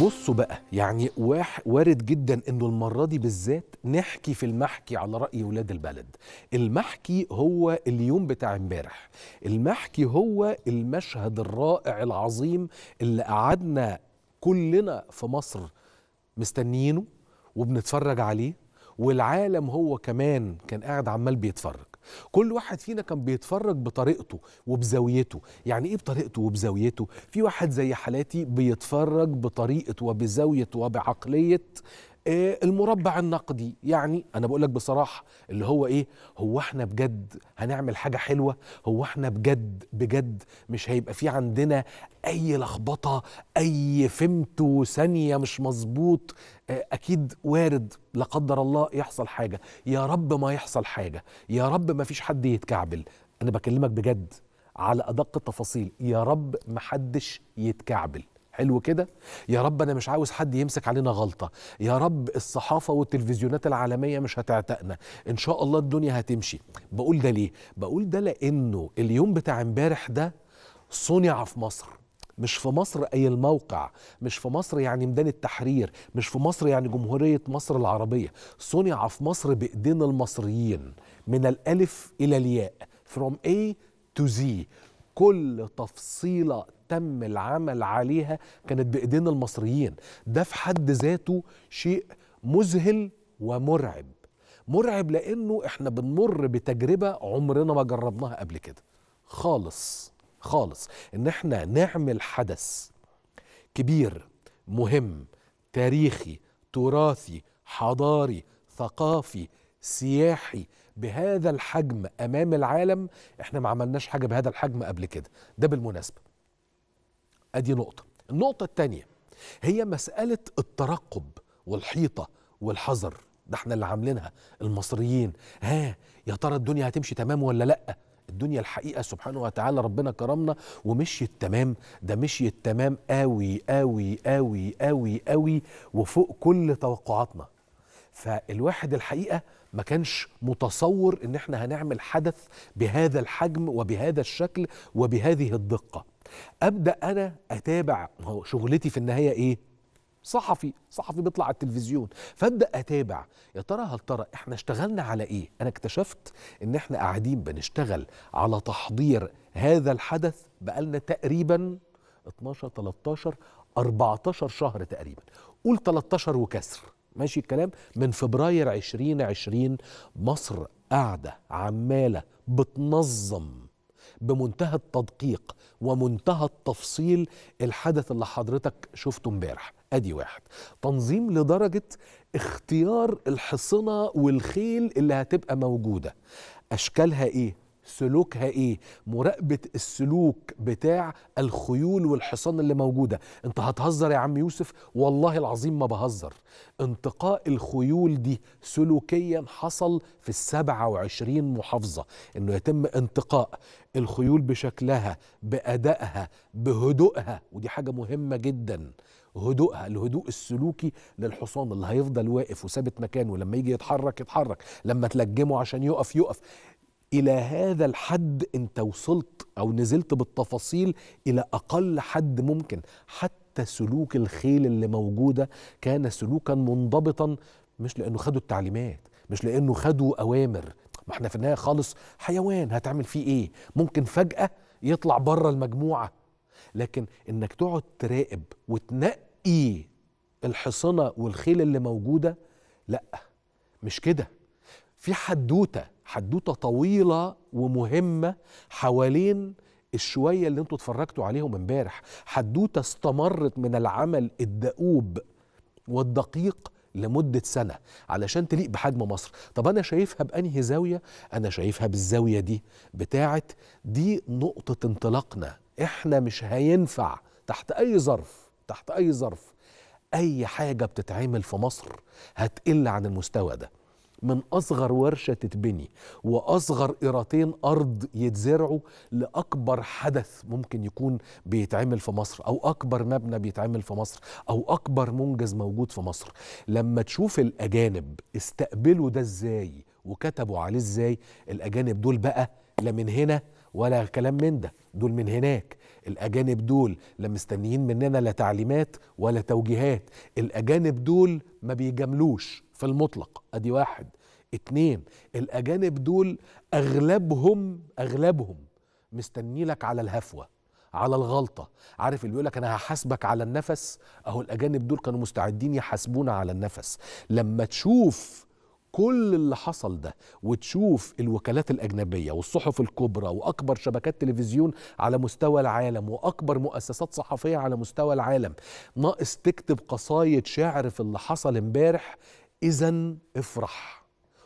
بصوا بقى يعني واح وارد جدا انه المره دي بالذات نحكي في المحكي على راي ولاد البلد المحكي هو اليوم بتاع امبارح المحكي هو المشهد الرائع العظيم اللي قعدنا كلنا في مصر مستنيينه وبنتفرج عليه والعالم هو كمان كان قاعد عمال بيتفرج كل واحد فينا كان بيتفرج بطريقته وبزاويته يعني ايه بطريقته وبزاويته في واحد زي حالاتي بيتفرج بطريقه وبزاويه وبعقليه آه، المربع النقدي يعني انا بقول لك بصراحه اللي هو ايه هو احنا بجد هنعمل حاجه حلوه هو احنا بجد بجد مش هيبقى في عندنا اي لخبطه اي فهمته ثانيه مش مظبوط آه، اكيد وارد لا قدر الله يحصل حاجه يا رب ما يحصل حاجه يا رب ما فيش حد يتكعبل انا بكلمك بجد على ادق التفاصيل يا رب محدش يتكعبل حلو كده يا رب انا مش عاوز حد يمسك علينا غلطه يا رب الصحافه والتلفزيونات العالميه مش هتعتقنا ان شاء الله الدنيا هتمشي بقول ده ليه بقول ده لانه اليوم بتاع امبارح ده صنع في مصر مش في مصر اي الموقع مش في مصر يعني ميدان التحرير مش في مصر يعني جمهوريه مصر العربيه صنع في مصر بايدين المصريين من الالف الى الياء from A to Z كل تفصيله تم العمل عليها كانت بايدين المصريين ده في حد ذاته شيء مذهل ومرعب مرعب لانه احنا بنمر بتجربه عمرنا ما جربناها قبل كده خالص خالص ان احنا نعمل حدث كبير مهم تاريخي تراثي حضاري ثقافي سياحي بهذا الحجم امام العالم احنا ما عملناش حاجه بهذا الحجم قبل كده ده بالمناسبه ادي نقطه النقطه الثانيه هي مساله الترقب والحيطه والحذر ده احنا اللي عاملينها المصريين ها يا ترى الدنيا هتمشي تمام ولا لا الدنيا الحقيقه سبحانه وتعالى ربنا كرمنا ومشيت تمام ده مشيت تمام قوي قوي قوي قوي قوي وفوق كل توقعاتنا فالواحد الحقيقه ما كانش متصور ان احنا هنعمل حدث بهذا الحجم وبهذا الشكل وبهذه الدقه ابدا انا اتابع ما هو شغلتي في النهايه ايه صحفي صحفي بيطلع على التلفزيون فابدا اتابع يا ترى هل ترى احنا اشتغلنا على ايه انا اكتشفت ان احنا قاعدين بنشتغل على تحضير هذا الحدث بقالنا تقريبا 12 13 14 شهر تقريبا قول 13 وكسر ماشي الكلام من فبراير 2020 مصر قاعده عماله بتنظم بمنتهى التدقيق ومنتهى التفصيل الحدث اللي حضرتك شفته امبارح ادي واحد تنظيم لدرجه اختيار الحصنه والخيل اللي هتبقى موجوده اشكالها ايه سلوكها ايه مراقبه السلوك بتاع الخيول والحصان اللي موجوده انت هتهزر يا عم يوسف والله العظيم ما بهزر انتقاء الخيول دي سلوكيا حصل في السبعة وعشرين محافظة انه يتم انتقاء الخيول بشكلها بأدائها بهدوءها ودي حاجة مهمة جدا هدوءها الهدوء السلوكي للحصان اللي هيفضل واقف وثابت مكانه لما يجي يتحرك يتحرك لما تلجمه عشان يقف يقف الى هذا الحد انت وصلت او نزلت بالتفاصيل الى اقل حد ممكن حتى سلوك الخيل اللي موجوده كان سلوكا منضبطا مش لانه خدوا التعليمات مش لانه خدوا اوامر ما احنا في النهايه خالص حيوان هتعمل فيه ايه ممكن فجاه يطلع بره المجموعه لكن انك تقعد تراقب وتنقي الحصنه والخيل اللي موجوده لا مش كده في حدوته حدوته طويله ومهمه حوالين الشويه اللي انتوا اتفرجتوا عليهم امبارح حدوته استمرت من العمل الدؤوب والدقيق لمدة سنة علشان تليق بحجم مصر طب أنا شايفها بأنهي زاوية أنا شايفها بالزاوية دي بتاعت دي نقطة انطلاقنا إحنا مش هينفع تحت أي ظرف تحت أي ظرف أي حاجة بتتعمل في مصر هتقل عن المستوى ده من اصغر ورشه تتبني واصغر قيرتين ارض يتزرعوا لاكبر حدث ممكن يكون بيتعمل في مصر او اكبر مبنى بيتعمل في مصر او اكبر منجز موجود في مصر لما تشوف الاجانب استقبلوا ده ازاي وكتبوا عليه ازاي الاجانب دول بقى لا من هنا ولا كلام من ده دول من هناك الأجانب دول لا مستنيين مننا لا تعليمات ولا توجيهات الأجانب دول ما بيجاملوش في المطلق أدي واحد اتنين الأجانب دول أغلبهم أغلبهم مستني لك على الهفوة على الغلطة عارف اللي بيقولك أنا هحاسبك على النفس أهو الأجانب دول كانوا مستعدين يحاسبونا على النفس لما تشوف كل اللي حصل ده وتشوف الوكالات الأجنبية والصحف الكبرى وأكبر شبكات تلفزيون على مستوى العالم وأكبر مؤسسات صحفية على مستوى العالم ناقص تكتب قصايد شعر في اللي حصل امبارح إذا افرح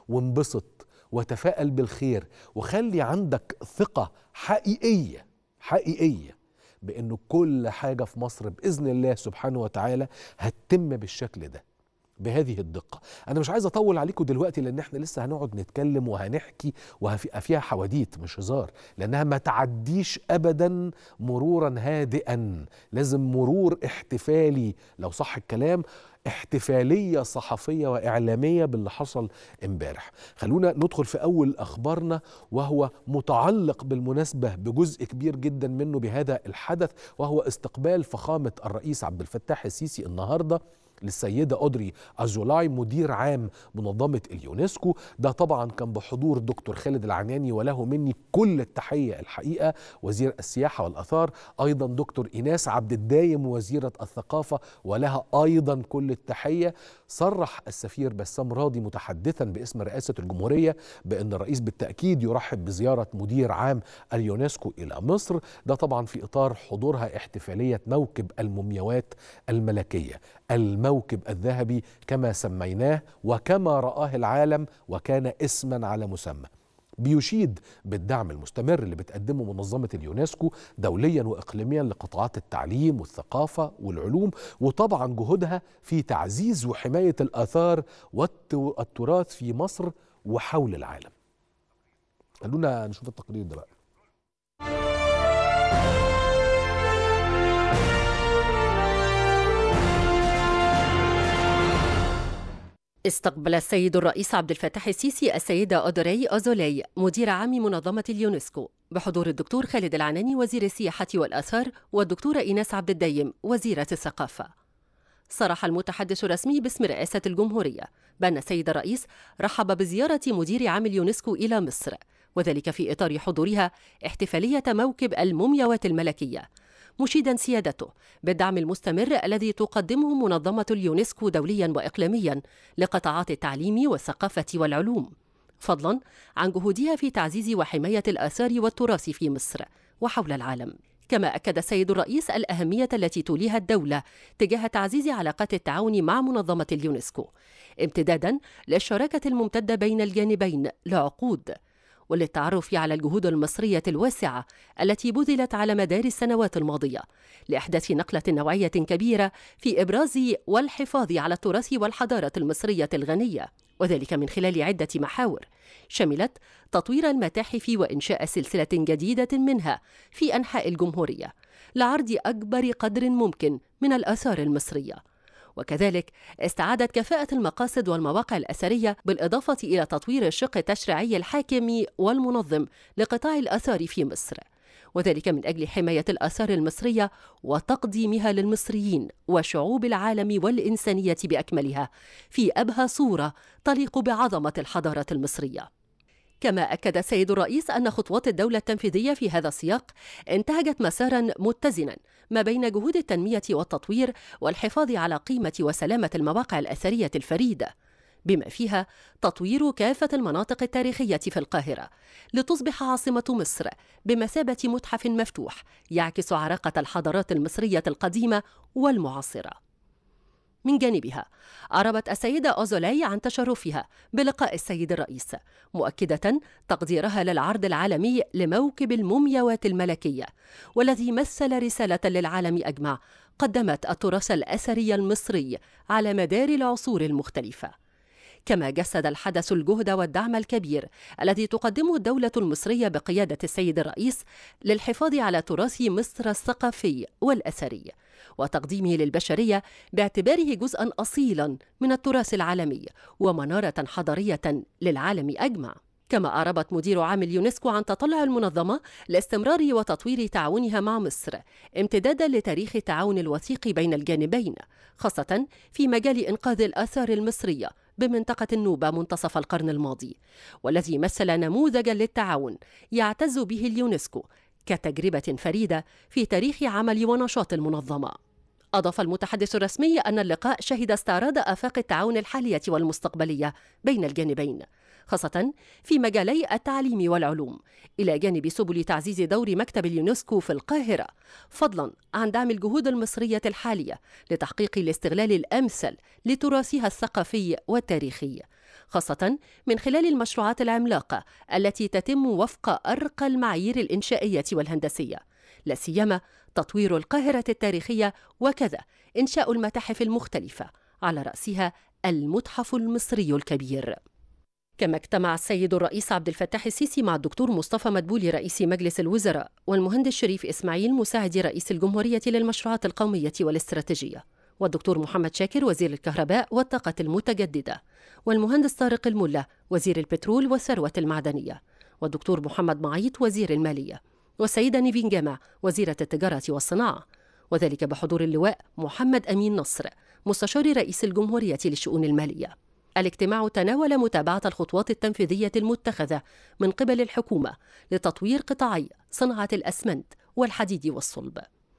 وانبسط وتفائل بالخير وخلي عندك ثقة حقيقية حقيقية بأنه كل حاجة في مصر بإذن الله سبحانه وتعالى هتتم بالشكل ده بهذه الدقة أنا مش عايز أطول عليكم دلوقتي لأن إحنا لسه هنقعد نتكلم وهنحكي وفيها حواديت مش هزار لأنها ما تعديش أبدا مرورا هادئا لازم مرور احتفالي لو صح الكلام احتفاليه صحفيه واعلاميه باللي حصل امبارح خلونا ندخل في اول اخبارنا وهو متعلق بالمناسبه بجزء كبير جدا منه بهذا الحدث وهو استقبال فخامه الرئيس عبد الفتاح السيسي النهارده للسيدة أودري أزولاي مدير عام منظمة اليونسكو ده طبعا كان بحضور دكتور خالد العناني وله مني كل التحية الحقيقة وزير السياحة والأثار أيضا دكتور إيناس عبد الدايم وزيرة الثقافة ولها أيضا كل التحية صرح السفير بسام راضي متحدثا باسم رئاسة الجمهورية بأن الرئيس بالتأكيد يرحب بزيارة مدير عام اليونسكو إلى مصر ده طبعا في إطار حضورها احتفالية موكب المومياوات الملكية الموكب الذهبي كما سميناه وكما رآه العالم وكان اسما على مسمى بيشيد بالدعم المستمر اللي بتقدمه منظمة اليونسكو دوليا وإقليميا لقطاعات التعليم والثقافة والعلوم وطبعا جهودها في تعزيز وحماية الآثار والتراث في مصر وحول العالم خلونا نشوف التقرير ده بقى استقبل السيد الرئيس عبد الفتاح السيسي السيدة أودري أوزولي مدير عام منظمة اليونسكو بحضور الدكتور خالد العناني وزير السياحة والآثار والدكتورة إيناس عبد الدايم وزيرة الثقافة صرح المتحدث الرسمي باسم رئاسة الجمهورية بأن السيد الرئيس رحب بزيارة مدير عام اليونسكو إلى مصر وذلك في إطار حضورها احتفالية موكب المومياوات الملكية مشيدا سيادته بالدعم المستمر الذي تقدمه منظمة اليونسكو دوليا وإقليميا لقطاعات التعليم والثقافة والعلوم فضلا عن جهودها في تعزيز وحماية الآثار والتراث في مصر وحول العالم كما أكد السيد الرئيس الأهمية التي توليها الدولة تجاه تعزيز علاقات التعاون مع منظمة اليونسكو امتدادا للشراكة الممتدة بين الجانبين لعقود وللتعرف على الجهود المصرية الواسعة التي بذلت على مدار السنوات الماضية لإحداث نقلة نوعية كبيرة في إبراز والحفاظ على التراث والحضارة المصرية الغنية وذلك من خلال عدة محاور شملت تطوير المتاحف وإنشاء سلسلة جديدة منها في أنحاء الجمهورية لعرض أكبر قدر ممكن من الآثار المصرية وكذلك استعادت كفاءة المقاصد والمواقع الأثرية بالإضافة إلى تطوير الشق التشريعي الحاكم والمنظم لقطاع الآثار في مصر وذلك من أجل حماية الآثار المصرية وتقديمها للمصريين وشعوب العالم والإنسانية بأكملها في أبهى صورة تليق بعظمة الحضارة المصرية كما أكد السيد الرئيس أن خطوات الدولة التنفيذية في هذا السياق انتهجت مسارا متزنا ما بين جهود التنمية والتطوير والحفاظ على قيمة وسلامة المواقع الأثرية الفريدة بما فيها تطوير كافة المناطق التاريخية في القاهرة لتصبح عاصمة مصر بمثابة متحف مفتوح يعكس عراقة الحضارات المصرية القديمة والمعاصرة من جانبها أعربت السيدة أوزولاي عن تشرفها بلقاء السيد الرئيس مؤكدة تقديرها للعرض العالمي لموكب المومياوات الملكية والذي مثل رسالة للعالم أجمع قدمت التراث الأثري المصري على مدار العصور المختلفة كما جسد الحدث الجهد والدعم الكبير الذي تقدمه الدولة المصرية بقيادة السيد الرئيس للحفاظ على تراث مصر الثقافي والأثري وتقديمه للبشرية باعتباره جزءا أصيلا من التراث العالمي ومنارة حضارية للعالم أجمع كما أعربت مدير عام اليونسكو عن تطلع المنظمة لاستمرار وتطوير تعاونها مع مصر امتدادا لتاريخ التعاون الوثيق بين الجانبين خاصة في مجال إنقاذ الآثار المصرية بمنطقة النوبة منتصف القرن الماضي والذي مثل نموذجا للتعاون يعتز به اليونسكو كتجربة فريدة في تاريخ عمل ونشاط المنظمة أضاف المتحدث الرسمي أن اللقاء شهد استعراض آفاق التعاون الحالية والمستقبلية بين الجانبين خاصة في مجالي التعليم والعلوم إلى جانب سبل تعزيز دور مكتب اليونسكو في القاهرة فضلا عن دعم الجهود المصرية الحالية لتحقيق الاستغلال الأمثل لتراثها الثقافي والتاريخي خاصة من خلال المشروعات العملاقة التي تتم وفق أرقى المعايير الإنشائية والهندسية لا سيما تطوير القاهرة التاريخية وكذا إنشاء المتاحف المختلفة على رأسها المتحف المصري الكبير كما اجتمع السيد الرئيس عبد الفتاح السيسي مع الدكتور مصطفى مدبولي رئيس مجلس الوزراء والمهندس شريف إسماعيل مساعد رئيس الجمهورية للمشروعات القومية والاستراتيجية والدكتور محمد شاكر وزير الكهرباء والطاقة المتجددة والمهندس طارق الملا وزير البترول والثروة المعدنية والدكتور محمد معيط وزير المالية والسيدة نيفين جامع وزيرة التجارة والصناعة وذلك بحضور اللواء محمد أمين نصر مستشار رئيس الجمهورية للشؤون المالية الاجتماع تناول متابعة الخطوات التنفيذية المتخذة من قبل الحكومة لتطوير قطاعي صناعة الأسمنت والحديد والصلب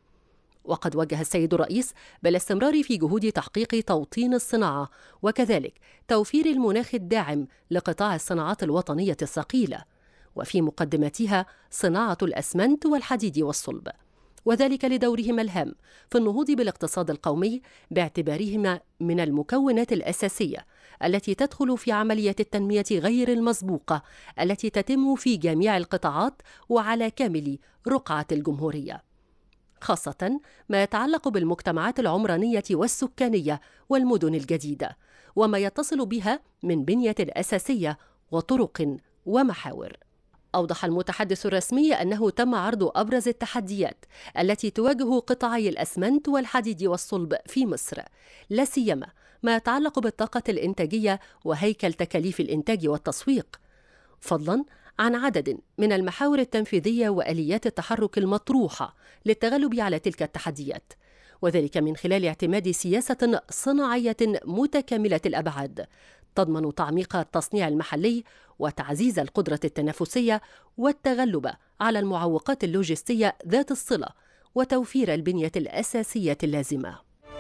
وقد وجه السيد الرئيس بالاستمرار في جهود تحقيق توطين الصناعة وكذلك توفير المناخ الداعم لقطاع الصناعات الوطنية الثقيلة وفي مقدمتها صناعة الأسمنت والحديد والصلب وذلك لدورهما الهام في النهوض بالاقتصاد القومي باعتبارهما من المكونات الأساسية التي تدخل في عملية التنمية غير المسبوقة التي تتم في جميع القطاعات وعلى كامل رقعة الجمهورية خاصة ما يتعلق بالمجتمعات العمرانية والسكانية والمدن الجديدة وما يتصل بها من بنية أساسية وطرق ومحاور أوضح المتحدث الرسمي أنه تم عرض أبرز التحديات التي تواجه قطاعي الأسمنت والحديد والصلب في مصر لا سيما ما يتعلق بالطاقة الإنتاجية وهيكل تكاليف الإنتاج والتسويق فضلا عن عدد من المحاور التنفيذية وآليات التحرك المطروحة للتغلب على تلك التحديات وذلك من خلال اعتماد سياسة صناعية متكاملة الأبعاد تضمن تعميق التصنيع المحلي وتعزيز القدرة التنافسية والتغلب على المعوقات اللوجستية ذات الصلة وتوفير البنية الأساسية اللازمة.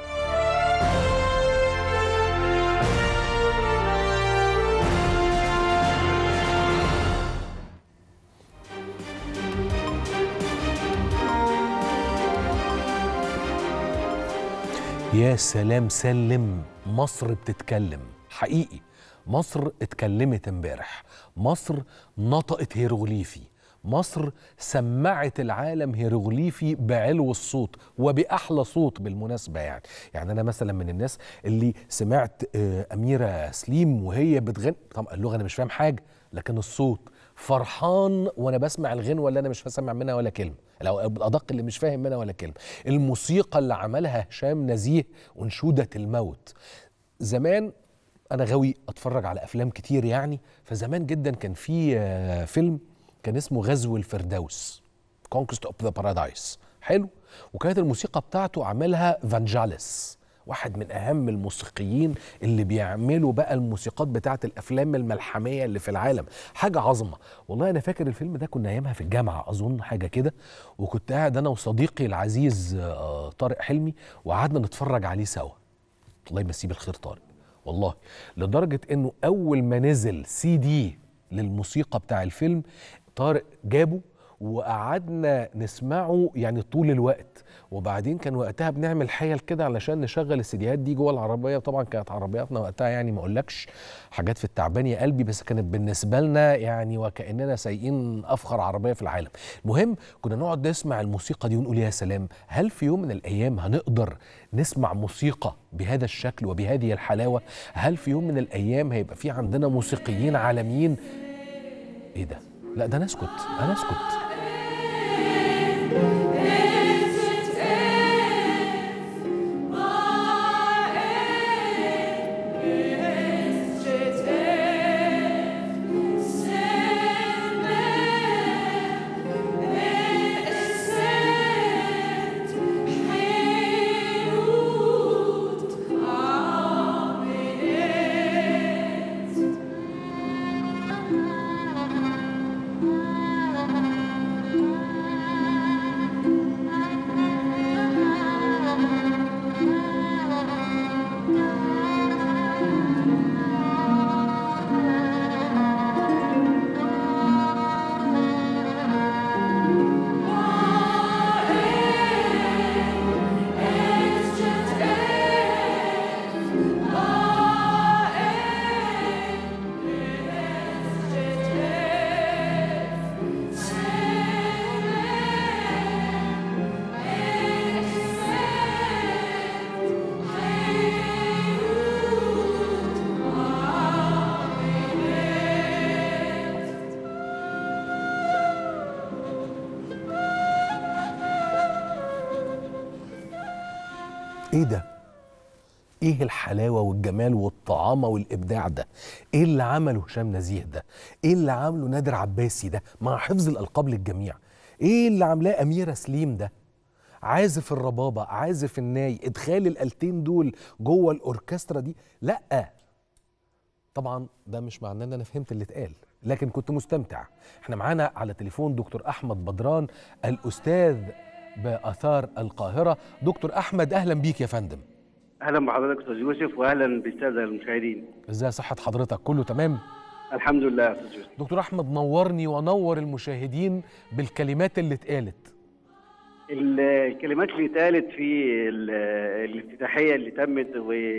يا سلام سلم مصر بتتكلم حقيقي مصر اتكلمت امبارح مصر نطقت هيروغليفي مصر سمعت العالم هيروغليفي بعلو الصوت وبأحلى صوت بالمناسبة يعني يعني أنا مثلا من الناس اللي سمعت آه، أميرة سليم وهي بتغني طبعا اللغة أنا مش فاهم حاجة لكن الصوت فرحان وانا بسمع الغنوه اللي انا مش سامع منها ولا كلمه لو الادق اللي مش فاهم منها ولا كلمه الموسيقى اللي عملها هشام نزيه انشوده الموت زمان انا غاوي اتفرج على افلام كتير يعني فزمان جدا كان في آه، فيلم كان اسمه غزو الفردوس كونكست اوف ذا بارادايس حلو وكانت الموسيقى بتاعته عملها فانجاليس واحد من اهم الموسيقيين اللي بيعملوا بقى الموسيقات بتاعه الافلام الملحميه اللي في العالم حاجه عظمه والله انا فاكر الفيلم ده كنا ايامها في الجامعه اظن حاجه كده وكنت قاعد انا وصديقي العزيز آه، طارق حلمي وقعدنا نتفرج عليه سوا الله يمسيه بالخير طارق والله لدرجه انه اول ما نزل سي دي للموسيقى بتاع الفيلم طارق جابه وقعدنا نسمعه يعني طول الوقت وبعدين كان وقتها بنعمل حيل كده علشان نشغل السيديات دي جوه العربيه طبعا كانت عربياتنا وقتها يعني ما اقولكش حاجات في التعبان يا قلبي بس كانت بالنسبه لنا يعني وكاننا سايقين افخر عربيه في العالم المهم كنا نقعد نسمع الموسيقى دي ونقول يا سلام هل في يوم من الايام هنقدر نسمع موسيقى بهذا الشكل وبهذه الحلاوه هل في يوم من الايام هيبقى في عندنا موسيقيين عالميين ايه ده لا ده انا اسكت انا اسكت ايه ده ايه الحلاوه والجمال والطعامه والابداع ده ايه اللي عمله هشام نزيه ده ايه اللي عمله نادر عباسي ده مع حفظ الالقاب للجميع ايه اللي عاملاه اميره سليم ده عازف الربابه عازف الناي ادخال الالتين دول جوه الاوركسترا دي لا طبعا ده مش معناه ان انا فهمت اللي اتقال لكن كنت مستمتع احنا معانا على تليفون دكتور احمد بدران الاستاذ باثار القاهره دكتور احمد اهلا بيك يا فندم اهلا بحضرتك استاذ يوسف واهلا بالساده المشاهدين ازاي صحه حضرتك كله تمام الحمد لله يا استاذ يوسف دكتور احمد نورني ونور المشاهدين بالكلمات اللي اتقالت الكلمات اللي اتقالت في ال- الافتتاحيه اللي تمت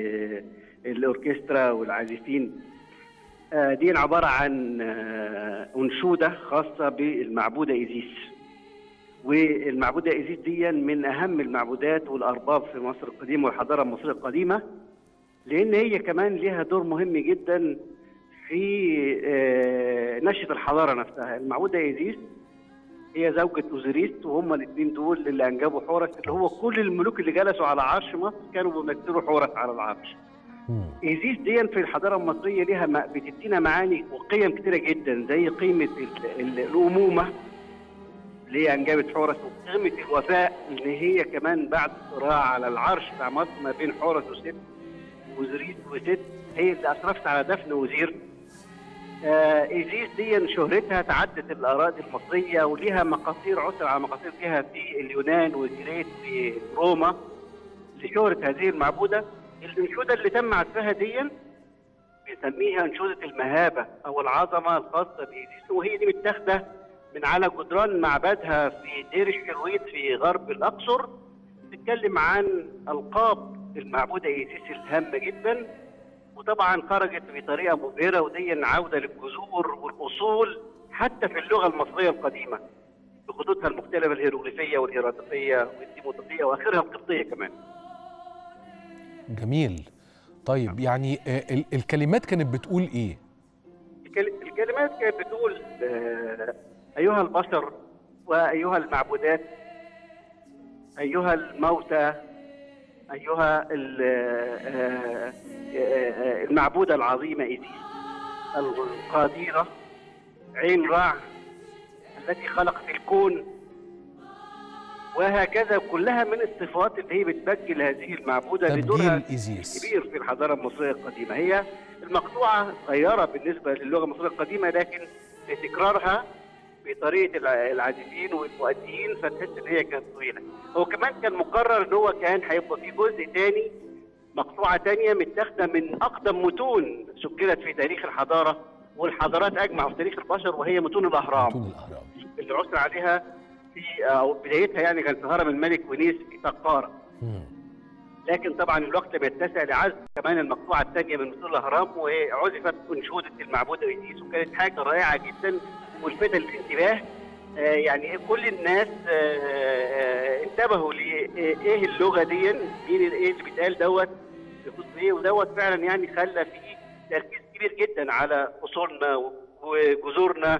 والاوركسترا والعازفين آه، دي عباره عن آه، انشوده خاصه بالمعبوده ايزيس والمعبوده ايزيس دي من اهم المعبودات والارباب في مصر القديمه والحضاره المصريه القديمه لان هي كمان ليها دور مهم جدا في آه، نشأة الحضاره نفسها المعبوده ايزيس هي زوجة أوزيريس وهم الاثنين دول اللي أنجبوا حورس اللي هو كل الملوك اللي جلسوا على عرش مصر كانوا بيمثلوا حورس على العرش. مم. إيزيس دي في الحضارة المصرية ليها م- بتدينا معاني وقيم كتيرة جدا زي قيمة ال- ال- الأمومة اللي هي أنجبت حورس وقيمة الوفاء إن هي كمان بعد صراع على العرش بتاع مصر ما بين حورس وست وأوزيريس وست هي اللي أشرفت على دفن وزير آه، ايزيس دي شهرتها تعدت الاراضي المصريه وليها مقاصير عثر على مقاصير فيها في اليونان وجريت في روما لشهره هذه المعبوده الانشوده اللي تم عزفها دي بنسميها انشوده المهابه او العظمه الخاصه بايزيس وهي دي متاخده من على جدران معبدها في دير الشرويط في غرب الاقصر بتتكلم عن القاب المعبوده ايزيس الهامه جدا وطبعا خرجت بطريقه مبهره ودي عوده للجذور والاصول حتى في اللغه المصريه القديمه بخطوطها المختلفه الهيروغليفيه والهيراتيقيه والديموطيقيه واخرها القبطيه كمان. جميل طيب يعني آه، ال- الكلمات كانت بتقول ايه الكل- الكلمات كانت بتقول آه، ايها البشر وايها المعبودات ايها الموتى ايها ال- آه، آه، آه، المعبوده العظيمه ايزيس القادره عين رع التي خلقت الكون وهكذا كلها من الصفات اللي هي بتبجل هذه المعبوده لدورها تبجيل ايزيس كبير في الحضاره المصريه القديمه هي المقطوعه صغيره بالنسبه للغه المصريه القديمه لكن لتكرارها بطريقه الع- العازفين والمؤدين فتحس ان هي كانت طويله هو كمان كان مقرر ان هو كان هيبقى في جزء تاني مقطوعه تانيه متاخده من اقدم متون سجلت في تاريخ الحضاره والحضارات اجمع في تاريخ البشر وهي متون الاهرام طول الاهرام اللي عثر عليها في او بدايتها يعني كانت في هرم الملك ونيس في سقاره مم. لكن طبعا الوقت بيتسع لعزف كمان المقطوعه الثانيه من مثل الاهرام وعزفت انشوده المعبوده ايزيس وكانت حاجه رائعه جدا ملفته للانتباه آه يعني كل الناس آه آه انتبهوا لايه اللغه دي مين ايه اللي بيتقال دوت بيخص ايه ودوت فعلا يعني خلى فيه تركيز كبير جدا على اصولنا وجذورنا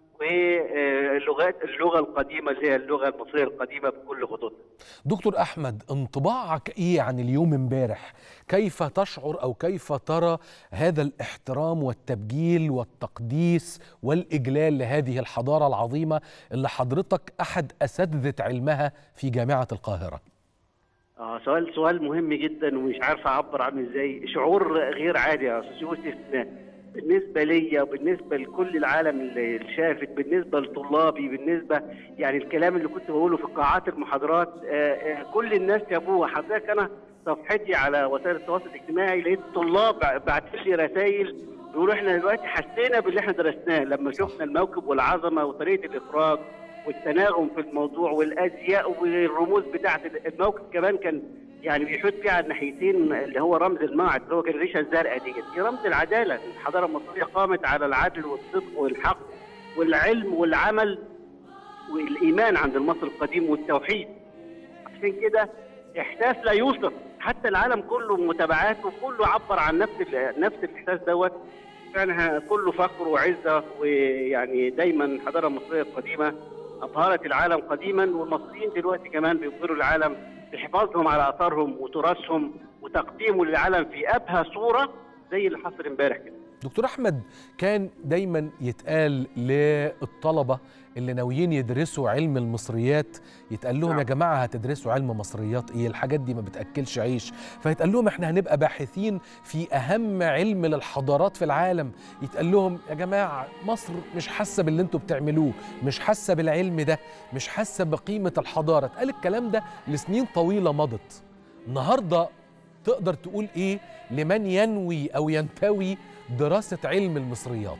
واللغات اللغه القديمه اللي هي اللغه المصريه القديمه بكل خطوطها دكتور احمد انطباعك ايه عن اليوم امبارح كيف تشعر او كيف ترى هذا الاحترام والتبجيل والتقديس والاجلال لهذه الحضاره العظيمه اللي حضرتك احد اساتذه علمها في جامعه القاهره اه سؤال سؤال مهم جدا ومش عارف اعبر عنه ازاي شعور غير عادي يا استاذ يوسف بالنسبه ليا وبالنسبه لكل العالم اللي شافت بالنسبه لطلابي بالنسبه يعني الكلام اللي كنت بقوله في قاعات المحاضرات آه آه كل الناس شافوه حضرتك انا صفحتي على وسائل التواصل الاجتماعي لقيت طلاب بعتوا لي رسائل بيقولوا احنا دلوقتي حسينا باللي احنا درسناه لما شفنا الموكب والعظمه وطريقه الاخراج والتناغم في الموضوع والازياء والرموز بتاعه الموكب كمان كان يعني بيحط فيها على الناحيتين اللي هو رمز المعد اللي هو كان الريشه الزرقاء دي دي رمز العداله الحضاره المصريه قامت على العدل والصدق والحق والعلم والعمل والايمان عند المصري القديم والتوحيد عشان كده احساس لا يوصف حتى العالم كله متابعاته كله عبر عن نفس نفس الاحساس دوت فعلا كله فخر وعزه ويعني دايما الحضاره المصريه القديمه ابهرت العالم قديما والمصريين دلوقتي كمان بيبهروا العالم بحفاظهم على اثارهم وتراثهم وتقديمه للعالم في ابهى صوره زي اللي حصل امبارح كده دكتور احمد كان دايما يتقال للطلبه اللي ناويين يدرسوا علم المصريات يتقال لهم نعم. يا جماعه هتدرسوا علم مصريات ايه الحاجات دي ما بتاكلش عيش فيتقال لهم احنا هنبقى باحثين في اهم علم للحضارات في العالم يتقال لهم يا جماعه مصر مش حاسه باللي انتوا بتعملوه مش حاسه بالعلم ده مش حاسه بقيمه الحضاره اتقال الكلام ده لسنين طويله مضت النهارده تقدر تقول ايه لمن ينوي او ينتوي دراسه علم المصريات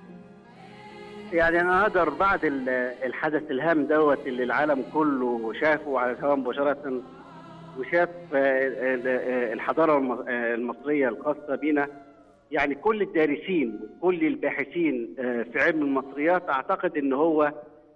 يعني انا اقدر بعد ال- الحدث الهام دوت اللي العالم كله شافه على الهواء مباشره وشاف آه، ال- آه، الحضاره الم- آه، المصريه الخاصه بنا يعني كل الدارسين وكل الباحثين آه، في علم المصريات اعتقد ان هو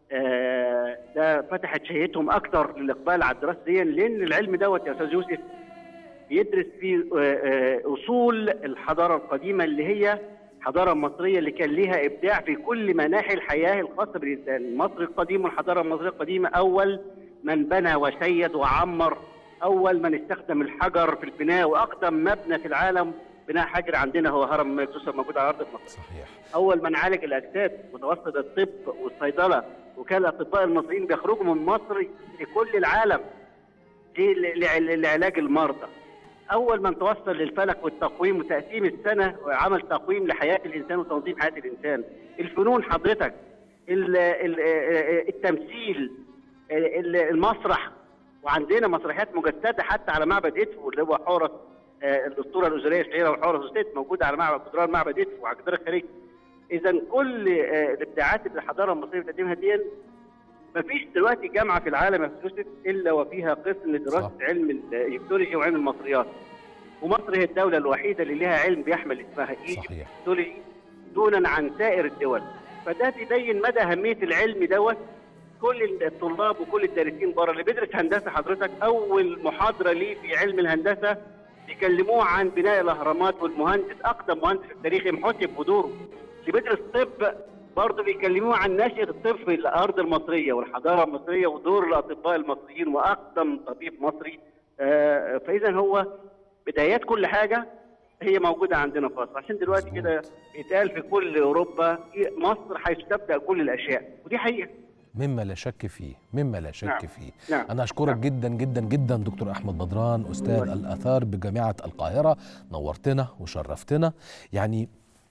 آه، ده فتحت شهيتهم اكتر للاقبال على الدراسه دي لان العلم دوت يا استاذ يوسف بيدرس فيه آه، آه، اصول الحضاره القديمه اللي هي الحضاره المصريه اللي كان ليها ابداع في كل مناحي الحياه الخاصه بالانسان، مصر القديمه والحضاره المصريه القديمه اول من بنى وشيد وعمر، اول من استخدم الحجر في البناء واقدم مبنى في العالم بناء حجر عندنا هو هرم الملك توسر موجود على ارض مصر. صحيح اول من عالج الاجساد متوسط الطب والصيدله وكان الاطباء المصريين بيخرجوا من مصر لكل العالم دي ل- لع- لعلاج المرضى اول من توصل للفلك والتقويم وتقسيم السنه وعمل تقويم لحياه الانسان وتنظيم حياه الانسان الفنون حضرتك ال- ال- التمثيل ال- المسرح وعندنا مسرحيات مجسده حتى على معبد ادفو اللي هو حورس آه، الاسطوره الازوريه الشهيره والحورس الست موجوده على معبد جدران معبد ادفو وعلى الجدار الخارجي اذا كل آه، الابداعات اللي الحضاره المصريه بتقدمها دي مفيش دلوقتي جامعه في العالم يا أستاذ يوسف الا وفيها قسم لدراسه صح. علم الايجيبتولوجي وعلم المصريات ومصر هي الدوله الوحيده اللي لها علم بيحمل اسمها صحيح ايجيبتولوجي دونا عن سائر الدول فده بيبين مدى اهميه العلم دوت كل الطلاب وكل الدارسين بره اللي بيدرس هندسه حضرتك اول محاضره ليه في علم الهندسه بيكلموه عن بناء الاهرامات والمهندس اقدم مهندس في التاريخ محتب ودوره اللي بيدرس طب برضه بيكلموه عن نشأة الطب في الأرض المصرية والحضارة المصرية ودور الأطباء المصريين وأقدم طبيب مصري آه، فإذا هو بدايات كل حاجة هي موجودة عندنا في مصر عشان دلوقتي مظبوط. كده بيتقال في كل أوروبا مصر حيث تبدأ كل الأشياء ودي حقيقة مما لا شك فيه مما لا شك نعم. فيه نعم أنا أشكرك نعم. جدا جدا جدا دكتور أحمد بدران أستاذ الله الآثار بجامعة القاهرة نورتنا وشرفتنا يعني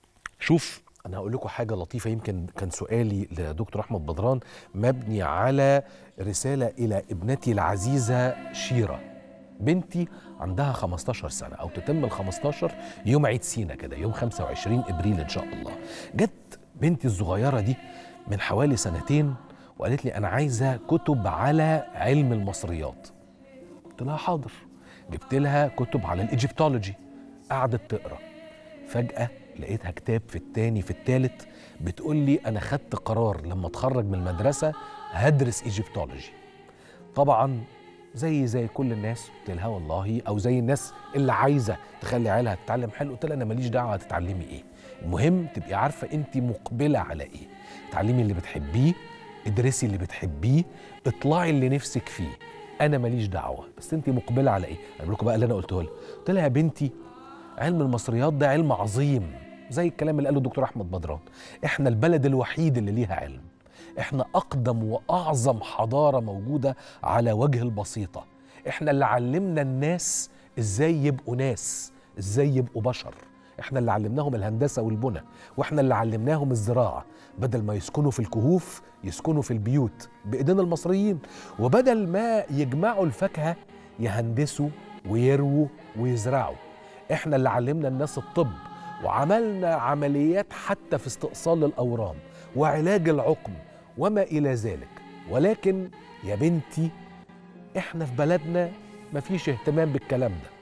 شوف أنا هقول لكم حاجة لطيفة يمكن كان سؤالي لدكتور أحمد بدران مبني على رسالة إلى ابنتي العزيزة شيرة بنتي عندها 15 سنة أو تتم ال 15 يوم عيد سينا كده يوم 25 إبريل إن شاء الله جت بنتي الصغيرة دي من حوالي سنتين وقالت لي أنا عايزة كتب على علم المصريات قلت لها حاضر جبت لها كتب على الإيجيبتولوجي قعدت تقرأ فجأة لقيتها كتاب في التاني في التالت بتقول لي أنا خدت قرار لما اتخرج من المدرسة هدرس إيجيبتولوجي طبعا زي زي كل الناس قلت لها والله او زي الناس اللي عايزه تخلي عيالها تتعلم حلو قلت لها انا ماليش دعوه هتتعلمي ايه المهم تبقي عارفه انت مقبله على ايه اتعلمي اللي بتحبيه ادرسي اللي بتحبيه اطلعي اللي نفسك فيه انا ماليش دعوه بس انت مقبله على ايه انا بقول لكم بقى اللي انا قلته لها قلت لها يا بنتي علم المصريات ده علم عظيم زي الكلام اللي قاله الدكتور احمد بدران احنا البلد الوحيد اللي ليها علم احنا اقدم واعظم حضاره موجوده على وجه البسيطه احنا اللي علمنا الناس ازاي يبقوا ناس ازاي يبقوا بشر احنا اللي علمناهم الهندسه والبنى واحنا اللي علمناهم الزراعه بدل ما يسكنوا في الكهوف يسكنوا في البيوت بايدينا المصريين وبدل ما يجمعوا الفاكهه يهندسوا ويرووا ويزرعوا احنا اللي علمنا الناس الطب وعملنا عمليات حتى في استئصال الاورام وعلاج العقم وما الى ذلك ولكن يا بنتي احنا في بلدنا مفيش اهتمام بالكلام ده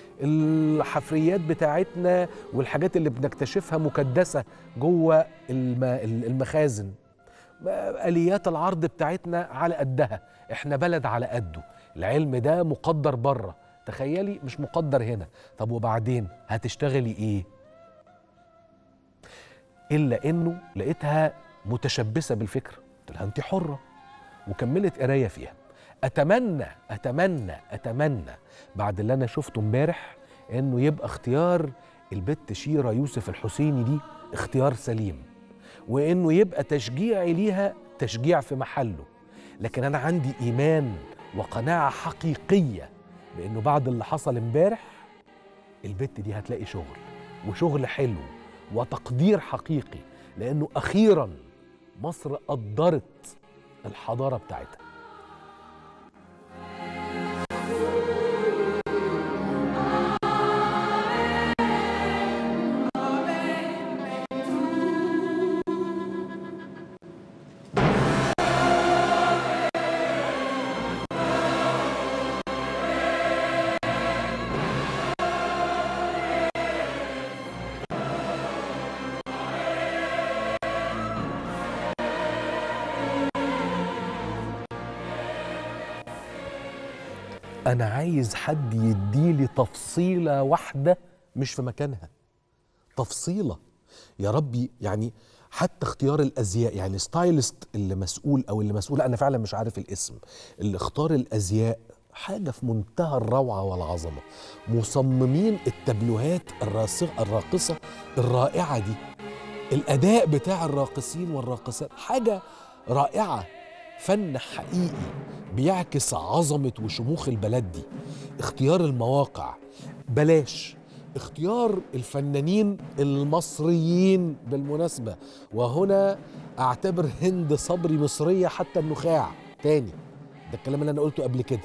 الحفريات بتاعتنا والحاجات اللي بنكتشفها مكدسه جوه الم- المخازن اليات العرض بتاعتنا على قدها احنا بلد على قده العلم ده مقدر بره تخيلي مش مقدر هنا طب وبعدين هتشتغلي ايه الا انه لقيتها متشبثه بالفكره قلت لها انت حره وكملت قرايه فيها اتمنى اتمنى اتمنى بعد اللي انا شفته امبارح انه يبقى اختيار البت شيرة يوسف الحسيني دي اختيار سليم وانه يبقى تشجيعي ليها تشجيع في محله لكن انا عندي ايمان وقناعه حقيقيه بانه بعد اللي حصل امبارح البت دي هتلاقي شغل وشغل حلو وتقدير حقيقي لانه اخيرا مصر قدرت الحضاره بتاعتها انا عايز حد يديلي تفصيله واحده مش في مكانها تفصيله يا ربي يعني حتى اختيار الازياء يعني ستايلست اللي مسؤول او اللي مسؤول انا فعلا مش عارف الاسم اللي اختار الازياء حاجه في منتهى الروعه والعظمه مصممين التابلوهات الراسخ الراقصه الرائعه دي الاداء بتاع الراقصين والراقصات حاجه رائعه فن حقيقي بيعكس عظمه وشموخ البلد دي اختيار المواقع بلاش اختيار الفنانين المصريين بالمناسبة وهنا أعتبر هند صبري مصرية حتى النخاع تاني ده الكلام اللي أنا قلته قبل كده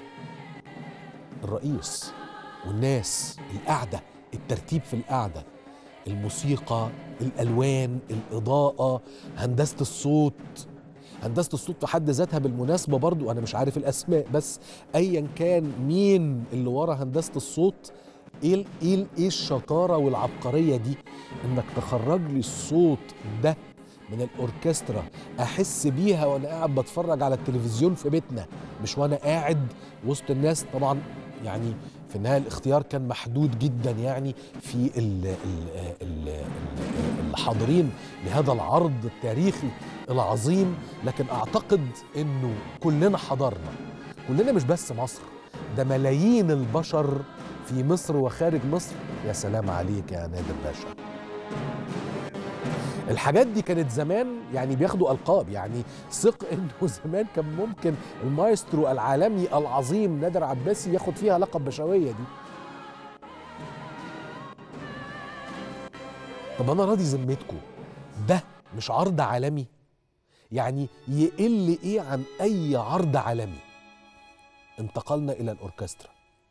الرئيس والناس القعدة الترتيب في القعدة الموسيقى الألوان الإضاءة هندسة الصوت هندسة الصوت في حد ذاتها بالمناسبة برضو أنا مش عارف الأسماء بس أيا كان مين اللي ورا هندسة الصوت ايه ال- ايه ال- ايه الشطاره والعبقريه دي انك تخرج لي الصوت ده من الاوركسترا احس بيها وانا قاعد بتفرج على التلفزيون في بيتنا مش وانا قاعد وسط الناس طبعا يعني في النهايه الاختيار كان محدود جدا يعني في ال ال ال ال الحاضرين لهذا العرض التاريخي العظيم لكن اعتقد انه كلنا حضرنا كلنا مش بس مصر ده ملايين البشر في مصر وخارج مصر يا سلام عليك يا نادر باشا الحاجات دي كانت زمان يعني بياخدوا القاب يعني ثق انه زمان كان ممكن المايسترو العالمي العظيم نادر عباسي ياخد فيها لقب بشويه دي طب انا راضي ذمتكم ده مش عرض عالمي يعني يقل ايه عن اي عرض عالمي انتقلنا الى الاوركسترا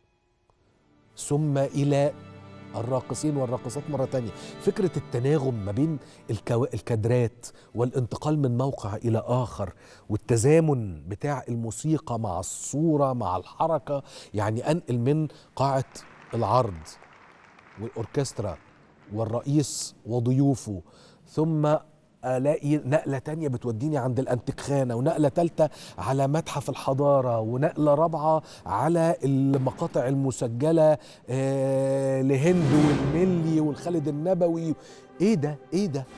ثم الى الراقصين والراقصات مرة تانية فكرة التناغم ما بين الكو... الكادرات والانتقال من موقع إلى آخر والتزامن بتاع الموسيقى مع الصورة مع الحركة يعني أنقل من قاعة العرض والأوركسترا والرئيس وضيوفه ثم الاقي نقله تانية بتوديني عند الانتخانه ونقله تالتة على متحف الحضاره ونقله رابعه على المقاطع المسجله آه لهند والملي والخالد النبوي ايه ده ايه ده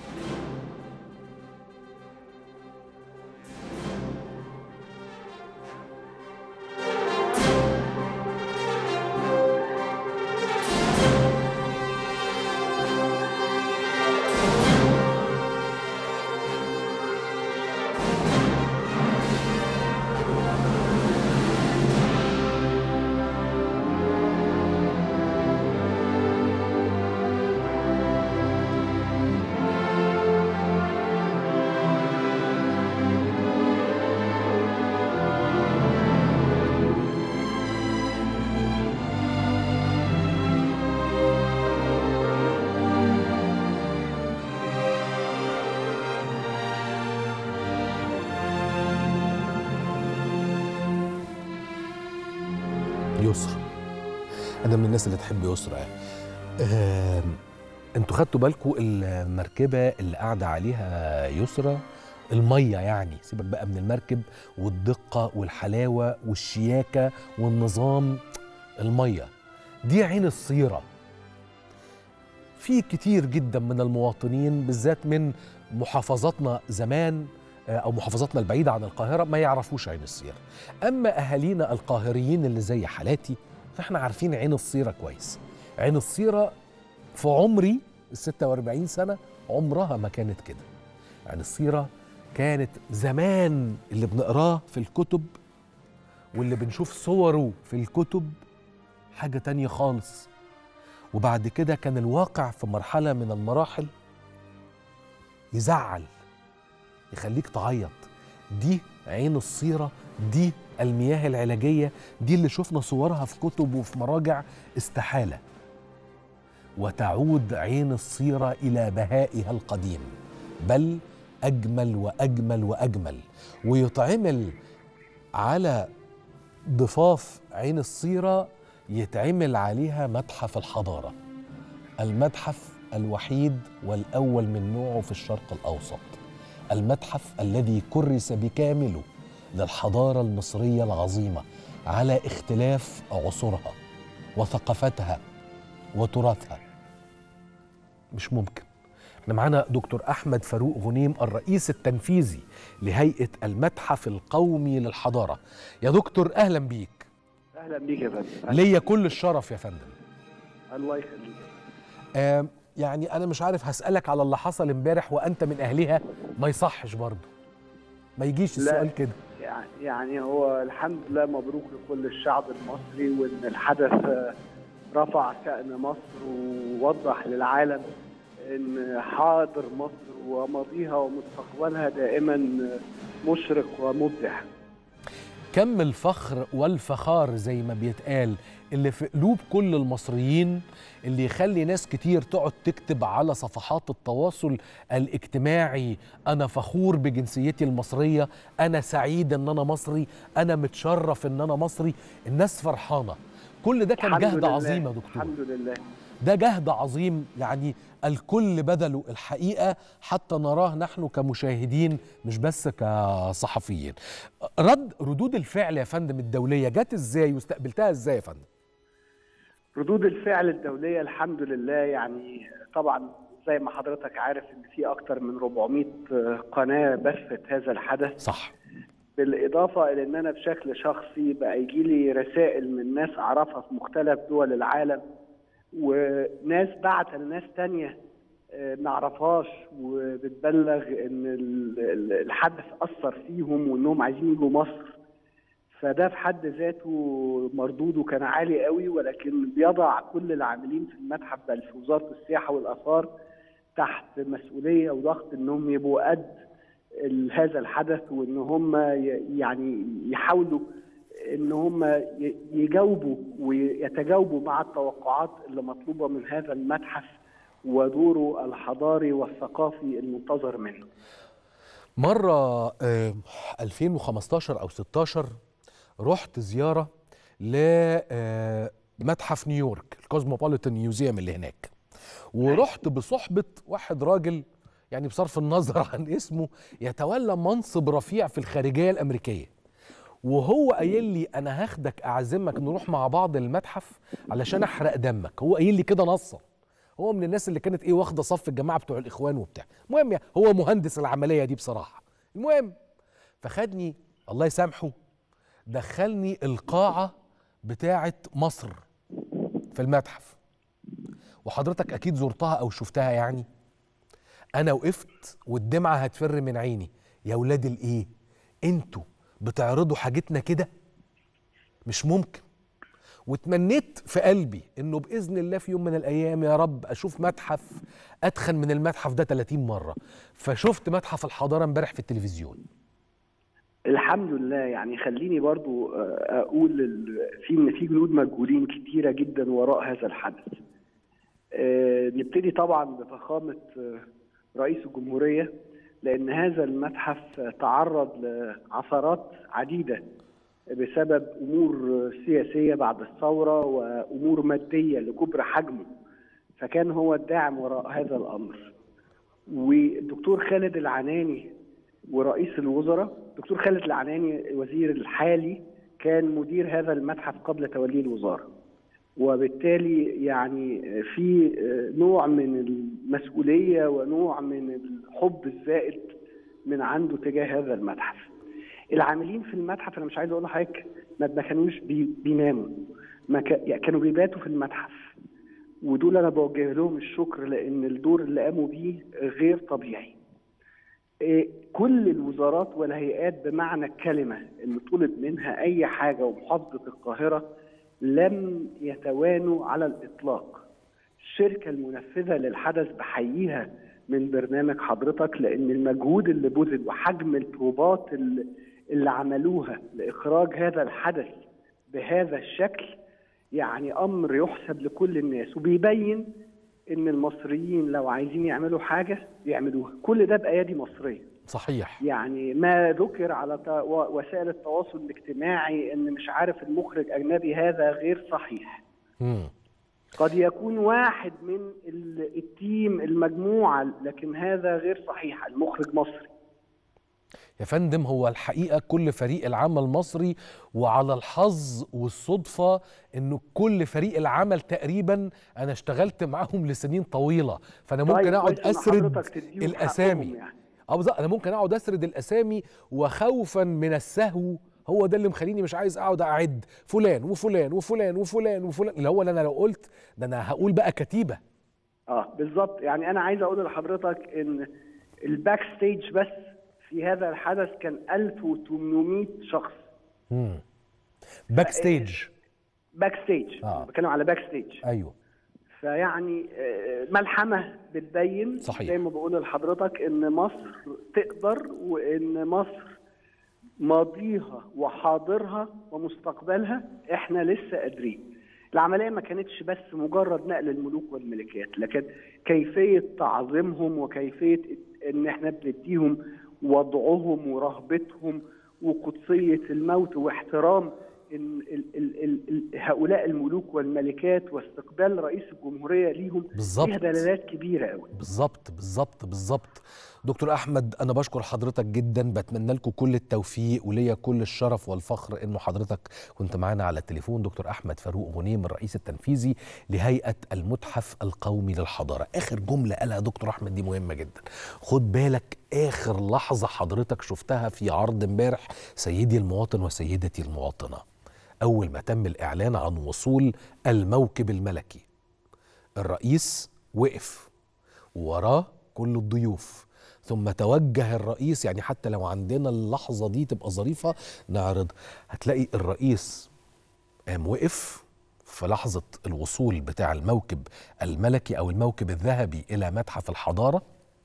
يسرى انا من الناس اللي تحب يسرى يعني آم، انتوا خدتوا بالكم المركبه اللي قاعده عليها يسرى الميه يعني سيبك بقى من المركب والدقه والحلاوه والشياكه والنظام الميه دي عين الصيره في كتير جدا من المواطنين بالذات من محافظاتنا زمان او محافظاتنا البعيده عن القاهره ما يعرفوش عين السيره اما اهالينا القاهريين اللي زي حالاتي فاحنا عارفين عين السيره كويس عين السيره في عمري ال 46 سنه عمرها ما كانت كده عين السيره كانت زمان اللي بنقراه في الكتب واللي بنشوف صوره في الكتب حاجه تانية خالص وبعد كده كان الواقع في مرحله من المراحل يزعل يخليك تعيط دي عين الصيرة دي المياه العلاجية دي اللي شفنا صورها في كتب وفي مراجع استحالة وتعود عين الصيرة إلى بهائها القديم بل أجمل وأجمل وأجمل ويتعمل على ضفاف عين الصيرة يتعمل عليها متحف الحضارة المتحف الوحيد والأول من نوعه في الشرق الأوسط المتحف الذي كرس بكامله للحضاره المصريه العظيمه على اختلاف عصورها وثقافتها وتراثها مش ممكن احنا معانا دكتور احمد فاروق غنيم الرئيس التنفيذي لهيئه المتحف القومي للحضاره يا دكتور اهلا بيك اهلا بيك يا فندم ليا كل الشرف يا فندم الله يخليك آه يعني انا مش عارف هسالك على اللي حصل امبارح وانت من اهلها ما يصحش برضه ما يجيش لا. السؤال كده يعني يعني هو الحمد لله مبروك لكل الشعب المصري وان الحدث آه، رفع شأن مصر ووضح للعالم ان حاضر مصر وماضيها ومستقبلها دائما آه، مشرق ومبدع كم الفخر والفخار زي ما بيتقال اللي في قلوب كل المصريين اللي يخلي ناس كتير تقعد تكتب على صفحات التواصل الاجتماعي انا فخور بجنسيتي المصريه انا سعيد ان انا مصري انا متشرف ان انا مصري الناس فرحانه كل ده كان الحمد جهد لله. عظيم يا دكتور الحمد لله ده جهد عظيم يعني الكل بذلوا الحقيقة حتى نراه نحن كمشاهدين مش بس كصحفيين رد ردود الفعل يا فندم الدولية جت ازاي واستقبلتها ازاي يا فندم ردود الفعل الدولية الحمد لله يعني طبعا زي ما حضرتك عارف ان في اكتر من 400 قناة بثت هذا الحدث صح بالاضافة الى ان انا بشكل شخصي بقى يجي لي رسائل من ناس اعرفها في مختلف دول العالم وناس بعت لناس تانية آه، ما اعرفهاش وبتبلغ ان ال- ال- الحدث اثر فيهم وانهم عايزين يجوا مصر فده في حد ذاته مردوده كان عالي قوي ولكن بيضع كل العاملين في المتحف بل في وزاره السياحه والاثار تحت مسؤوليه وضغط انهم يبقوا قد ال- هذا الحدث وان هم ي- يعني يحاولوا ان هم ي- يجاوبوا ويتجاوبوا مع التوقعات اللي مطلوبه من هذا المتحف ودوره الحضاري والثقافي المنتظر منه. مرة آه، 2015 أو 16 رحت زيارة لمتحف نيويورك الكوزموبوليتان ميوزيوم اللي هناك ورحت بصحبة واحد راجل يعني بصرف النظر عن اسمه يتولى منصب رفيع في الخارجية الأمريكية وهو قايل لي انا هاخدك اعزمك نروح مع بعض المتحف علشان احرق دمك هو قايل لي كده نصا هو من الناس اللي كانت ايه واخده صف الجماعه بتوع الاخوان وبتاع المهم يعني هو مهندس العمليه دي بصراحه المهم فخدني الله يسامحه دخلني القاعه بتاعه مصر في المتحف وحضرتك اكيد زرتها او شفتها يعني انا وقفت والدمعه هتفر من عيني يا ولاد الايه انتوا بتعرضوا حاجتنا كده مش ممكن وتمنيت في قلبي انه باذن الله في يوم من الايام يا رب اشوف متحف اتخن من المتحف ده 30 مره فشفت متحف الحضاره امبارح في التلفزيون الحمد لله يعني خليني برضو آه، اقول ال- في ان في جنود مجهولين كتيره جدا وراء هذا الحدث. آه، نبتدي طبعا بفخامه آه، رئيس الجمهوريه لان هذا المتحف آه، تعرض لعثرات عديده بسبب امور سياسيه بعد الثوره وامور ماديه لكبر حجمه فكان هو الداعم وراء هذا الامر. والدكتور خالد العناني ورئيس الوزراء دكتور خالد العناني الوزير الحالي كان مدير هذا المتحف قبل توليه الوزاره وبالتالي يعني في نوع من المسؤوليه ونوع من الحب الزائد من عنده تجاه هذا المتحف العاملين في المتحف انا مش عايز اقول لحضرتك ما ما كانوش بي بيناموا ما كا يعني كانوا بيباتوا في المتحف ودول انا بوجه لهم الشكر لان الدور اللي قاموا بيه غير طبيعي إيه، كل الوزارات والهيئات بمعنى الكلمة اللي طلب منها أي حاجة ومحافظة القاهرة لم يتوانوا على الإطلاق الشركة المنفذة للحدث بحييها من برنامج حضرتك لأن المجهود اللي بذل وحجم البروبات اللي, اللي عملوها لإخراج هذا الحدث بهذا الشكل يعني أمر يحسب لكل الناس وبيبين ان المصريين لو عايزين يعملوا حاجه يعملوها كل ده بايادي مصريه صحيح يعني ما ذكر على ت- و- وسائل التواصل الاجتماعي ان مش عارف المخرج اجنبي هذا غير صحيح مم. قد يكون واحد من ال- التيم المجموعه لكن هذا غير صحيح المخرج مصري يا فندم هو الحقيقة كل فريق العمل مصري وعلى الحظ والصدفة انه كل فريق العمل تقريبا انا اشتغلت معاهم لسنين طويلة فانا ممكن طيب، اقعد كويس إن اسرد حضرتك تديهم الاسامي حقهم يعني. اه بالظبط انا ممكن اقعد اسرد الاسامي وخوفا من السهو هو ده اللي مخليني مش عايز اقعد اعد فلان وفلان وفلان وفلان وفلان اللي هو اللي انا لو قلت ده انا هقول بقى كتيبه اه بالظبط يعني انا عايز اقول لحضرتك ان الباك ستيج بس في هذا الحدث كان 1800 شخص مم. باك ستيج باك ستيج آه. بتكلم على باك ستيج ايوه فيعني آه، ملحمه بتبين صحيح. زي ما بقول لحضرتك ان مصر تقدر وان مصر ماضيها وحاضرها ومستقبلها احنا لسه قادرين العمليه ما كانتش بس مجرد نقل الملوك والملكات لكن كيفيه تعظيمهم وكيفيه ان احنا بنديهم وضعهم ورهبتهم وقدسيه الموت واحترام ال ال ال ال ال هؤلاء الملوك والملكات واستقبال رئيس الجمهوريه ليهم بالظبط. ليها دلالات كبيره قوي بالظبط بالظبط بالظبط دكتور احمد انا بشكر حضرتك جدا بتمنى لكم كل التوفيق وليا كل الشرف والفخر انه حضرتك كنت معانا على التليفون دكتور احمد فاروق غنيم الرئيس التنفيذي لهيئه المتحف القومي للحضاره اخر جمله قالها دكتور احمد دي مهمه جدا خد بالك اخر لحظه حضرتك شفتها في عرض امبارح سيدي المواطن وسيدتي المواطنه اول ما تم الاعلان عن وصول الموكب الملكي الرئيس وقف ووراه كل الضيوف ثم توجه الرئيس يعني حتى لو عندنا اللحظة دي تبقى ظريفة نعرض هتلاقي الرئيس قام وقف في لحظة الوصول بتاع الموكب الملكي أو الموكب الذهبي إلى متحف الحضارة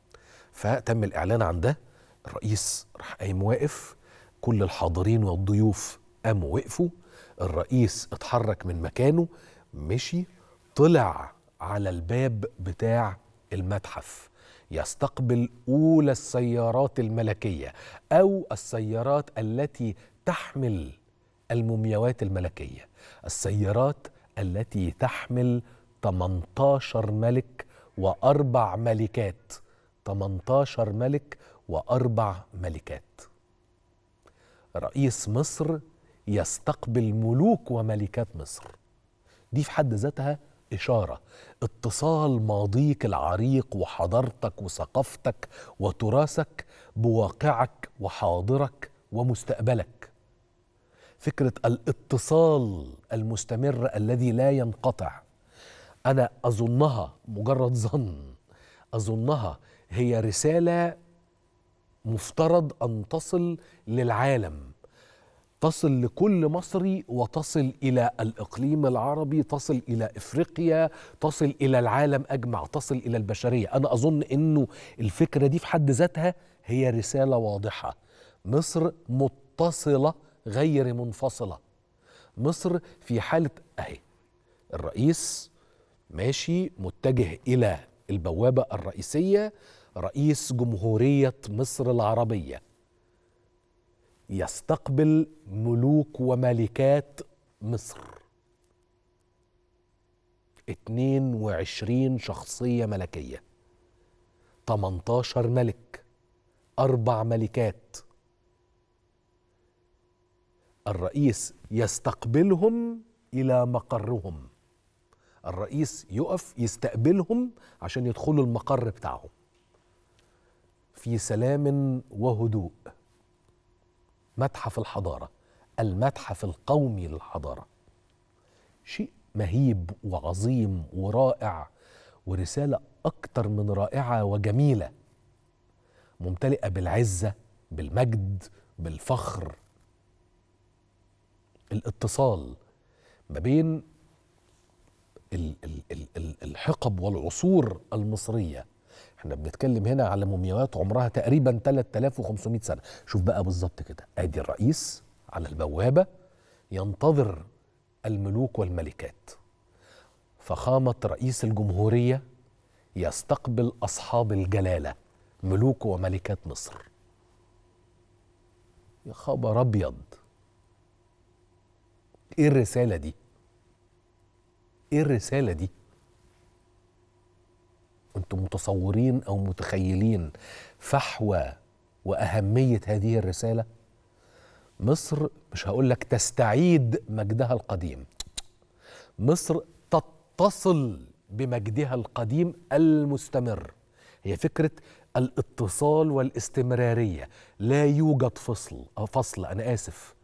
فتم الإعلان عن ده الرئيس راح قايم واقف كل الحاضرين والضيوف قاموا وقفوا الرئيس اتحرك من مكانه مشي طلع على الباب بتاع المتحف يستقبل أولى السيارات الملكية أو السيارات التي تحمل المومياوات الملكية السيارات التي تحمل 18 ملك وأربع ملكات 18 ملك وأربع ملكات رئيس مصر يستقبل ملوك وملكات مصر دي في حد ذاتها إشارة اتصال ماضيك العريق وحضارتك وثقافتك وتراثك بواقعك وحاضرك ومستقبلك فكرة الاتصال المستمر الذي لا ينقطع أنا أظنها مجرد ظن أظنها هي رسالة مفترض أن تصل للعالم تصل لكل مصري وتصل الى الاقليم العربي تصل الى افريقيا تصل الى العالم اجمع تصل الى البشريه انا اظن انه الفكره دي في حد ذاتها هي رساله واضحه مصر متصله غير منفصله مصر في حاله اهي الرئيس ماشي متجه الى البوابه الرئيسيه رئيس جمهوريه مصر العربيه يستقبل ملوك وملكات مصر 22 شخصية ملكية 18 ملك أربع ملكات الرئيس يستقبلهم إلى مقرهم الرئيس يقف يستقبلهم عشان يدخلوا المقر بتاعهم في سلام وهدوء متحف الحضاره المتحف القومي للحضاره شيء مهيب وعظيم ورائع ورساله اكتر من رائعه وجميله ممتلئه بالعزه بالمجد بالفخر الاتصال ما بين ال- ال- ال- ال- الحقب والعصور المصريه احنا بنتكلم هنا على مومياوات عمرها تقريبا 3500 سنه شوف بقى بالظبط كده ادي الرئيس على البوابه ينتظر الملوك والملكات فخامه رئيس الجمهوريه يستقبل اصحاب الجلاله ملوك وملكات مصر يا خبر ابيض ايه الرساله دي ايه الرساله دي انتم متصورين او متخيلين فحوى واهميه هذه الرساله مصر مش هقول لك تستعيد مجدها القديم مصر تتصل بمجدها القديم المستمر هي فكره الاتصال والاستمراريه لا يوجد فصل أو فصل انا اسف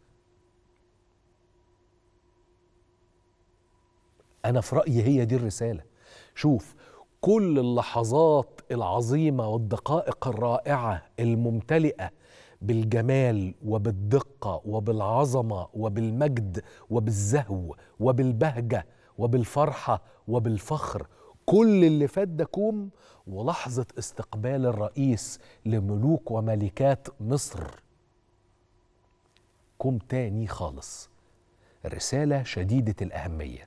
انا في رايي هي دي الرساله شوف كل اللحظات العظيمه والدقائق الرائعه الممتلئه بالجمال وبالدقه وبالعظمه وبالمجد وبالزهو وبالبهجه وبالفرحه وبالفخر كل اللي فات ده كوم ولحظه استقبال الرئيس لملوك وملكات مصر كوم تاني خالص رساله شديده الاهميه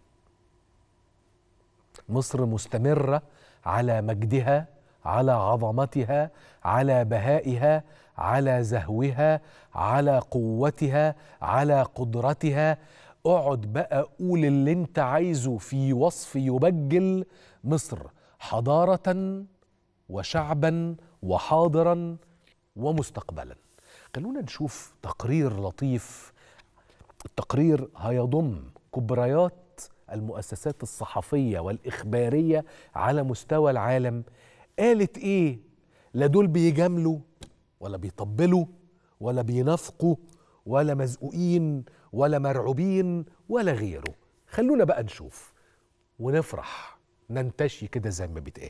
مصر مستمره على مجدها على عظمتها على بهائها على زهوها على قوتها على قدرتها اقعد بقى قول اللي انت عايزه في وصف يبجل مصر حضاره وشعبا وحاضرا ومستقبلا خلونا نشوف تقرير لطيف التقرير هيضم كبريات المؤسسات الصحفيه والاخباريه على مستوى العالم قالت ايه لا دول بيجاملوا ولا بيطبلوا ولا بينافقوا ولا مزقوقين ولا مرعوبين ولا غيره خلونا بقى نشوف ونفرح ننتشي كده زي ما بيتقال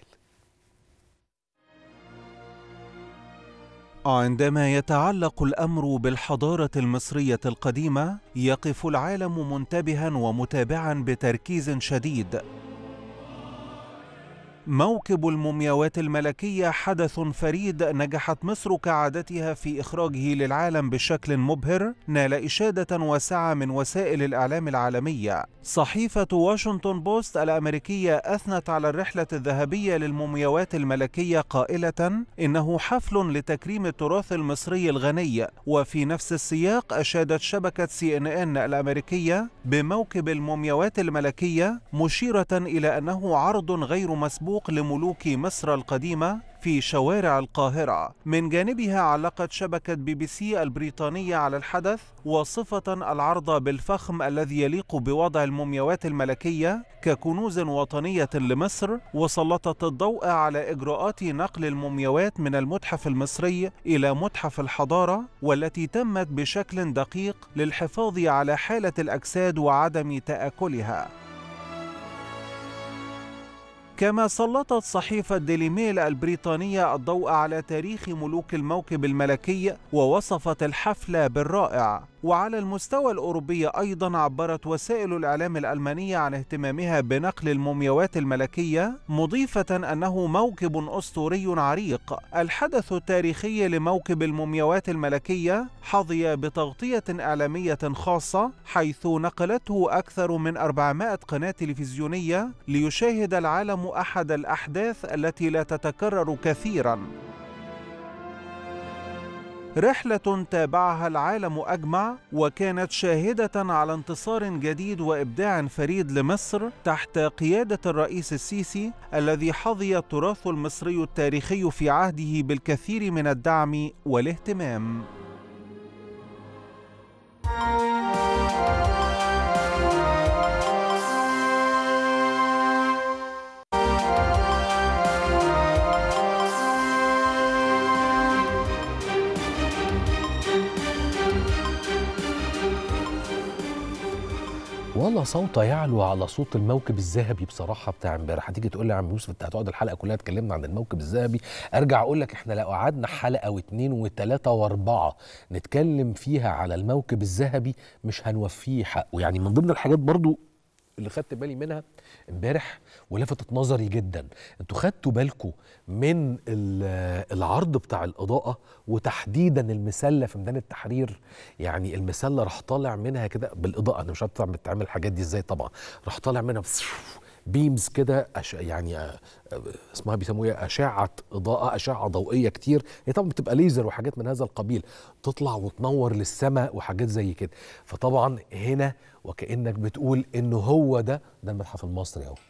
عندما يتعلق الامر بالحضاره المصريه القديمه يقف العالم منتبها ومتابعا بتركيز شديد موكب المومياوات الملكيه حدث فريد نجحت مصر كعادتها في اخراجه للعالم بشكل مبهر نال اشاده واسعه من وسائل الاعلام العالميه صحيفه واشنطن بوست الامريكيه اثنت على الرحله الذهبيه للمومياوات الملكيه قائله انه حفل لتكريم التراث المصري الغني وفي نفس السياق اشادت شبكه سي ان ان الامريكيه بموكب المومياوات الملكيه مشيره الى انه عرض غير مسبوق لملوك مصر القديمه في شوارع القاهرة من جانبها علقت شبكة بي بي سي البريطانية على الحدث وصفة العرض بالفخم الذي يليق بوضع المومياوات الملكية ككنوز وطنية لمصر وسلطت الضوء على إجراءات نقل المومياوات من المتحف المصري إلى متحف الحضارة والتي تمت بشكل دقيق للحفاظ على حالة الأجساد وعدم تآكلها كما سلطت صحيفة ديلي ميل البريطانية الضوء على تاريخ ملوك الموكب الملكي ووصفت الحفل بالرائع وعلى المستوى الأوروبي أيضا عبرت وسائل الإعلام الألمانية عن اهتمامها بنقل المومياوات الملكية مضيفة أنه موكب أسطوري عريق الحدث التاريخي لموكب المومياوات الملكية حظي بتغطية إعلامية خاصة حيث نقلته أكثر من 400 قناة تلفزيونية ليشاهد العالم أحد الأحداث التي لا تتكرر كثيراً رحلة تابعها العالم أجمع وكانت شاهدة على انتصار جديد وإبداع فريد لمصر تحت قيادة الرئيس السيسي الذي حظي التراث المصري التاريخي في عهده بالكثير من الدعم والاهتمام. ولا صوت يعلو على صوت الموكب الذهبي بصراحه بتاع امبارح هتيجي تقول لي يا عم يوسف انت هتقعد الحلقه كلها اتكلمنا عن الموكب الذهبي ارجع اقول لك احنا لو قعدنا حلقه واثنين وثلاثه واربعه نتكلم فيها على الموكب الذهبي مش هنوفيه حقه يعني من ضمن الحاجات برضو اللي خدت بالي منها امبارح ولفتت نظري جدا انتوا خدتوا بالكم من ال- العرض بتاع الاضاءه وتحديدا المسله في ميدان التحرير يعني المسله راح طالع منها كده بالاضاءه انا مش عارف طبعا بتتعمل الحاجات دي ازاي طبعا راح طالع منها بيمز كده أش... يعني آه، آه، اسمها بيسموها إيه؟ اشعه اضاءه اشعه ضوئيه كتير هي طبعا بتبقى ليزر وحاجات من هذا القبيل تطلع وتنور للسماء وحاجات زي كده فطبعا هنا وكانك بتقول انه هو ده ده المتحف المصري اهو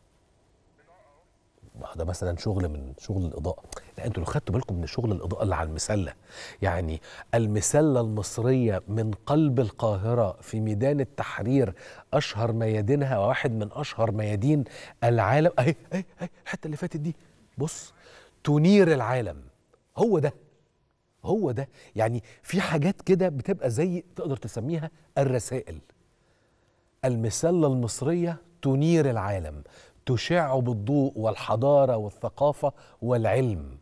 ما هو ده مثلا شغل من شغل الاضاءه لا انتوا لو خدتوا بالكم من شغل الاضاءه اللي على المسله يعني المسله المصريه من قلب القاهره في ميدان التحرير اشهر ميادينها واحد من اشهر ميادين العالم اهي اهي اهي الحته اللي فاتت دي بص تنير العالم هو ده هو ده يعني في حاجات كده بتبقى زي تقدر تسميها الرسائل المسلة المصرية تنير العالم تشع بالضوء والحضارة والثقافة والعلم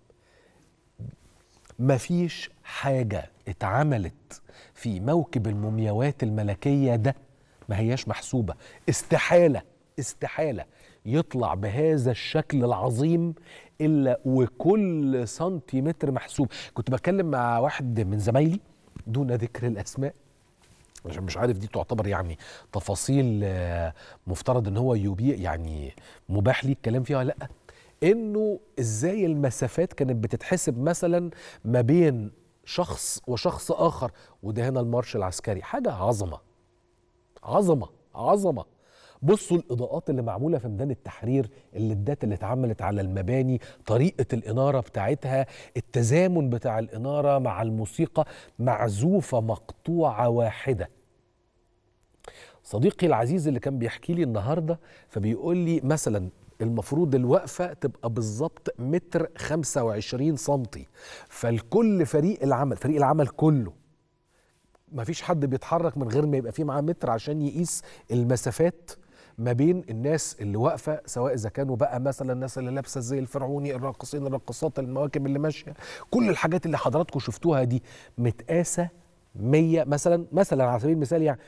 مفيش حاجة اتعملت في موكب المومياوات الملكية ده ما هياش محسوبة استحالة استحالة يطلع بهذا الشكل العظيم إلا وكل سنتيمتر محسوب كنت بتكلم مع واحد من زمايلي دون ذكر الأسماء عشان مش عارف دي تعتبر يعني تفاصيل آه، مفترض ان هو يبيع يعني مباح لي الكلام فيها ولا لا انه ازاي المسافات كانت بتتحسب مثلا ما بين شخص وشخص اخر وده هنا المارش العسكري حاجه عظمه عظمه عظمه بصوا الاضاءات اللي معموله في ميدان التحرير الليدات اللي اتعملت على المباني طريقه الاناره بتاعتها التزامن بتاع الاناره مع الموسيقى معزوفه مقطوعه واحده صديقي العزيز اللي كان بيحكي لي النهارده فبيقول لي مثلا المفروض الوقفة تبقى بالظبط متر 25 سنتي فالكل فريق العمل فريق العمل كله ما فيش حد بيتحرك من غير ما يبقى فيه معاه متر عشان يقيس المسافات ما بين الناس اللي واقفه سواء اذا كانوا بقى مثلا الناس اللي لابسه زي الفرعوني الراقصين الراقصات المواكب اللي ماشيه كل الحاجات اللي حضراتكم شفتوها دي متقاسه 100 مثلا مثلا على سبيل المثال يعني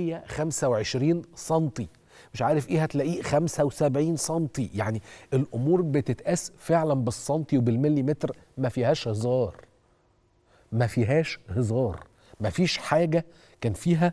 125 سنتي مش عارف ايه هتلاقيه 75 سنتي يعني الامور بتتقاس فعلا بالسنتي وبالمليمتر ما فيهاش هزار ما فيهاش هزار ما فيش حاجة كان فيها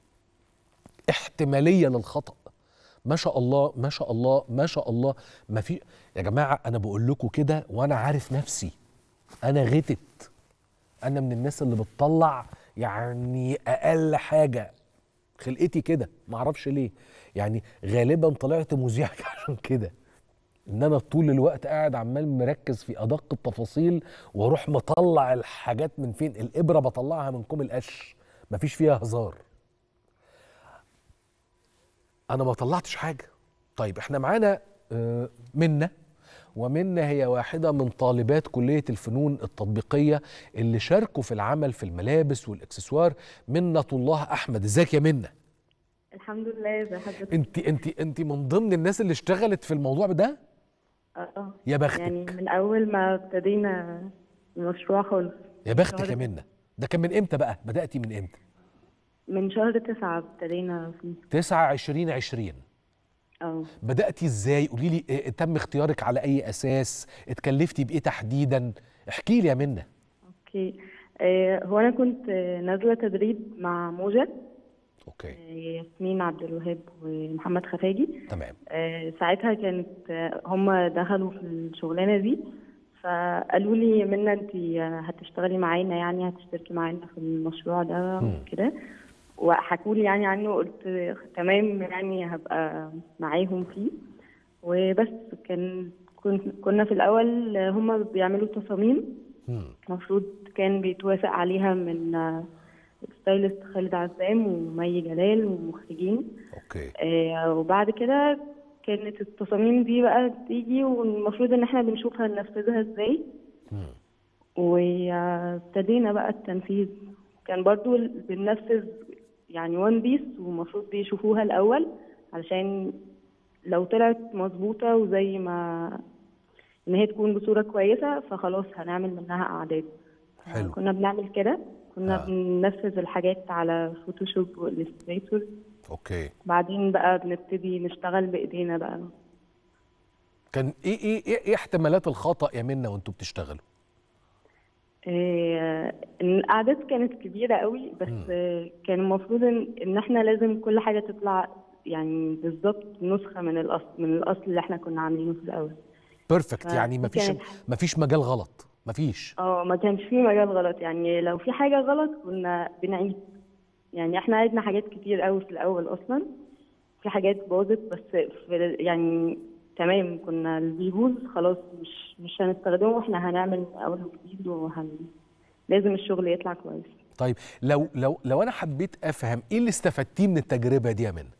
احتمالية للخطأ ما شاء الله ما شاء الله ما شاء الله ما في يا جماعة أنا بقول لكم كده وأنا عارف نفسي أنا غتت أنا من الناس اللي بتطلع يعني أقل حاجة خلقتي كده معرفش ليه يعني غالبا طلعت مذيع عشان كده ان انا طول الوقت قاعد عمال مركز في ادق التفاصيل واروح مطلع الحاجات من فين الابره بطلعها من كوم القش مفيش فيها هزار انا ما طلعتش حاجه طيب احنا معانا آه، منة ومنة هي واحدة من طالبات كلية الفنون التطبيقية اللي شاركوا في العمل في الملابس والإكسسوار منة الله أحمد ازيك يا منة الحمد لله ازي حضرتك انت انت انت من ضمن الناس اللي اشتغلت في الموضوع ده اه يا بختك يعني من اول ما ابتدينا المشروع خالص يا بختك شهر- يا منة ده كان من امتى بقى بدأتي من امتى من شهر تسعة ابتدينا فيه 9 20 20 اه بدأتي ازاي قولي لي اه تم اختيارك على اي اساس اتكلفتي بايه تحديدا احكي لي يا منة اوكي آه هو انا كنت آه، نازلة تدريب مع موجة اوكي آه، ياسمين عبد الوهاب ومحمد خفاجي تمام آه ساعتها كانت آه، هم دخلوا في الشغلانة دي فقالوا لي منى انت هتشتغلي معانا يعني هتشتركي معانا في المشروع ده مم. وكده وحكوا لي يعني عنه قلت تمام يعني هبقى معاهم فيه وبس كان كنت كنا في الاول هم بيعملوا تصاميم مم. المفروض كان بيتوافق عليها من آه، ستايلست خالد عزام ومي جلال ومخرجين اوكي آه، وبعد كده كانت التصاميم دي بقى تيجي والمفروض ان احنا بنشوفها ننفذها ازاي مم. وابتدينا بقى التنفيذ كان برضو ال- بننفذ يعني وان بيس ومفروض بيشوفوها الاول علشان لو طلعت مظبوطه وزي ما ان هي تكون بصوره كويسه فخلاص هنعمل منها اعداد حلو. كنا بنعمل كده كنا آه. بننفذ الحاجات على فوتوشوب والستريتور اوكي بعدين بقى بنبتدي نشتغل بايدينا بقى كان ايه ايه ايه, إيه احتمالات الخطا يا منى وانتوا بتشتغلوا إيه، إن الاعداد كانت كبيره قوي بس آه، كان المفروض ان ان احنا لازم كل حاجه تطلع يعني بالظبط نسخه من الاصل من الاصل اللي احنا كنا عاملينه في الاول بيرفكت آه، يعني مفيش كانت- مفيش مجال غلط مفيش اه ما كانش في مجال غلط يعني لو في حاجه غلط كنا بنعيد يعني احنا عيدنا حاجات كتير قوي في الاول اصلا في حاجات باظت بس في ال- يعني تمام كنا اللي بيبوظ خلاص مش مش هنستخدمه واحنا هنعمل من اول وجديد وهن لازم الشغل يطلع كويس طيب لو لو لو انا حبيت افهم ايه اللي استفدتيه من التجربه دي يا منى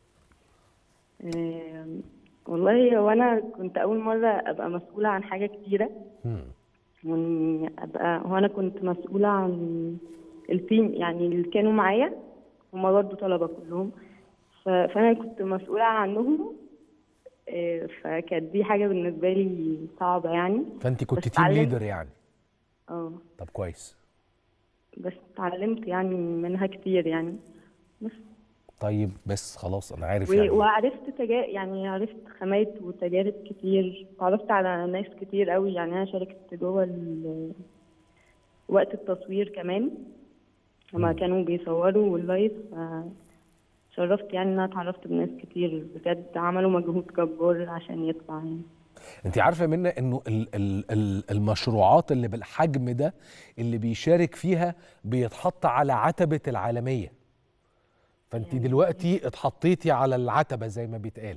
آم، والله هو انا كنت اول مره ابقى مسؤوله عن حاجه كتيره مم. واني ابقى هو انا كنت مسؤوله عن التيم يعني اللي كانوا معايا هما برضه طلبه كلهم ف- فانا كنت مسؤوله عنهم آه، فكانت دي حاجه بالنسبه لي صعبه يعني فانت كنت بس تيم اتعلمت. ليدر يعني اه طب كويس بس اتعلمت يعني منها كتير يعني بس طيب بس خلاص انا عارف و- يعني وعرفت تجا... يعني عرفت خامات وتجارب كتير تعرفت على ناس كتير قوي يعني انا شاركت جوه ال... وقت التصوير كمان لما كانوا بيصوروا اللايف شرفت يعني ان انا اتعرفت بناس كتير بجد عملوا مجهود جبار عشان يطلع يعني انت عارفه منى انه ال ال ال المشروعات اللي بالحجم ده اللي بيشارك فيها بيتحط على عتبه العالميه فانت دلوقتي اتحطيتي على العتبه زي ما بيتقال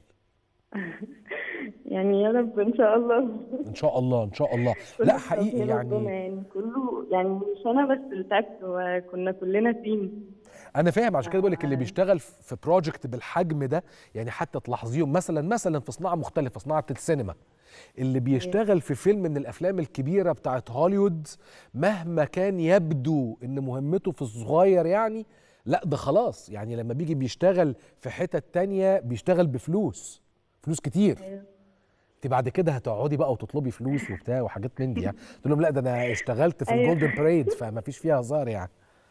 يعني يا رب ان شاء الله ان شاء الله ان شاء الله كل لا التوفيق حقيقي ربنا يعني يعني كله يعني مش انا بس اللي تعبت وكنا كلنا تيم انا فاهم عشان كده بقول لك اللي بيشتغل في بروجكت بالحجم ده يعني حتى تلاحظيهم مثلا مثلا في صناعه مختلفه صناعه السينما اللي بيشتغل في فيلم من الافلام الكبيره بتاعت هوليوود مهما كان يبدو ان مهمته في الصغير يعني لا ده خلاص يعني لما بيجي بيشتغل في حتت تانية بيشتغل بفلوس فلوس كتير انت بعد كده هتقعدي بقى وتطلبي فلوس وبتاع وحاجات من دي يعني قلت لهم لا ده انا اشتغلت في أيوة. الجولدن بريد فما فيش فيها هزار يعني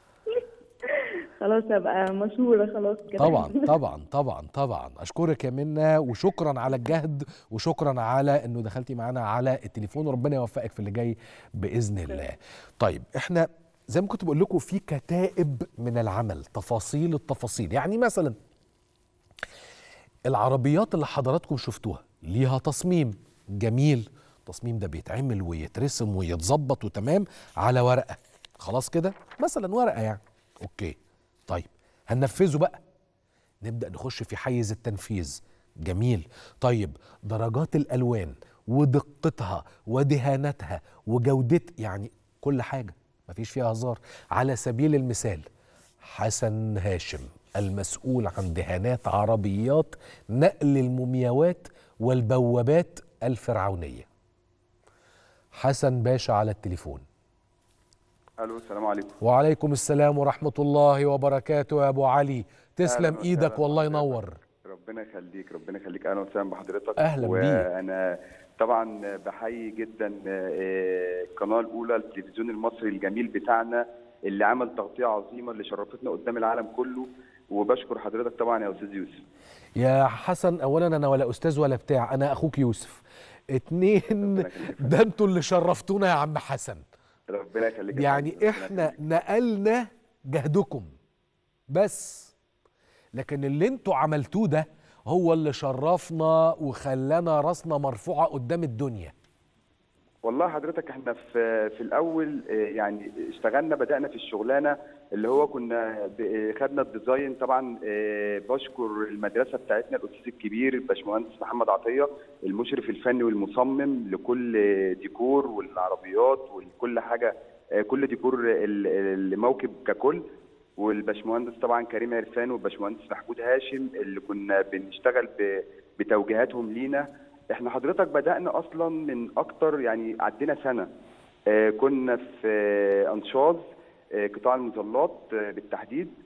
خلاص ابقى مشهوره خلاص كده طبعا طبعا طبعا طبعا اشكرك يا منى وشكرا على الجهد وشكرا على انه دخلتي معانا على التليفون وربنا يوفقك في اللي جاي باذن الله طيب احنا زي ما كنت بقول لكم في كتائب من العمل تفاصيل التفاصيل يعني مثلا العربيات اللي حضراتكم شفتوها ليها تصميم جميل التصميم ده بيتعمل ويترسم ويتظبط وتمام على ورقه خلاص كده مثلا ورقه يعني اوكي طيب هننفذه بقى نبدا نخش في حيز التنفيذ جميل طيب درجات الالوان ودقتها ودهانتها وجودت يعني كل حاجه مفيش فيها هزار على سبيل المثال حسن هاشم المسؤول عن دهانات عربيات نقل المومياوات والبوابات الفرعونيه حسن باشا على التليفون الو السلام عليكم وعليكم السلام ورحمة الله وبركاته يا أبو علي تسلم أهلاً إيدك وسهلاً والله بحضرتك. ينور ربنا يخليك ربنا يخليك اهلا وسهلا بحضرتك أهلاً بيك. وانا طبعا بحيي جدا آه، القناه الاولى التلفزيون المصري الجميل بتاعنا اللي عمل تغطيه عظيمه اللي شرفتنا قدام العالم كله وبشكر حضرتك طبعا يا استاذ يوسف يا حسن أولا أنا ولا أستاذ ولا بتاع أنا أخوك يوسف اتنين ربنا يخليك. ده انتوا اللي شرفتونا يا عم حسن ربنا يخليك يا فندم، يعني ربنا احنا يخليك. نقلنا جهدكم بس لكن اللي انتوا عملتوه ده هو اللي شرفنا وخلانا راسنا مرفوعة قدام الدنيا والله حضرتك احنا في في الاول آه، يعني اشتغلنا بدانا في الشغلانه اللي هو كنا ب- آه، خدنا الديزاين طبعا آه، بشكر المدرسه بتاعتنا الاستاذ الكبير الباشمهندس محمد عطيه المشرف الفني والمصمم لكل ديكور والعربيات وكل حاجه آه، كل ديكور ال- الموكب ككل والباشمهندس طبعا كريم عرفان والباشمهندس محمود هاشم اللي كنا بنشتغل ب- بتوجيهاتهم لينا احنا حضرتك بدأنا اصلا من اكتر يعني عدينا سنة آه كنا في آه انشاز آه قطاع المظلات آه بالتحديد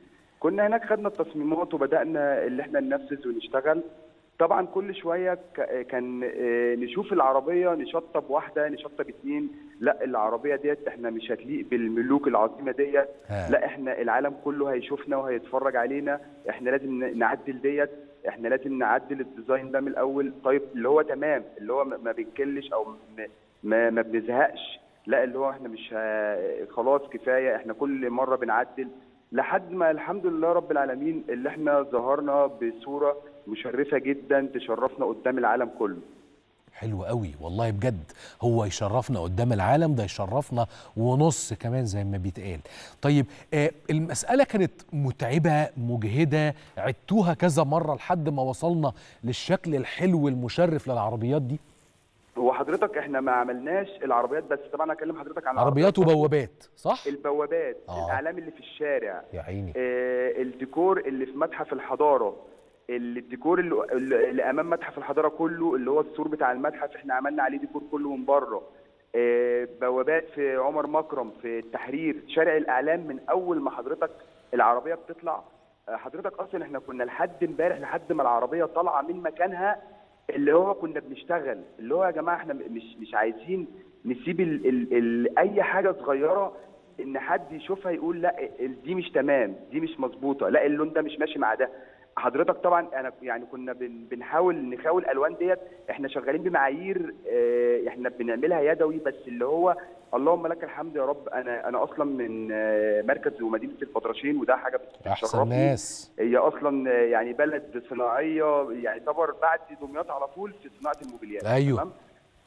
كنا هناك خدنا التصميمات وبدانا اللي احنا ننفذ ونشتغل طبعا كل شويه ك- كان آه، نشوف العربيه نشطب واحده نشطب اتنين لا العربيه ديت احنا مش هتليق بالملوك العظيمه ديت ها. لا احنا العالم كله هيشوفنا وهيتفرج علينا احنا لازم ن- نعدل ديت احنا لازم نعدل الديزاين ده من الاول طيب اللي هو تمام اللي هو ما ما بنكلش او م- ما ما بنزهقش لا اللي هو احنا مش ه- خلاص كفايه احنا كل مره بنعدل لحد ما الحمد لله رب العالمين اللي احنا ظهرنا بصوره مشرفه جدا تشرفنا قدام العالم كله حلو قوي والله بجد هو يشرفنا قدام العالم ده يشرفنا ونص كمان زي ما بيتقال طيب آه المسألة كانت متعبة مجهدة عدتوها كذا مرة لحد ما وصلنا للشكل الحلو المشرف للعربيات دي هو حضرتك احنا ما عملناش العربيات بس طبعا اكلم حضرتك عن عربيات العربيات وبوابات صح؟ البوابات آه. الاعلام اللي في الشارع يا عيني آه، الديكور اللي في متحف الحضاره اللي- الديكور اللي, اللي اللي امام متحف الحضاره كله اللي هو السور بتاع المتحف احنا عملنا عليه ديكور كله من بره آه، بوابات في عمر مكرم في التحرير شارع الاعلام من اول ما حضرتك العربيه بتطلع آه، حضرتك اصلا احنا كنا لحد امبارح لحد ما العربيه طالعه من مكانها اللي هو كنا بنشتغل اللي هو يا جماعه احنا مش مش عايزين نسيب ال ال ال اي حاجه صغيره ان حد يشوفها يقول لا ال- دي مش تمام دي مش مظبوطه لا اللون ده مش ماشي مع ده حضرتك طبعا انا يعني كنا بن بنحاول نخاوي الالوان ديت احنا شغالين بمعايير اه، احنا بنعملها يدوي بس اللي هو اللهم لك الحمد يا رب انا انا اصلا من اه، مركز ومدينه البطرشين وده حاجه أحسن بتشرفني ناس هي اصلا اه، يعني بلد صناعيه يعني تعتبر بعد دمياط على طول في صناعه الموبيليات أيوه. تمام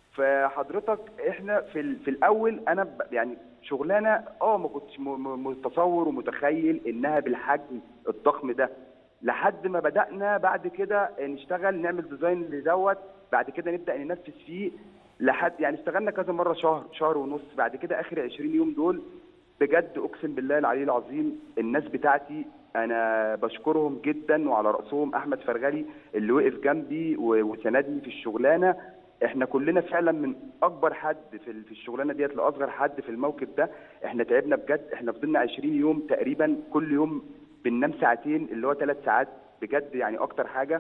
فحضرتك احنا في ال- في الاول انا ب- يعني شغلانه اه ما كنتش م- م- متصور ومتخيل انها بالحجم الضخم ده لحد ما بدانا بعد كده نشتغل نعمل ديزاين لدوت بعد كده نبدا ننفذ فيه لحد يعني اشتغلنا كذا مره شهر شهر ونص بعد كده اخر 20 يوم دول بجد اقسم بالله العلي العظيم الناس بتاعتي انا بشكرهم جدا وعلى راسهم احمد فرغلي اللي وقف جنبي و- وساندني في الشغلانه احنا كلنا فعلا من اكبر حد في ال- في الشغلانه ديت لاصغر حد في الموقف ده احنا تعبنا بجد احنا فضلنا 20 يوم تقريبا كل يوم بننام ساعتين اللي هو ثلاث ساعات بجد يعني اكتر حاجه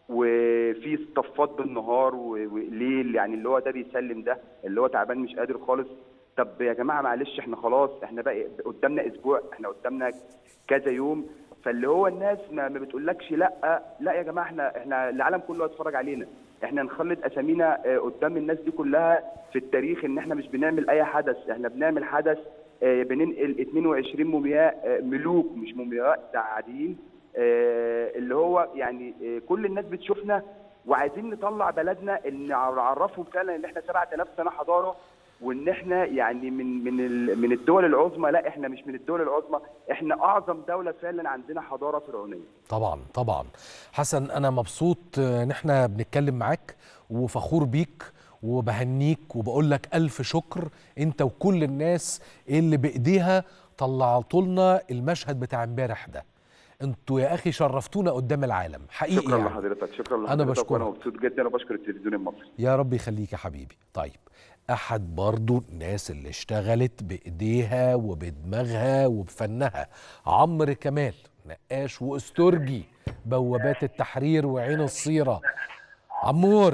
وفي صفات بالنهار و- وليل يعني اللي هو ده بيسلم ده اللي هو تعبان مش قادر خالص طب يا جماعه معلش احنا خلاص احنا بقى قدامنا اسبوع احنا قدامنا كذا يوم فاللي هو الناس ما, ما بتقولكش لا لا يا جماعه احنا احنا العالم كله هيتفرج علينا احنا نخلد اسامينا آه، قدام الناس دي كلها في التاريخ ان احنا مش بنعمل اي حدث احنا بنعمل حدث آه، بننقل 22 مومياء آه، ملوك مش مومياء ده عاديين آه، اللي هو يعني آه، كل الناس بتشوفنا وعايزين نطلع بلدنا ان نعرفهم فعلا ان احنا 7000 سنه حضاره وان احنا يعني من من ال- من الدول العظمى لا احنا مش من الدول العظمى احنا اعظم دوله فعلا عندنا حضاره فرعونيه طبعا طبعا حسن انا مبسوط آه، ان احنا بنتكلم معاك وفخور بيك وبهنيك وبقول لك الف شكر انت وكل الناس اللي بايديها طلعتوا لنا المشهد بتاع امبارح ده انتوا يا اخي شرفتونا قدام العالم حقيقي شكرا يعني. لحضرتك شكرا أنا لحضرتك بشكرك. وانا مبسوط جدا وبشكر التلفزيون المصري يا رب يخليك يا حبيبي طيب احد برضو الناس اللي اشتغلت بايديها وبدماغها وبفنها عمرو كمال نقاش واسترجي بوابات التحرير وعين الصيره عمور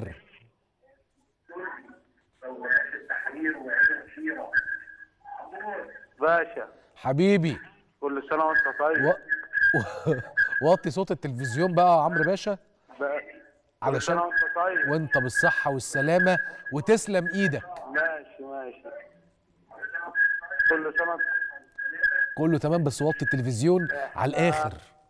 باشا حبيبي كل سنه وانت طيب و... و... وطي صوت التلفزيون بقى يا عمرو باشا بقى. كل علشان سنه وانت طيب وانت بالصحه والسلامه وتسلم ايدك ماشي ماشي كل سنه كله تمام بس وطي التلفزيون على الاخر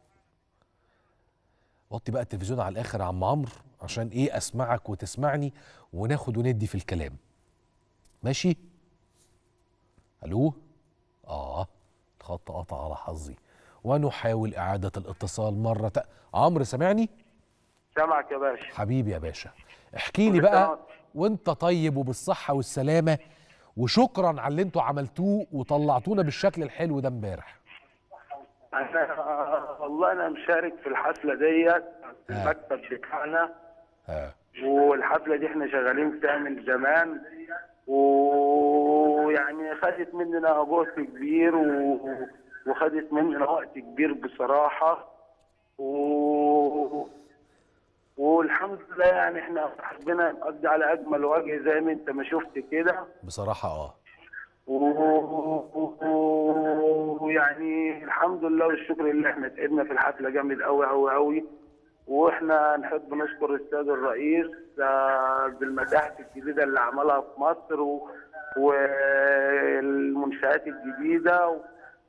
وطي بقى التلفزيون على الاخر يا عم عمرو عشان ايه اسمعك وتسمعني وناخد وندي في الكلام ماشي الو اه الخط قطع على حظي ونحاول اعاده الاتصال مره ت... عمرو سامعني سامعك يا باشا حبيبي يا باشا احكي لي كل سنة بقى وانت طيب وبالصحه والسلامه وشكرا على اللي انتوا عملتوه وطلعتونا بالشكل الحلو ده امبارح انا والله انا مشارك في الحفله ديت في آه. المكتب بتاعنا ها والحفله دي احنا شغالين فيها من زمان ويعني خدت مننا جهد كبير و... وخدت مننا وقت كبير بصراحه و... والحمد لله يعني احنا حبينا نقضي على اجمل وجه زي ما انت ما شفت كده بصراحه اه و- ويعني الحمد لله والشكر لله احنا تعبنا في الحفله جامد قوي قوي قوي واحنا نحب نشكر السيد الرئيس آه، بالمتاحف الجديده اللي عملها في مصر و- والمنشآت الجديده و-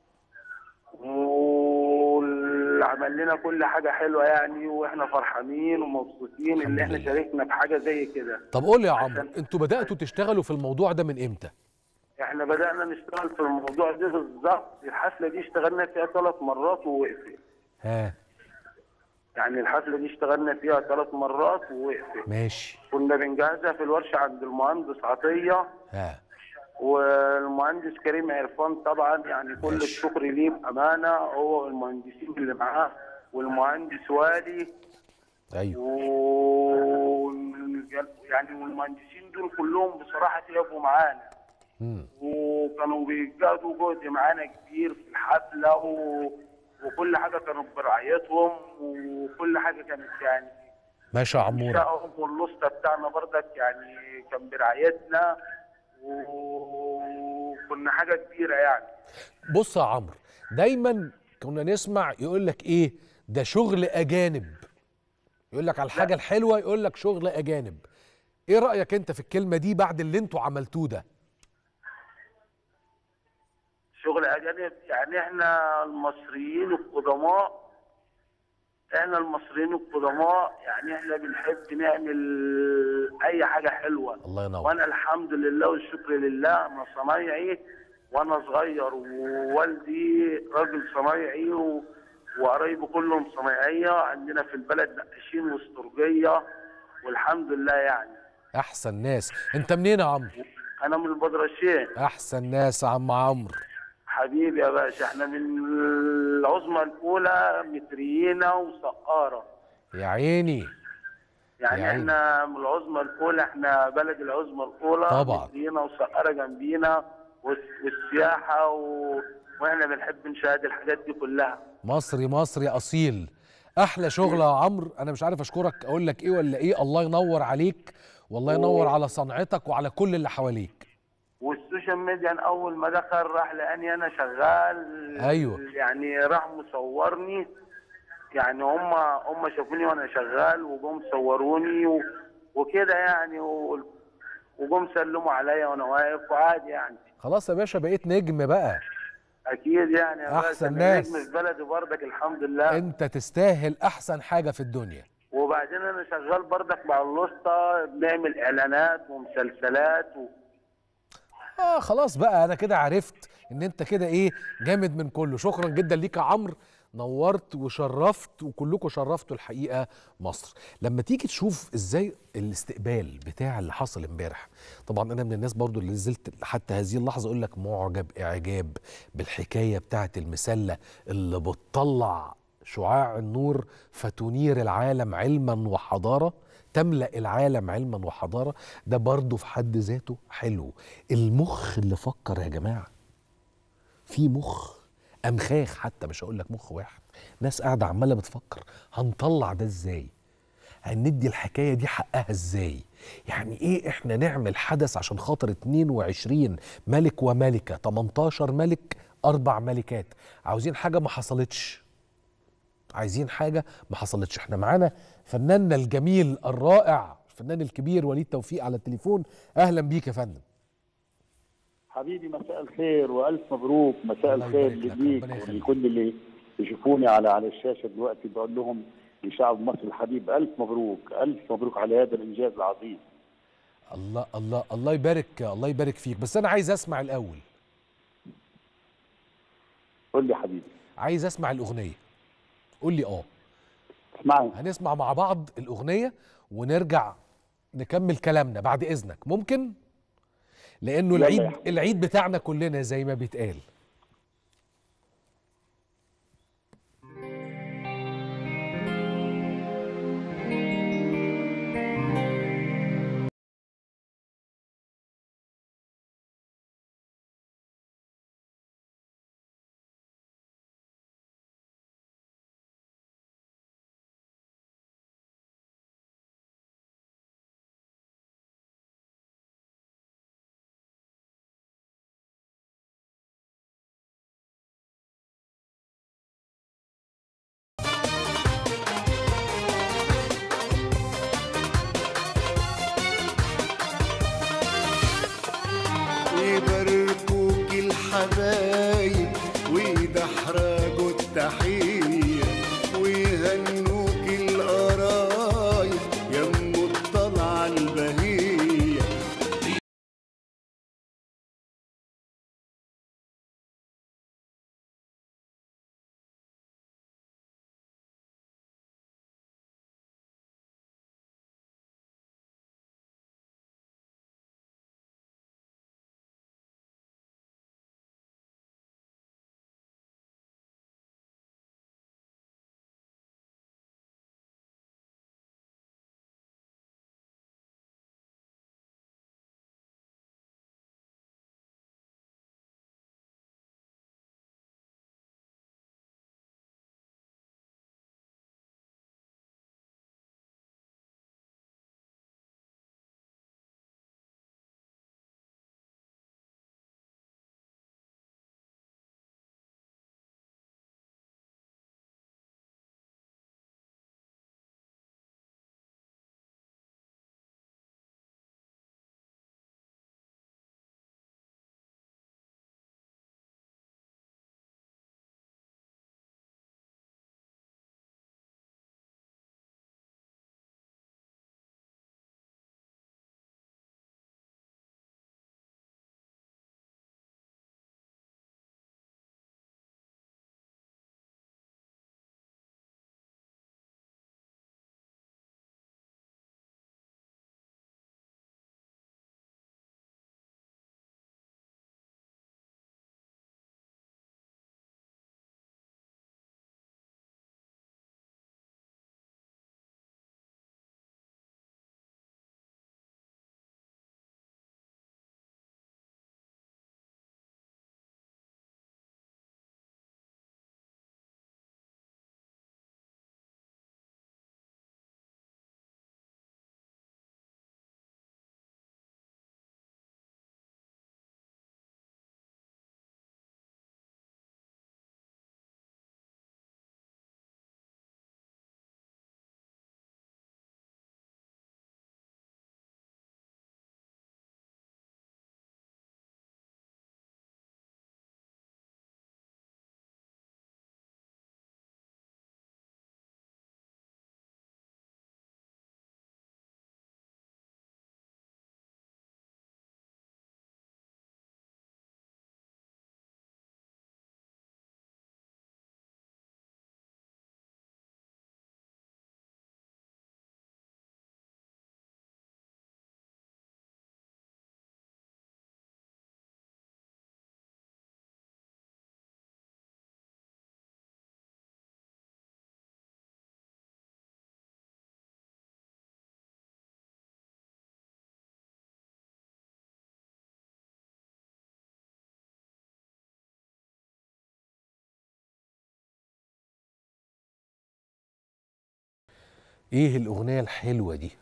واللي عمل لنا كل حاجه حلوه يعني واحنا فرحانين ومبسوطين الحمد ان احنا لله. شاركنا بحاجه زي كده طب قول لي يا عمرو انتوا بداتوا تشتغلوا في الموضوع ده من امتى احنا بدأنا نشتغل في الموضوع ده بالظبط الحفلة دي اشتغلنا فيها ثلاث مرات ووقفت ها يعني الحفلة دي اشتغلنا فيها ثلاث مرات ووقفت ماشي كنا بنجهزها في الورشة عند المهندس عطية ها والمهندس كريم عرفان طبعا يعني كل ماشي. الشكر ليه بأمانة هو والمهندسين اللي معاه والمهندس والي ايوه و يعني والمهندسين دول كلهم بصراحة تعبوا معانا مم. وكانوا بيجهدوا جهد معانا كبير في الحفله و... وكل حاجه كانوا برعايتهم وكل حاجه كانت يعني ماشي يا عموره شقهم واللسطى بتاعنا برضك يعني كان برعايتنا وكنا حاجه كبيره يعني بص يا عمرو دايما كنا نسمع يقول لك ايه ده شغل اجانب يقول لك على الحاجه الحلوه يقول لك شغل اجانب ايه رايك انت في الكلمه دي بعد اللي انتوا عملتوه ده شغل اجانب يعني احنا المصريين القدماء احنا المصريين القدماء يعني احنا بنحب نعمل اي حاجه حلوه الله ينور وانا الحمد لله والشكر لله انا صنايعي وانا صغير ووالدي راجل صنايعي و... وقرايبي كلهم صنايعيه عندنا في البلد نقاشين واسترجيه والحمد لله يعني احسن ناس انت منين يا عمرو انا من البدرشين احسن ناس يا عم عمرو حبيبي يا باشا احنا من العظمى الاولى متريينا وسقاره يا عيني يعني يا عيني. احنا من العظمى الاولى احنا بلد العظمى الاولى طبعا. متريينا وسقاره جنبينا والس- والسياحه و... واحنا بنحب نشاهد الحاجات دي كلها مصري مصري اصيل احلى شغل يا عمرو انا مش عارف اشكرك اقول لك ايه ولا ايه الله ينور عليك والله ينور على صنعتك وعلى كل اللي حواليك والسوشيال ميديا اول ما دخل راح لاني انا شغال أيوة. يعني راح مصورني يعني هم هم شافوني وانا شغال وجم صوروني و... وكده يعني و... وجم سلموا عليا وانا واقف وعادي يعني خلاص يا باشا بقيت نجم بقى اكيد يعني يا باشا، أحسن أنا ناس. نجم في بلدي برضك الحمد لله انت تستاهل احسن حاجه في الدنيا وبعدين انا شغال برضك مع الوسطى بنعمل اعلانات ومسلسلات و... اه خلاص بقى انا كده عرفت ان انت كده ايه جامد من كله شكرا جدا ليك يا عمرو نورت وشرفت وكلكم شرفتوا الحقيقه مصر لما تيجي تشوف ازاي الاستقبال بتاع اللي حصل امبارح طبعا انا من الناس برضو اللي زلت حتى هذه اللحظه اقول لك معجب اعجاب بالحكايه بتاعه المسله اللي بتطلع شعاع النور فتنير العالم علما وحضاره تملا العالم علما وحضاره ده برضه في حد ذاته حلو المخ اللي فكر يا جماعه في مخ امخاخ حتى مش هقول لك مخ واحد ناس قاعده عماله بتفكر هنطلع ده ازاي هندي الحكايه دي حقها ازاي يعني ايه احنا نعمل حدث عشان خاطر 22 ملك وملكه 18 ملك اربع ملكات عاوزين حاجه ما حصلتش عايزين حاجه ما حصلتش احنا معانا فناننا الجميل الرائع الفنان الكبير وليد توفيق على التليفون اهلا بيك يا فندم حبيبي مساء الخير والف مبروك مساء الله الخير يبارك لك، ليك ربنا يخليك. ولكل اللي يشوفوني على على الشاشه دلوقتي بقول لهم لشعب مصر الحبيب الف مبروك الف مبروك على هذا الانجاز العظيم الله الله الله يبارك الله يبارك فيك بس انا عايز اسمع الاول قول لي يا حبيبي عايز اسمع الاغنيه قول لي اه اسمعني هنسمع مع بعض الاغنيه ونرجع نكمل كلامنا بعد اذنك ممكن لانه يلا يا العيد حبيبي. العيد بتاعنا كلنا زي ما بيتقال يحرجوا التحية ويهنوك القرايب يم الطلعة البهية ايه الاغنيه الحلوه دي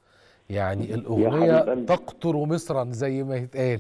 يعني حبيب الاغنيه قلبي. تقطر مصرا زي ما يتقال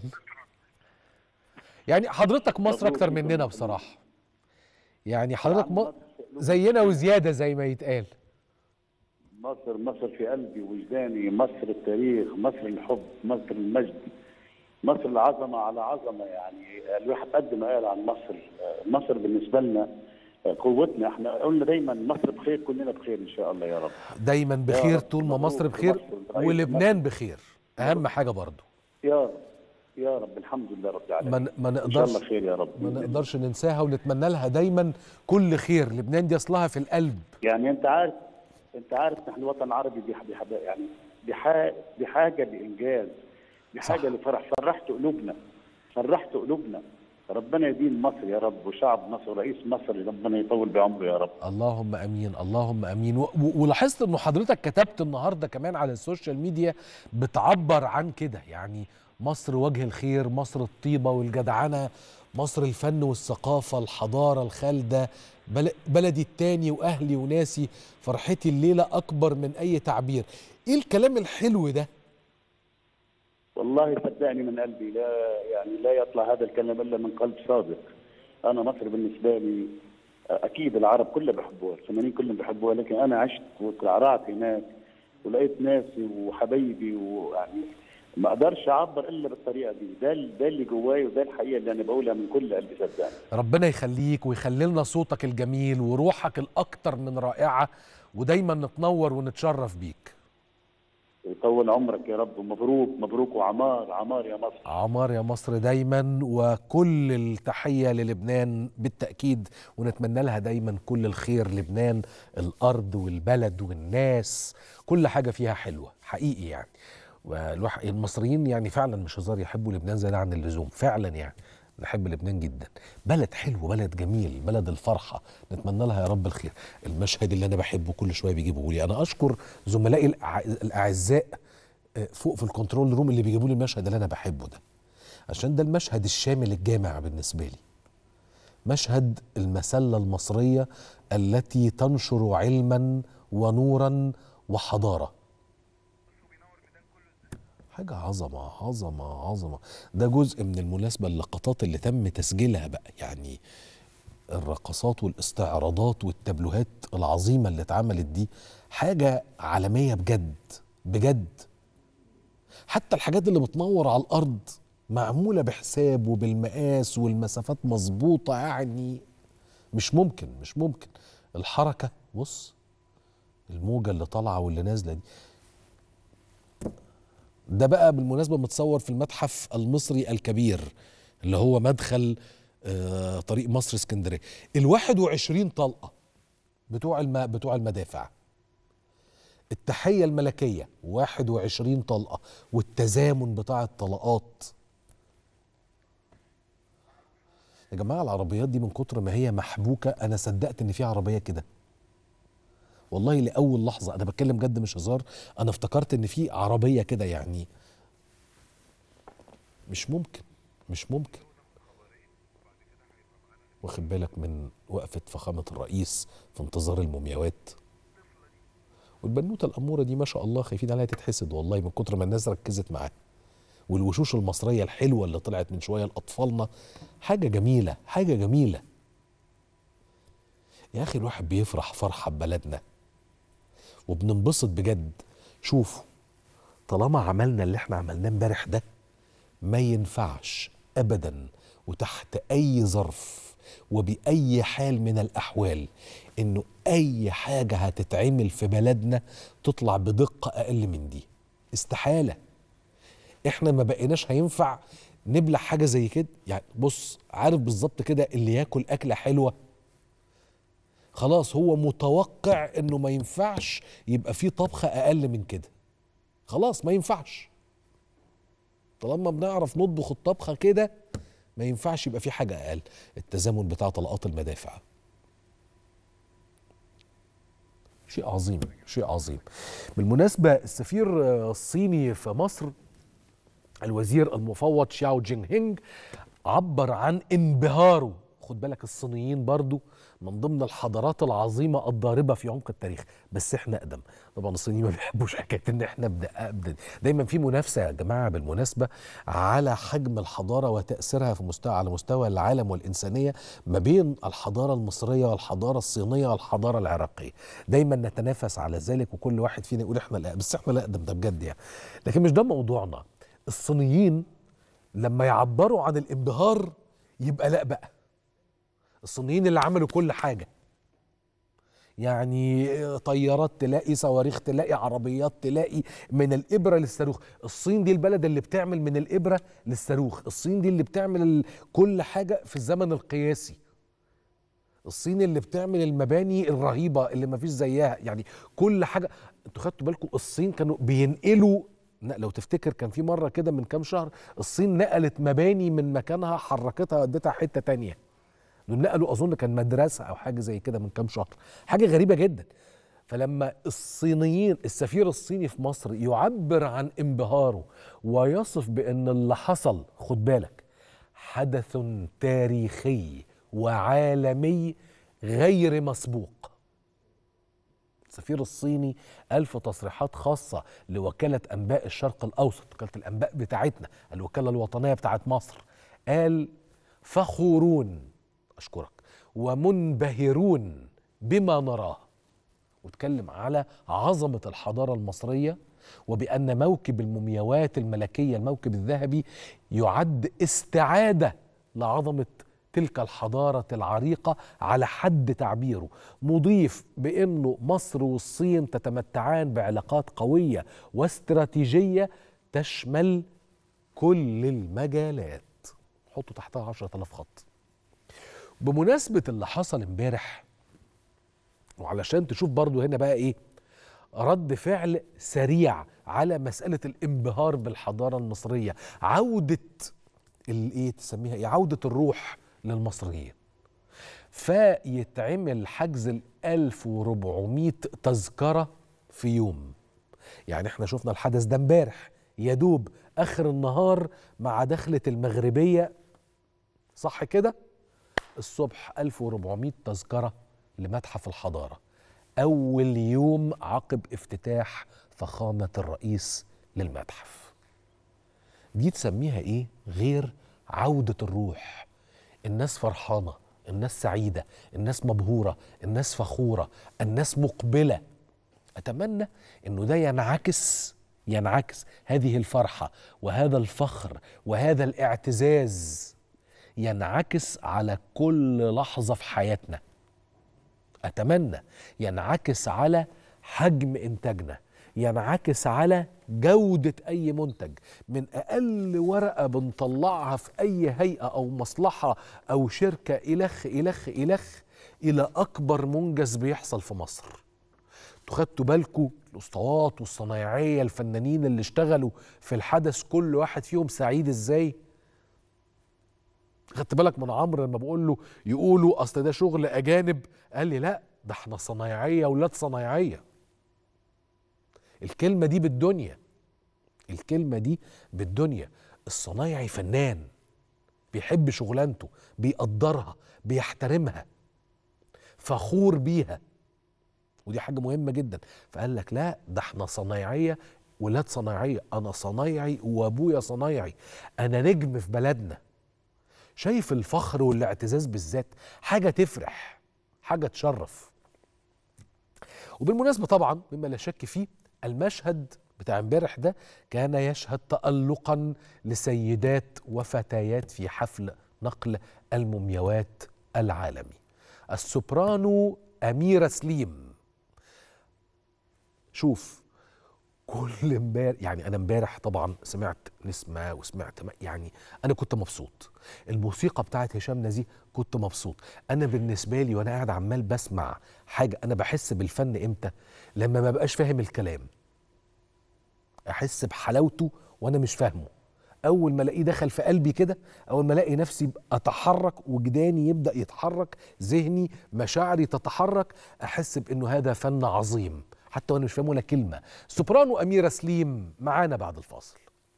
يعني حضرتك مصر مبروك اكتر شكراً. مننا بصراحه يعني حضرتك م... زينا وزياده زي ما يتقال مصر مصر في قلبي وجداني مصر التاريخ مصر الحب مصر المجد مصر العظمة على عظمة يعني الواحد قد ما قال عن مصر مصر بالنسبة لنا قوتنا احنا قلنا دايما مصر بخير كلنا بخير ان شاء الله يا رب دايما بخير رب، طول ما مبروك مصر بخير لمصر ولرئيس ولبنان مصر. بخير اهم حاجه برضو يا رب يا رب الحمد لله رب العالمين ما ن- ما ان شاء نقدرش الله خير يا رب ما نقدرش ننساها ونتمنى لها دايما كل خير لبنان دي اصلها في القلب يعني انت عارف انت عارف نحن وطن عربي بح- بح- يعني بحا- بحاجه لانجاز بحاجه صح. لفرح فرحت قلوبنا فرحت قلوبنا ربنا يدين مصر يا رب وشعب مصر ورئيس مصر ربنا يطول بعمره يا رب اللهم امين اللهم امين و- و- ولاحظت انه حضرتك كتبت النهارده كمان على السوشيال ميديا بتعبر عن كده يعني مصر وجه الخير مصر الطيبه والجدعنه مصر الفن والثقافه الحضاره الخالده بل- بلدي التاني واهلي وناسي فرحتي الليله اكبر من اي تعبير ايه الكلام الحلو ده والله صدقني من قلبي لا يعني لا يطلع هذا الكلام الا من قلب صادق انا مصر بالنسبه لي اكيد العرب كلها بيحبوها الفنانين كلهم بيحبوها لكن انا عشت وقرعت هناك ولقيت ناسي وحبايبي ويعني ما اقدرش اعبر الا بالطريقه دي ده ال- ده اللي جواي وده الحقيقه اللي انا بقولها من كل قلبي صدقني ربنا يخليك ويخلي لنا صوتك الجميل وروحك الأكتر من رائعة ودايما نتنور ونتشرف بيك يطول عمرك يا رب ومبروك مبروك وعمار عمار يا مصر عمار يا مصر دايما وكل التحية للبنان بالتأكيد ونتمنى لها دايما كل الخير لبنان الأرض والبلد والناس كل حاجة فيها حلوة حقيقي يعني والوح... المصريين يعني فعلا مش هزار يحبوا لبنان زيادة عن اللزوم فعلا يعني نحب لبنان جدا بلد حلو بلد جميل بلد الفرحة نتمنى لها يا رب الخير المشهد اللي أنا بحبه كل شوية بيجيبوه لي أنا أشكر زملائي الأع... الأعزاء آه، فوق في الكنترول روم اللي بيجيبوا لي المشهد اللي أنا بحبه ده عشان ده المشهد الشامل الجامع بالنسبة لي مشهد المسلة المصرية التي تنشر علما ونورا وحضارة حاجة عظمة عظمة عظمة ده جزء من المناسبة اللقطات اللي تم تسجيلها بقى يعني الرقصات والاستعراضات والتابلوهات العظيمة اللي اتعملت دي حاجة عالمية بجد بجد حتى الحاجات اللي بتنور على الأرض معمولة بحساب وبالمقاس والمسافات مظبوطة يعني مش ممكن مش ممكن الحركة بص الموجة اللي طالعة واللي نازلة دي ده بقى بالمناسبة متصور في المتحف المصري الكبير اللي هو مدخل آه، طريق مصر اسكندرية الواحد وعشرين طلقة بتوع الم... بتوع المدافع التحية الملكية 21 طلقة والتزامن بتاع الطلقات يا جماعة العربيات دي من كتر ما هي محبوكة أنا صدقت إن في عربية كده والله لأول لحظة أنا بتكلم جد مش هزار أنا افتكرت إن في عربية كده يعني مش ممكن مش ممكن واخد بالك من وقفة فخامة الرئيس في انتظار المومياوات والبنوته الاموره دي ما شاء الله خايفين عليها تتحسد والله من كتر ما الناس ركزت معاها والوشوش المصريه الحلوه اللي طلعت من شويه لاطفالنا حاجه جميله حاجه جميله يا اخي الواحد بيفرح فرحه ببلدنا وبننبسط بجد شوفوا طالما عملنا اللي احنا عملناه امبارح ده ما ينفعش ابدا وتحت اي ظرف وباي حال من الاحوال انه اي حاجه هتتعمل في بلدنا تطلع بدقه اقل من دي استحاله احنا ما بقيناش هينفع نبلع حاجه زي كده يعني بص عارف بالظبط كده اللي ياكل اكله حلوه خلاص هو متوقع انه ما ينفعش يبقى في طبخه اقل من كده خلاص ما ينفعش طالما بنعرف نطبخ الطبخه كده ما ينفعش يبقى في حاجه اقل التزامن بتاع طلقات المدافع شيء عظيم شيء عظيم بالمناسبة السفير آه، الصيني في مصر الوزير المفوض شاو جين هينج عبر عن انبهاره خد بالك الصينيين برضو من ضمن الحضارات العظيمة الضاربة في عمق التاريخ بس احنا اقدم طبعا الصينيين ما بيحبوش حكاية ان احنا ابدا ابدا دايما في منافسة يا جماعة بالمناسبة على حجم الحضارة وتأثيرها في مستوى على مستوى العالم والإنسانية ما بين الحضارة المصرية والحضارة الصينية والحضارة العراقية دايما نتنافس على ذلك وكل واحد فينا يقول احنا لا بس احنا لا اقدم ده بجد يعني لكن مش ده موضوعنا الصينيين لما يعبروا عن الانبهار يبقى لا بقى الصينيين اللي عملوا كل حاجة يعني طيارات تلاقي صواريخ تلاقي عربيات تلاقي من الإبرة للصاروخ الصين دي البلد اللي بتعمل من الإبرة للصاروخ الصين دي اللي بتعمل ال- كل حاجة في الزمن القياسي الصين اللي بتعمل المباني الرهيبة اللي ما فيش زيها يعني كل حاجة انتوا خدتوا بالكم الصين كانوا بينقلوا لا، لو تفتكر كان في مرة كده من كام شهر الصين نقلت مباني من مكانها حركتها ودتها حتة تانية دول نقلوا اظن كان مدرسه او حاجه زي كده من كام شهر حاجه غريبه جدا فلما الصينيين السفير الصيني في مصر يعبر عن انبهاره ويصف بان اللي حصل خد بالك حدث تاريخي وعالمي غير مسبوق السفير الصيني قال في تصريحات خاصة لوكالة أنباء الشرق الأوسط وكالة الأنباء بتاعتنا الوكالة الوطنية بتاعت مصر قال فخورون أشكرك ومنبهرون بما نراه واتكلم على عظمة الحضارة المصرية وبأن موكب المومياوات الملكية الموكب الذهبي يعد استعادة لعظمة تلك الحضارة العريقة على حد تعبيره مضيف بأنه مصر والصين تتمتعان بعلاقات قوية واستراتيجية تشمل كل المجالات حطوا تحتها عشرة آلاف خط بمناسبة اللي حصل امبارح وعلشان تشوف برضو هنا بقى ايه رد فعل سريع على مسألة الانبهار بالحضارة المصرية عودة الايه تسميها ايه عودة الروح للمصريين فيتعمل حجز ال 1400 تذكرة في يوم يعني احنا شفنا الحدث ده امبارح يا دوب اخر النهار مع دخلة المغربية صح كده الصبح 1400 تذكرة لمتحف الحضارة أول يوم عقب افتتاح فخامة الرئيس للمتحف دي تسميها إيه غير عودة الروح الناس فرحانة الناس سعيدة الناس مبهورة الناس فخورة الناس مقبلة أتمنى أنه ده ينعكس ينعكس هذه الفرحة وهذا الفخر وهذا الاعتزاز ينعكس على كل لحظة في حياتنا أتمنى ينعكس على حجم إنتاجنا ينعكس على جودة أي منتج من أقل ورقة بنطلعها في أي هيئة أو مصلحة أو شركة إلخ إلخ إلخ إلى أكبر منجز بيحصل في مصر خدتوا بالكم الاسطوات والصنايعيه الفنانين اللي اشتغلوا في الحدث كل واحد فيهم سعيد ازاي خدت بالك من عمرو لما بقول له يقولوا اصل ده شغل اجانب قال لي لا ده احنا صنايعيه ولاد صنايعيه الكلمه دي بالدنيا الكلمه دي بالدنيا الصنايعي فنان بيحب شغلانته بيقدرها بيحترمها فخور بيها ودي حاجه مهمه جدا فقال لك لا ده احنا صنايعيه ولاد صنايعيه انا صنايعي وابويا صنايعي انا نجم في بلدنا شايف الفخر والاعتزاز بالذات حاجه تفرح حاجه تشرف وبالمناسبه طبعا مما لا شك فيه المشهد بتاع امبارح ده كان يشهد تألقا لسيدات وفتيات في حفل نقل المومياوات العالمي السوبرانو أميرة سليم شوف كل امبارح يعني انا امبارح طبعا سمعت نسمه وسمعت ما- يعني انا كنت مبسوط الموسيقى بتاعت هشام نزيه كنت مبسوط انا بالنسبه لي وانا قاعد عمال بسمع حاجه انا بحس بالفن امتى لما ما بقاش فاهم الكلام احس بحلاوته وانا مش فاهمه اول ما الاقيه دخل في قلبي كده اول ما الاقي نفسي اتحرك وجداني يبدا يتحرك ذهني مشاعري تتحرك احس بانه هذا فن عظيم حتى وانا مش فاهم ولا كلمه سوبرانو اميره سليم معانا بعد الفاصل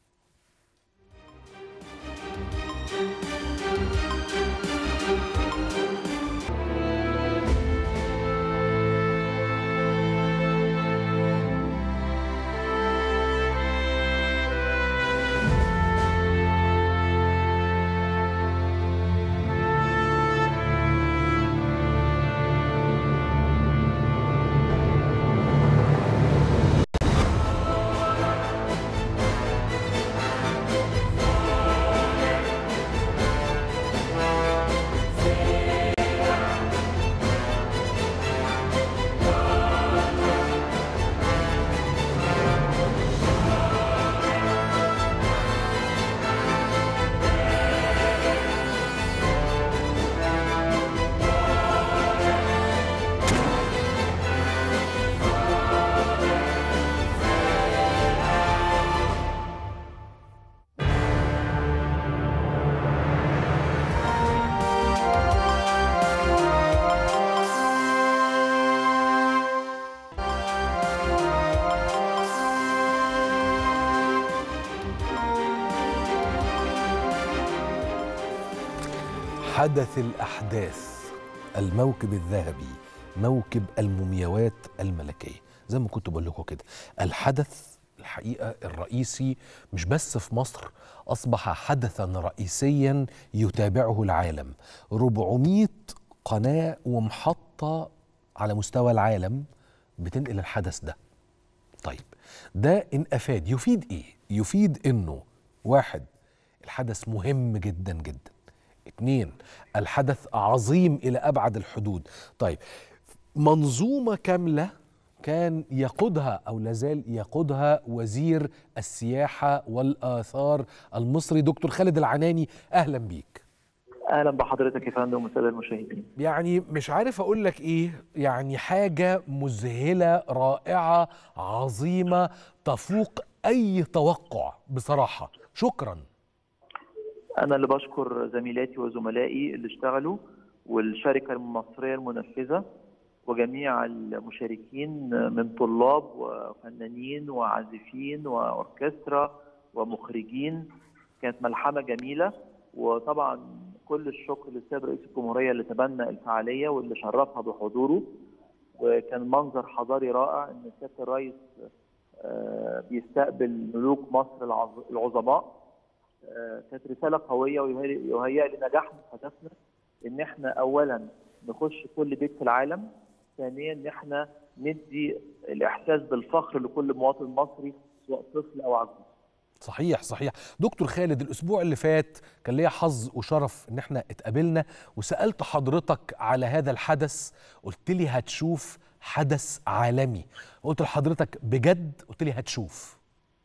حدث الأحداث الموكب الذهبي موكب المومياوات الملكية زي ما كنت بقول لكم كده الحدث الحقيقة الرئيسي مش بس في مصر أصبح حدثا رئيسيا يتابعه العالم 400 قناة ومحطة على مستوى العالم بتنقل الحدث ده طيب ده ان افاد يفيد ايه يفيد انه واحد الحدث مهم جدا جدا اتنين الحدث عظيم الى ابعد الحدود طيب منظومه كامله كان يقودها او لازال يقودها وزير السياحه والاثار المصري دكتور خالد العناني اهلا بيك اهلا بحضرتك يا فندم والساده المشاهدين يعني مش عارف اقول لك ايه يعني حاجه مذهله رائعه عظيمه تفوق اي توقع بصراحه شكرا انا اللي بشكر زميلاتي وزملائي اللي اشتغلوا والشركه المصريه المنفذه وجميع المشاركين من طلاب وفنانين وعازفين واوركسترا ومخرجين كانت ملحمه جميله وطبعا كل الشكر للسيد رئيس الجمهوريه اللي تبنى الفعاليه واللي شرفها بحضوره وكان منظر حضاري رائع ان سياده الرئيس آه، بيستقبل ملوك مصر العظ- العظماء آه، كانت رساله قويه ويهيئ يهيئ لنجاحنا في هدفنا ان احنا اولا نخش كل بيت في العالم ثانيا ان احنا ندي الاحساس بالفخر لكل مواطن مصري سواء طفل او عجوز صحيح صحيح دكتور خالد الاسبوع اللي فات كان ليا حظ وشرف ان احنا اتقابلنا وسالت حضرتك على هذا الحدث قلت لي هتشوف حدث عالمي قلت لحضرتك بجد قلت لي هتشوف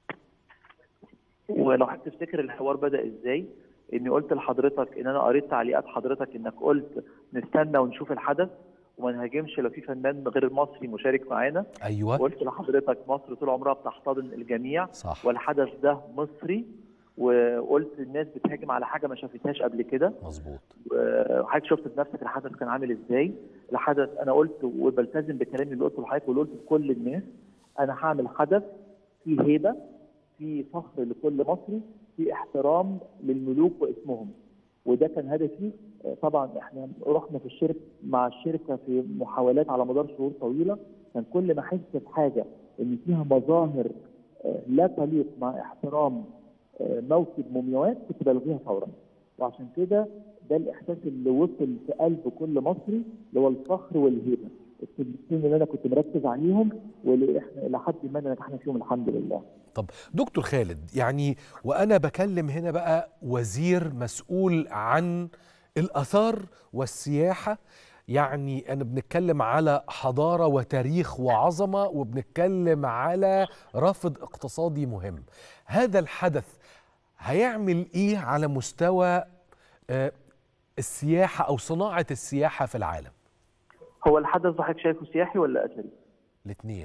ولو هتفتكر الحوار بدا ازاي اني قلت لحضرتك ان انا قريت تعليقات حضرتك انك قلت نستنى ونشوف الحدث وما نهاجمش لو في فنان غير مصري مشارك معانا ايوه قلت لحضرتك مصر طول عمرها بتحتضن الجميع صح والحدث ده مصري وقلت الناس بتهاجم على حاجه ما شافتهاش قبل كده مظبوط وحضرتك شفت بنفسك الحدث كان عامل ازاي الحدث انا قلت وبلتزم بكلامي اللي قلته لحضرتك واللي قلته لكل الناس انا هعمل حدث فيه هيبه فيه فخر لكل مصري فيه احترام للملوك واسمهم وده كان هدفي آه، طبعا احنا رحنا في الشركه مع الشركه في محاولات على مدار شهور طويله كان كل ما احس بحاجه ان فيها مظاهر آه، لا تليق مع احترام آه، موكب مومياوات كنت بلغيها فورا وعشان كده ده الاحساس اللي وصل في قلب كل مصري اللي هو الفخر والهيبه الكلمتين اللي انا كنت مركز عليهم واللي احنا الى حد ما نجحنا فيهم الحمد لله طب دكتور خالد يعني وانا بكلم هنا بقى وزير مسؤول عن الاثار والسياحه يعني انا بنتكلم على حضاره وتاريخ وعظمه وبنتكلم على رافد اقتصادي مهم هذا الحدث هيعمل ايه على مستوى آه، السياحه او صناعه السياحه في العالم هو الحدث ده حضرتك شايفه سياحي ولا اثري؟ الاثنين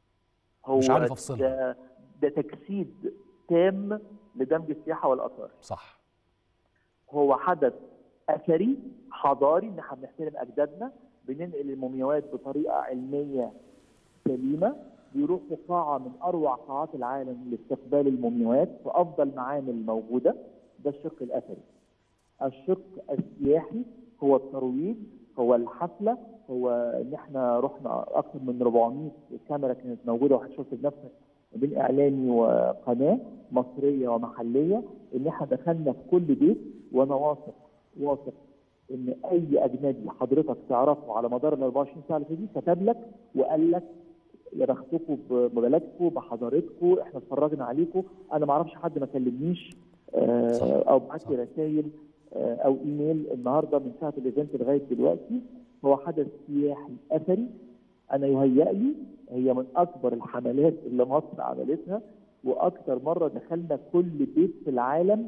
هو مش عارف أفصلهم. ده, ده تجسيد تام لدمج السياحه والاثار صح هو حدث اثري حضاري ان احنا بنحترم اجدادنا بننقل المومياوات بطريقه علميه سليمه بيروحوا قاعه من اروع قاعات العالم لاستقبال المومياوات في افضل معامل موجوده ده الشق الاثري. الشق السياحي هو الترويج هو الحفله هو ان احنا رحنا اكثر من 400 كاميرا كانت موجوده وهتشوف بنفسك ما بين اعلامي وقناه مصريه ومحليه ان احنا دخلنا في كل بيت وانا واثق واثق ان اي اجنبي حضرتك تعرفه على مدار ال 24 ساعه اللي فاتت دي كتب لك وقال لك يا بختكم ببلدكم بحضارتكم احنا اتفرجنا عليكم انا ما اعرفش حد ما كلمنيش آه، صح، او بعت لي صح. رسائل آه، او ايميل النهارده من ساعه الايفنت لغايه دلوقتي هو حدث سياحي اثري انا يهيأ لي هي من اكبر الحملات اللي مصر عملتها واكثر مره دخلنا كل بيت في العالم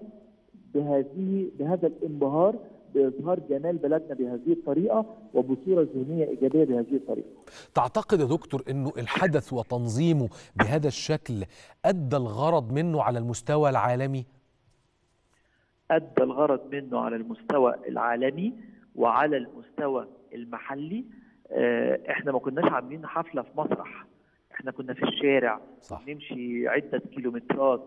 بهذه بهذا الانبهار باظهار جمال بلدنا بهذه الطريقه وبصوره ذهنيه ايجابيه بهذه الطريقه. تعتقد يا دكتور انه الحدث وتنظيمه بهذا الشكل ادى الغرض منه على المستوى العالمي ادى الغرض منه على المستوى العالمي وعلى المستوى المحلي آه، احنا ما كناش عاملين حفله في مسرح احنا كنا في الشارع صح نمشي عده كيلومترات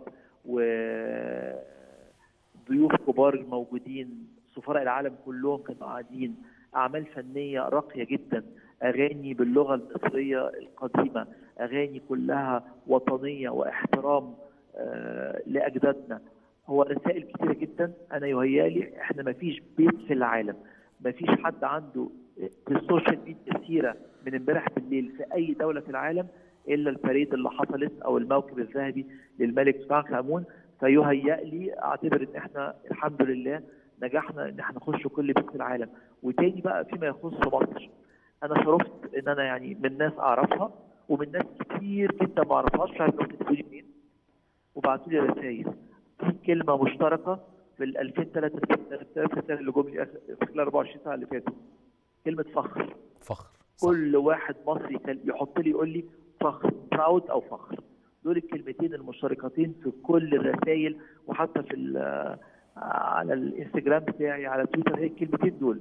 وضيوف كبار الموجودين سفراء العالم كلهم كانوا قاعدين اعمال فنيه راقيه جدا اغاني باللغه المصريه القديمه اغاني كلها وطنيه واحترام آه، لاجدادنا هو رسائل كتيره جدا انا يهيأ لي احنا ما فيش بيت في العالم ما فيش حد عنده في السوشيال ميديا سيره من امبارح بالليل في اي دوله في العالم الا البريد اللي حصلت او الموكب الذهبي للملك توت عنخ امون فيهيأ لي اعتبر ان احنا الحمد لله نجحنا ان احنا نخش كل بيت في العالم وتاني بقى فيما يخص مصر انا شرفت ان انا يعني من ناس اعرفها ومن ناس كتير جدا ما اعرفهاش مش عارف انتوا بتكتبوا لي منين وبعتوا لي رسائل في كلمه مشتركه في ال 2000 3000 رساله اللي جم لي آخر- في خلال 24 ساعه اللي فاتوا كلمه فخر فخر كل واحد مصري كان يحط لي يقول لي فخر براود او فخر دول الكلمتين المشتركتين في كل الرسائل وحتى في ال- على الانستجرام بتاعي على تويتر هي الكلمتين دول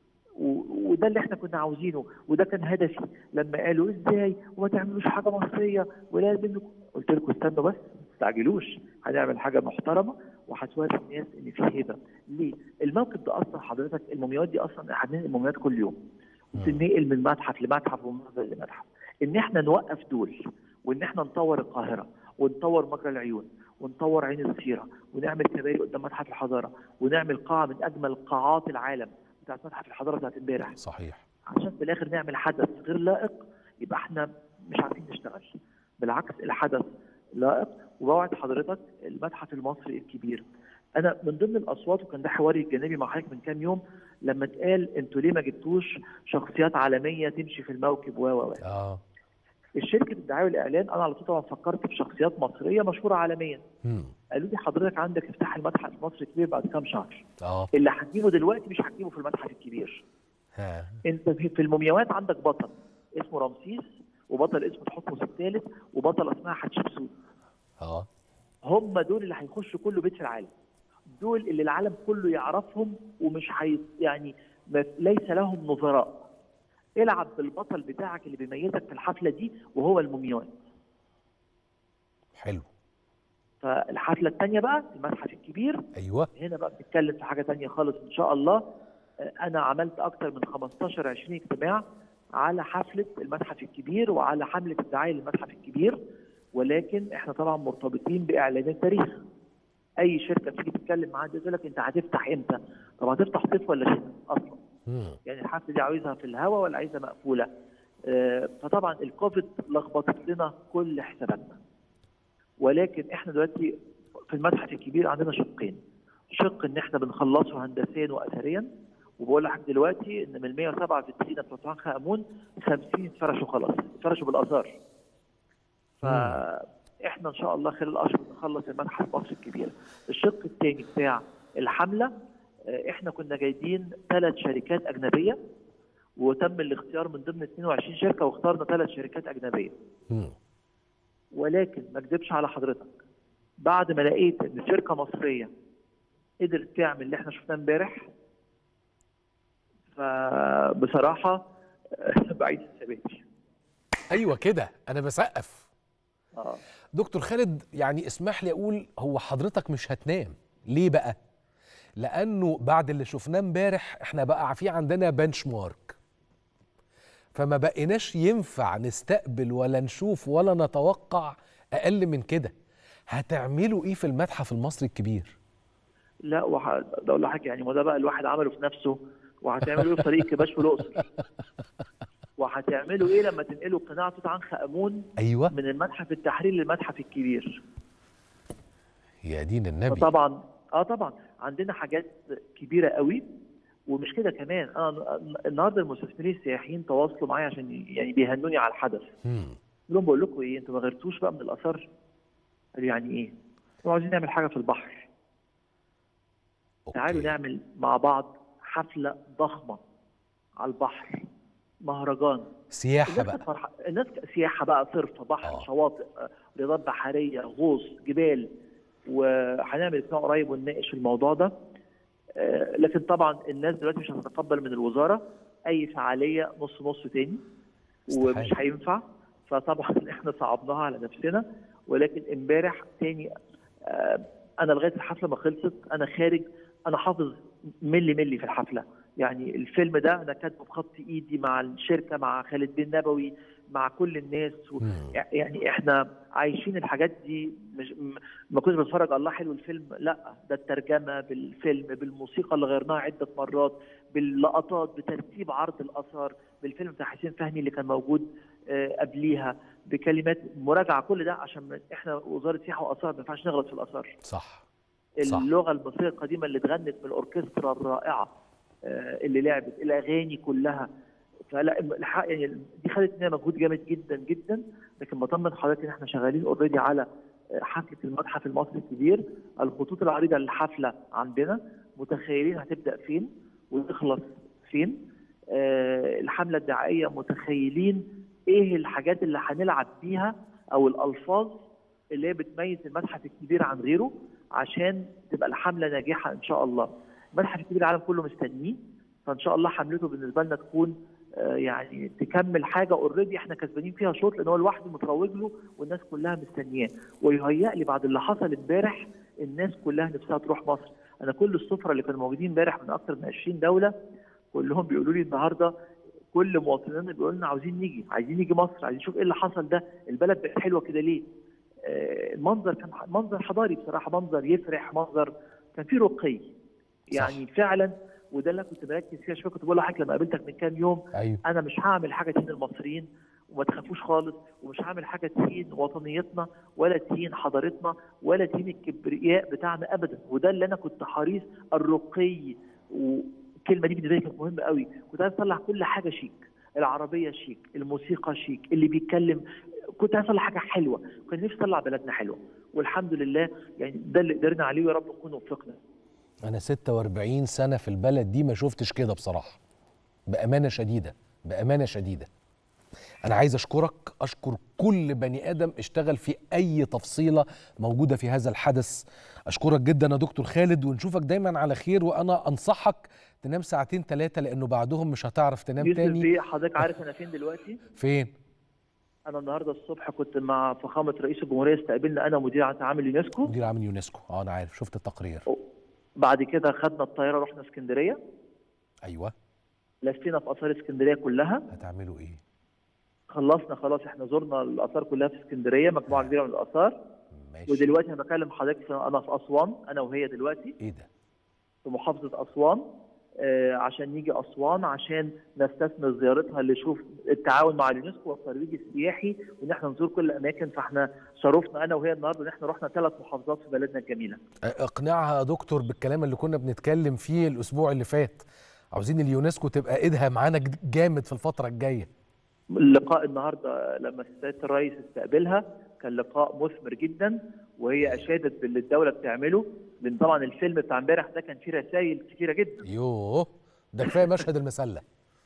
و- وده اللي احنا كنا عاوزينه وده كان هدفي لما قالوا ازاي وما تعملوش حاجه مصريه ولازم نكون- قلت لكم استنوا بس ما تستعجلوش هنعمل حاجه محترمه وهتوري الناس ان في هبه ليه؟ الموقف ده اصلا حضرتك المومياوات دي اصلا احنا بننقل المومياوات كل يوم وبننقل من متحف لمتحف ومن متحف لمتحف ان احنا نوقف دول وان احنا نطور القاهره ونطور مجرى العيون ونطور عين السيره ونعمل كباري قدام متحف الحضاره ونعمل قاعه من اجمل قاعات العالم بتاعت متحف الحضاره بتاعت امبارح صحيح عشان في الاخر نعمل حدث غير لائق يبقى احنا مش عارفين نشتغل بالعكس الحدث لائق وبوعد حضرتك المتحف المصري الكبير انا من ضمن الاصوات وكان ده حواري الجانبي مع حضرتك من كام يوم لما اتقال انتوا ليه ما جبتوش شخصيات عالميه تمشي في الموكب و و و اه الشركه الدعايه والاعلان انا على طول طبعا فكرت في شخصيات مصريه مشهوره عالميا مم. قالوا لي حضرتك عندك افتتاح المتحف المصري الكبير بعد كام شهر اه اللي هتجيبه دلوقتي مش هتجيبه في المتحف الكبير ها انت في في المومياوات عندك بطل اسمه رمسيس وبطل اسمه تحتمس الثالث وبطل اسمها حتشبسوت اه هم دول اللي هيخشوا كل بيت في العالم دول اللي العالم كله يعرفهم ومش حي... يعني ما... ليس لهم نظراء العب بالبطل بتاعك اللي بيميزك في الحفله دي وهو المومياوات حلو فالحفله الثانيه بقى المتحف الكبير ايوه هنا بقى بنتكلم في حاجه تانية خالص ان شاء الله آه، انا عملت اكتر من 15 20 اجتماع على حفله المتحف الكبير وعلى حمله الدعايه للمتحف الكبير ولكن احنا طبعا مرتبطين باعلانات تاريخ اي شركه تيجي تتكلم معاها تقول لك انت هتفتح امتى طب هتفتح صيف ولا شتاء اصلا مم. يعني الحفله دي عاوزها في الهواء ولا عايزها مقفوله آه، فطبعا الكوفيد لخبطت لنا كل حساباتنا ولكن احنا دلوقتي في المتحف الكبير عندنا شقين شق ان احنا بنخلصه هندسيا واثريا وبقول لحضرتك دلوقتي ان من 107 في السينا بتوع توت عنخ امون 50 اتفرشوا خلاص اتفرشوا بالاثار فاحنا ان شاء الله خلال الاشهر نخلص المتحف مصر الكبير الشق الثاني بتاع الحمله آه، احنا كنا جايبين ثلاث شركات اجنبيه وتم الاختيار من ضمن 22 شركه واخترنا ثلاث شركات اجنبيه مم. ولكن ما اكذبش على حضرتك بعد ما لقيت ان شركه مصريه قدرت تعمل اللي احنا شفناه امبارح فبصراحه بعيد الثبات ايوه كده انا بسقف اه دكتور خالد يعني اسمح لي اقول هو حضرتك مش هتنام ليه بقى لانه بعد اللي شفناه امبارح احنا بقى في عندنا بنش مارك فما بقيناش ينفع نستقبل ولا نشوف ولا نتوقع اقل من كده هتعملوا ايه في المتحف المصري الكبير لا وح... ده اقول لحضرتك يعني ما ده بقى الواحد عمله في نفسه وهتعملوا ايه في طريق كباش في الاقصر وهتعملوا ايه لما تنقلوا قناع توت عنخ امون ايوه من المتحف التحرير للمتحف الكبير يا دين النبي طبعا اه طبعا عندنا حاجات كبيره قوي ومش كده كمان انا النهارده المستثمرين السياحيين تواصلوا معايا عشان يعني بيهنوني على الحدث مم. قلت لهم بقول لكم ايه انتوا ما غيرتوش بقى من الاثار قالوا يعني ايه قالوا عايزين نعمل حاجه في البحر تعالوا أوكي. نعمل مع بعض حفله ضخمه على البحر مهرجان سياحه الناس بقى كانت فرح... الناس ك- سياحه بقى صرف بحر آه. شواطئ آه، رياضات بحريه غوص جبال وهنعمل اجتماع قريب ونناقش الموضوع ده آه، لكن طبعا الناس دلوقتي مش هتتقبل من الوزاره اي فعاليه نص نص تاني ومش استحالة. هينفع فطبعا احنا صعبناها على نفسنا ولكن امبارح تاني آه، انا لغايه الحفله ما خلصت انا خارج انا حافظ ملي ملي في الحفله يعني الفيلم ده انا كاتبه بخط ايدي مع الشركه مع خالد بن نبوي مع كل الناس و... مم. يعني احنا عايشين الحاجات دي مش م- ما كنتش بتفرج الله حلو الفيلم لا ده الترجمه بالفيلم بالموسيقى اللي غيرناها عده مرات باللقطات بترتيب عرض الاثار بالفيلم بتاع حسين فهمي اللي كان موجود آه، قبليها بكلمات مراجعه كل ده عشان ما- احنا وزاره سياحه واثار ما ينفعش نغلط في الاثار صح صح. اللغه المصريه القديمه اللي اتغنت من الاوركسترا الرائعه آه، اللي لعبت الاغاني كلها فلا الحق يعني دي خدت مننا مجهود جامد جدا جدا لكن بطمن حضرتك ان احنا شغالين اوريدي على آه، حفله المتحف المصري الكبير الخطوط العريضه للحفله عندنا متخيلين هتبدا فين وتخلص فين آه، الحمله الدعائيه متخيلين ايه الحاجات اللي هنلعب بيها او الالفاظ اللي هي بتميز المتحف الكبير عن غيره عشان تبقى الحمله ناجحه ان شاء الله. المتحف الكبير العالم كله مستنيه فان شاء الله حملته بالنسبه لنا تكون آه، يعني تكمل حاجه اوريدي احنا كسبانين فيها شوط لان هو لوحده متروج له والناس كلها مستنياه ويهيأ لي بعد اللي حصل امبارح الناس كلها نفسها تروح مصر انا كل السفراء اللي كانوا موجودين امبارح من اكثر من 20 دوله كلهم بيقولوا لي النهارده كل مواطنينا بيقولوا لنا عاوزين نيجي عايزين نيجي مصر عايزين نشوف ايه اللي حصل ده البلد بقت حلوه كده ليه آه، المنظر كان منظر حضاري بصراحه منظر يفرح منظر كان فيه رقي يعني فعلا وده اللي أنا كنت مركز فيها شويه كنت بقول لحضرتك لما قابلتك من كام يوم ايوه انا مش هعمل حاجه تهين المصريين وما تخافوش خالص ومش هعمل حاجه تهين وطنيتنا ولا تهين حضارتنا ولا تهين الكبرياء بتاعنا ابدا وده اللي انا كنت حريص الرقي والكلمه دي بالنسبه لي كانت مهمه قوي كنت عايز اطلع كل حاجه شيك العربيه شيك الموسيقى شيك اللي بيتكلم كنت عايز اطلع حاجه حلوه كان نفسي اطلع بلدنا حلوه والحمد لله يعني ده اللي قدرنا عليه ويا رب نكون وفقنا انا 46 سنه في البلد دي ما شفتش كده بصراحه بامانه شديده بامانه شديده انا عايز اشكرك اشكر كل بني ادم اشتغل في اي تفصيله موجوده في هذا الحدث اشكرك جدا يا دكتور خالد ونشوفك دايما على خير وانا انصحك تنام ساعتين ثلاثه لانه بعدهم مش هتعرف تنام يوسف تاني بيه حضرتك عارف انا فين دلوقتي؟ فين انا النهارده الصبح كنت مع فخامه رئيس الجمهوريه استقبلنا انا ومدير عام اليونسكو مدير عام اليونسكو اه انا عارف شفت التقرير بعد كده خدنا الطياره رحنا اسكندريه ايوه لفينا في اثار اسكندريه كلها هتعملوا ايه خلصنا خلاص احنا زرنا الاثار كلها في اسكندريه مجموعه كبيره من الاثار ماشي ودلوقتي انا بكلم حضرتك في- انا في اسوان انا وهي دلوقتي ايه ده في محافظه اسوان آه عشان نيجي اسوان عشان نستثمر زيارتها اللي نشوف التعاون مع اليونسكو والترويج السياحي وان احنا نزور كل الاماكن فاحنا شرفنا انا وهي النهارده ان احنا رحنا ثلاث محافظات في بلدنا الجميله اقنعها يا دكتور بالكلام اللي كنا بنتكلم فيه الاسبوع اللي فات عاوزين اليونسكو تبقى ايدها معانا ج- جامد في الفتره الجايه اللقاء النهارده لما سياده الرئيس استقبلها كان لقاء مثمر جدا وهي اشادت باللي الدوله بتعمله لان طبعا الفيلم بتاع امبارح ده كان فيه رسائل كتيره جدا يوه ده كفايه مشهد المسله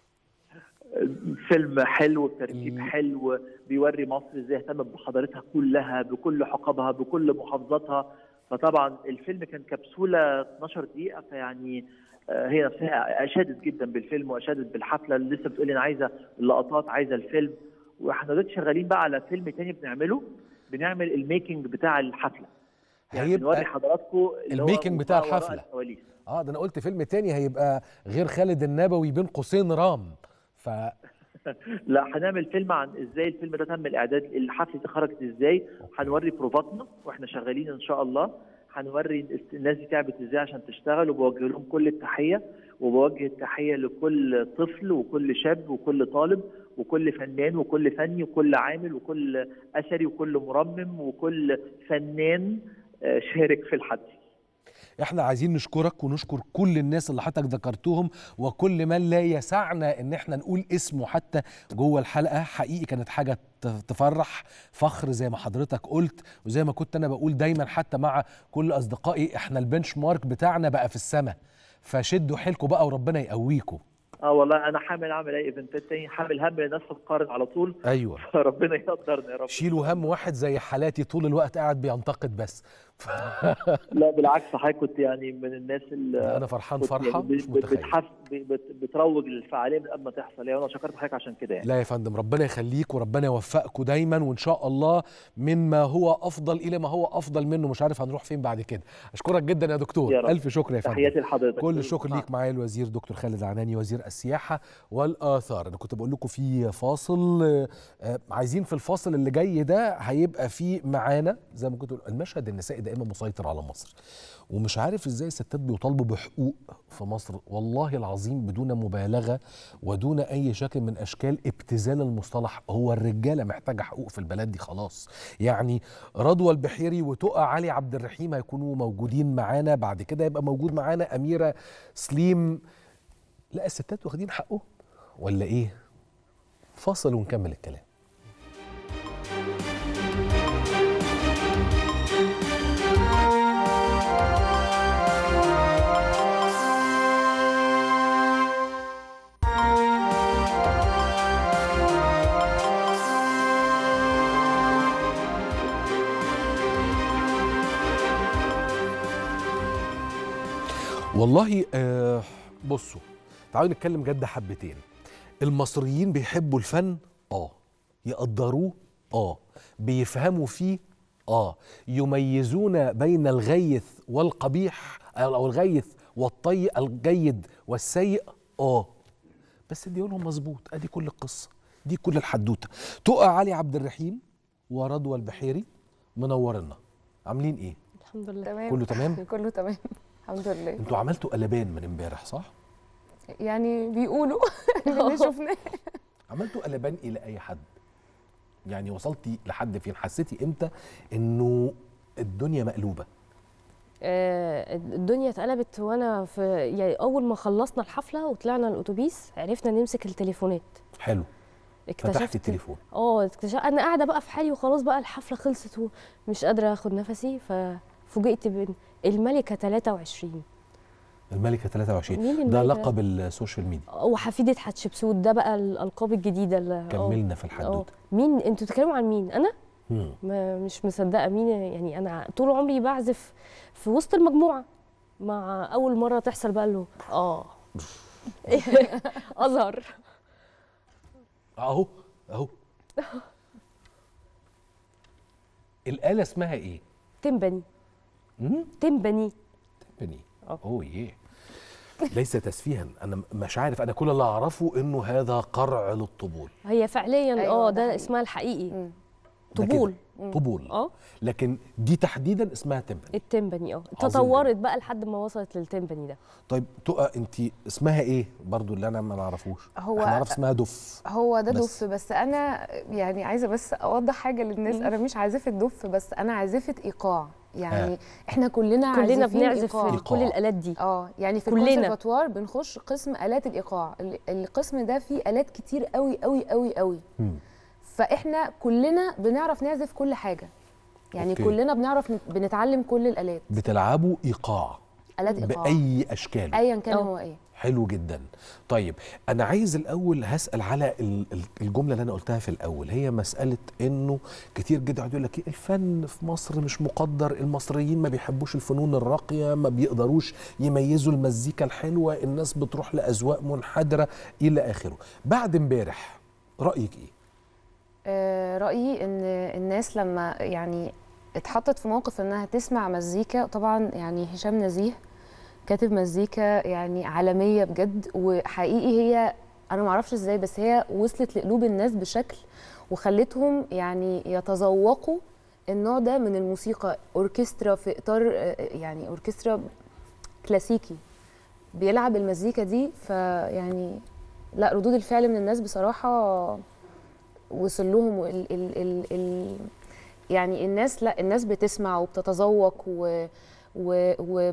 فيلم حلو بترتيب حلو بيوري مصر ازاي اهتمت بحضارتها كلها بكل حقبها بكل محافظاتها فطبعا الفيلم كان كبسوله 12 دقيقه فيعني آه، هي نفسها اشادت جدا بالفيلم واشادت بالحفله اللي لسه بتقولي انا عايزه اللقطات عايزه الفيلم واحنا دلوقتي شغالين بقى على فيلم تاني بنعمله بنعمل الميكنج بتاع الحفله يعني هيبقى بنوري حضراتكم اللي هو الميكنج بتاع ما وراء الحفلة. الكواليس. اه ده انا قلت فيلم تاني هيبقى غير خالد النبوي بين قوسين رام ف لا هنعمل فيلم عن ازاي الفيلم ده تم الاعداد الحفله دي خرجت ازاي هنوري بروفاتنا واحنا شغالين ان شاء الله هنوري الناس دي تعبت ازاي عشان تشتغل وبوجه لهم كل التحيه وبوجه التحيه لكل طفل وكل شاب وكل طالب وكل فنان وكل فني وكل عامل وكل اثري وكل مرمم وكل فنان آه، شارك في الحدث احنا عايزين نشكرك ونشكر كل الناس اللي حضرتك ذكرتهم وكل من لا يسعنا ان احنا نقول اسمه حتى جوه الحلقه حقيقي كانت حاجه ت- تفرح فخر زي ما حضرتك قلت وزي ما كنت انا بقول دايما حتى مع كل اصدقائي احنا البنش مارك بتاعنا بقى في السماء فشدوا حيلكم بقى وربنا يقويكم اه والله انا حامل اعمل اي ايفنتات تاني حامل هم الناس تتقارن على طول ايوه فربنا يقدرنا يا رب شيلوا هم واحد زي حالاتي طول الوقت قاعد بينتقد بس ف... لا بالعكس حضرتك كنت يعني من الناس اللي انا فرحان كنت فرحه يعني مش بت- متخيل بتحف بت- بتروج للفعاليه من قبل ما تحصل يعني وانا شكرت حضرتك عشان كده يعني لا يا فندم ربنا يخليك وربنا يوفقكم دايما وان شاء الله مما هو افضل الى ما هو افضل منه مش عارف هنروح فين بعد كده اشكرك جدا يا دكتور يا رب. الف شكر يا فندم تحياتي لحضرتك كل الشكر ليك معايا الوزير دكتور خالد عناني وزير السياحه والاثار انا كنت بقول لكم في فاصل آه، عايزين في الفاصل اللي جاي ده هيبقى في معانا زي ما كنت بقول المشهد النسائي ده دائما مسيطر على مصر ومش عارف ازاي الستات بيطالبوا بحقوق في مصر والله العظيم بدون مبالغه ودون اي شكل من اشكال ابتذال المصطلح هو الرجاله محتاجه حقوق في البلد دي خلاص يعني رضوى البحيري وتقى علي عبد الرحيم هيكونوا موجودين معانا بعد كده يبقى موجود معانا اميره سليم لا الستات واخدين حقهم ولا ايه فاصل ونكمل الكلام والله آه بصوا تعالوا نتكلم جد حبتين المصريين بيحبوا الفن اه يقدروه اه بيفهموا فيه اه يميزون بين الغيث والقبيح او الغيث والطيب الجيد والسيء اه بس دي لهم مظبوط ادي كل القصه دي كل الحدوته تقى علي عبد الرحيم ورضوى البحيري منورنا عاملين ايه الحمد لله تمام كله تمام كله تمام الحمد لله انتوا عملتوا قلبان من امبارح صح يعني بيقولوا اللي شفناه عملتوا قلبان الى اي حد يعني وصلتي لحد فين حسيتي امتى انه الدنيا مقلوبه آه، الدنيا اتقلبت وانا في يعني اول ما خلصنا الحفله وطلعنا الاتوبيس عرفنا نمسك التليفونات حلو اكتشفت فتحت التليفون اه اكتشفت انا قاعده بقى في حالي وخلاص بقى الحفله خلصت ومش قادره اخد نفسي ففوجئت بان الملكه 23 الملكه 23 مين ده الملكة؟ لقب السوشيال ميديا وحفيده حتشبسوت ده بقى الالقاب الجديده اللي آه. كملنا في آه. الحدوته مين انتوا بتتكلموا عن مين انا مم. ما مش مصدقه مين يعني انا طول عمري بعزف في وسط المجموعه مع اول مره تحصل بقى له اه اظهر اهو اهو الآلة اسمها ايه؟ تمبني مم؟ تمبني تمبني اوه يه ليس تسفيها انا مش عارف انا كل اللي اعرفه انه هذا قرع للطبول هي فعليا أيوة، اه ده ده حقيقي. اسمها الحقيقي ده طبول كده. طبول اه لكن دي تحديدا اسمها تمبني التمبني اه عظيم تطورت بقى لحد ما وصلت للتمبني ده طيب تقى انت اسمها ايه برضو اللي انا ما نعرفوش هو- احنا نعرف اسمها دف هو ده بس. دف بس انا يعني عايزه بس اوضح حاجه للناس مم. انا مش عازفه دف بس انا عازفه ايقاع يعني آه. احنا كلنا كلنا عازفين بنعزف إيقاع. في كل الالات دي اه يعني في كلنا. الكونسرفاتوار بنخش قسم الات الايقاع ال- القسم ده فيه الات كتير قوي قوي قوي قوي مم. فاحنا كلنا بنعرف نعزف كل حاجه يعني أوكي. أوكي. كلنا بنعرف نت- بنتعلم كل الالات بتلعبوا ايقاع الات ايقاع باي اشكال ايا كان أه. هو ايه حلو جدا طيب انا عايز الاول هسال على ال- ال- الجمله اللي انا قلتها في الاول هي مساله انه كتير جدا يقعد يقول لك إيه الفن في مصر مش مقدر المصريين ما بيحبوش الفنون الراقيه ما بيقدروش يميزوا المزيكا الحلوه الناس بتروح لاذواق منحدره الى اخره بعد امبارح رايك ايه آه، رأيي إن الناس لما يعني اتحطت في موقف إنها تسمع مزيكا طبعا يعني هشام نزيه كاتب مزيكا يعني عالمية بجد وحقيقي هي أنا معرفش إزاي بس هي وصلت لقلوب الناس بشكل وخلتهم يعني يتذوقوا النوع ده من الموسيقى أوركسترا في إطار آه، يعني أوركسترا كلاسيكي بيلعب المزيكا دي فيعني لا ردود الفعل من الناس بصراحة وصل لهم ال ال ال ال يعني الناس لا الناس بتسمع وبتتذوق و و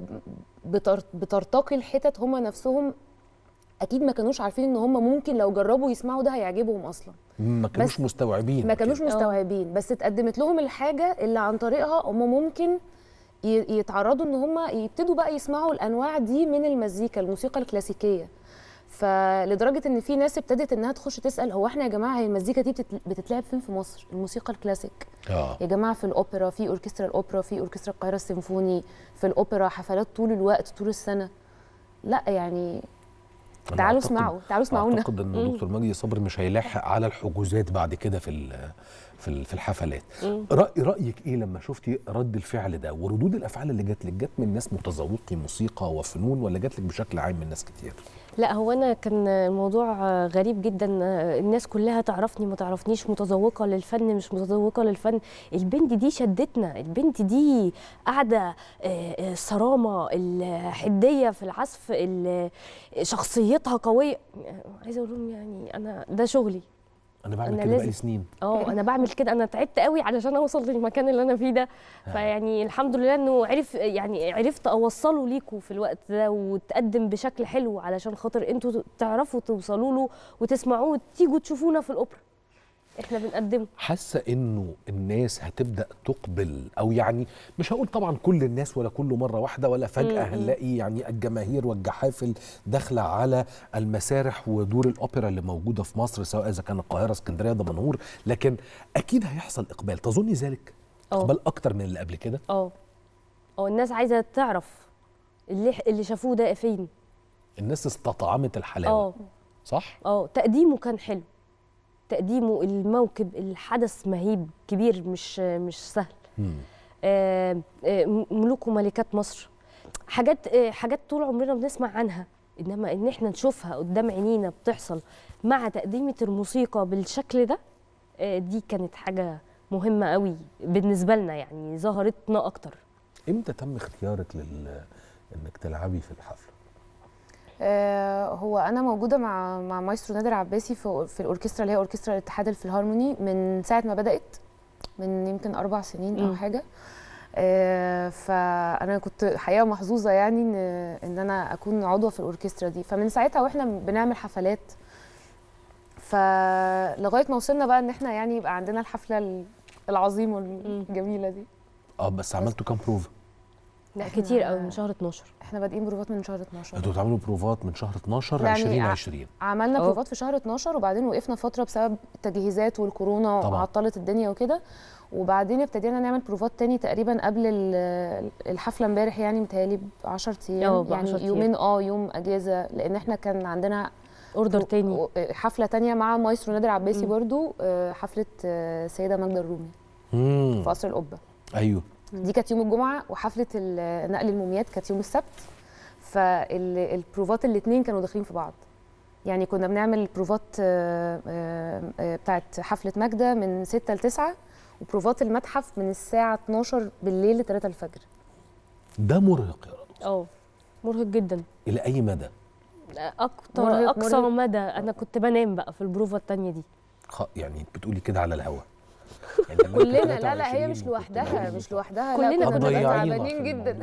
وبتر- بترتقي الحتت هم نفسهم اكيد ما كانوش عارفين ان هم ممكن لو جربوا يسمعوا ده هيعجبهم اصلا ما كانوش بس مستوعبين ما كانوش كده. مستوعبين بس اتقدمت لهم الحاجه اللي عن طريقها هم ممكن ي- يتعرضوا ان هم يبتدوا بقى يسمعوا الانواع دي من المزيكا الموسيقى الكلاسيكيه فلدرجه ان في ناس ابتدت انها تخش تسال هو احنا يا جماعه هي المزيكا دي بتت- بتتلعب فين في مصر الموسيقى الكلاسيك اه يا جماعه في الاوبرا في اوركسترا الاوبرا في اوركسترا القاهره السيمفوني في الاوبرا حفلات طول الوقت طول السنه لا يعني أنا تعالوا أعتقد- اسمعوا تعالوا اسمعونا اعتقد ان مم. دكتور مجدي صبري مش هيلاحق على الحجوزات بعد كده في ال- في ال- في الحفلات مم. رأي رايك ايه لما شفتي رد الفعل ده وردود الافعال اللي جات لك جت من ناس متذوقي موسيقى وفنون ولا جات لك بشكل عام من ناس كتير لا هو انا كان الموضوع غريب جدا الناس كلها تعرفني ما تعرفنيش متذوقه للفن مش متذوقه للفن البنت دي شدتنا البنت دي قاعده آه، آه، الصرامه الحديه في العزف ال- شخصيتها قويه عايزه اقول لهم يعني انا ده شغلي انا بعمل أنا كده لازم- بقالي سنين اه انا بعمل كده انا تعبت قوي علشان اوصل للمكان اللي انا فيه ده فيعني الحمد لله انه عرف يعني عرفت اوصله ليكوا في الوقت ده وتقدم بشكل حلو علشان خاطر انتوا تعرفوا توصلوا له وتسمعوه وتيجوا تشوفونا في الاوبرا احنا بنقدمه حاسه انه الناس هتبدا تقبل او يعني مش هقول طبعا كل الناس ولا كل مره واحده ولا فجاه مم. هنلاقي يعني الجماهير والجحافل داخله على المسارح ودور الاوبرا اللي موجوده في مصر سواء اذا كان القاهره اسكندريه دمنهور لكن اكيد هيحصل اقبال تظني ذلك اه. اقبال اكتر من اللي قبل كده اه اه الناس عايزه تعرف اللي اللي شافوه ده فين الناس استطعمت الحلاوه اه صح اه تقديمه كان حلو تقديمه الموكب الحدث مهيب كبير مش مش سهل مم. آه، آه، ملوك وملكات مصر حاجات آه، حاجات طول عمرنا بنسمع عنها انما ان احنا نشوفها قدام عينينا بتحصل مع تقديمة الموسيقى بالشكل ده آه، دي كانت حاجة مهمة قوي بالنسبة لنا يعني ظهرتنا اكتر امتى تم اختيارك لل انك تلعبي في الحفله آه، هو انا موجوده مع مع مايسترو نادر عباسي في في الاوركسترا اللي هي اوركسترا الاتحاد الفيلهارموني من ساعه ما بدات من يمكن اربع سنين او مم. حاجه آه، فانا كنت حقيقه محظوظه يعني ان ان انا اكون عضوه في الاوركسترا دي فمن ساعتها واحنا بنعمل حفلات فلغايه ما وصلنا بقى ان احنا يعني يبقى عندنا الحفله العظيمه الجميله دي اه بس عملتوا كام بروفا لا كتير قوي من شهر 12 احنا بادئين بروفات من شهر 12 انتوا بتعملوا بروفات من شهر 12 ل يعني 2020 عملنا أه. بروفات في شهر 12 وبعدين وقفنا فتره بسبب التجهيزات والكورونا طبعاً. وعطلت الدنيا وكده وبعدين ابتدينا نعمل بروفات تاني تقريبا قبل ال- الحفله امبارح يعني متهيألي ب 10 أه، ايام ب يعني 10 أيام. يومين اه يوم اجازه لان احنا كان عندنا اوردر تاني حفله تانية مع مايسترو نادر عباسي مم. برضو آه، حفله آه، سيده ماجده الرومي امم في قصر القبه ايوه دي كانت يوم الجمعه وحفله ال- نقل الموميات كانت يوم السبت فالبروفات الاثنين كانوا داخلين في بعض يعني كنا بنعمل البروفات آه، آه، آه، بتاعت حفله ماجده من 6 ل 9 وبروفات المتحف من الساعه 12 بالليل ل 3 الفجر ده مرهق يا رضوى اه مرهق جدا الى اي مدى اكتر مرهق- اقصى مرهق. مدى انا كنت بنام بقى في البروفه التانية دي خ... يعني بتقولي كده على الهوا يعني لما كلنا كنت لا لا هي 23 مش وكنت لوحدها بقولي مش لوحدها كلنا لا كنا بنبقى هتضيعينا تعبانين في جدا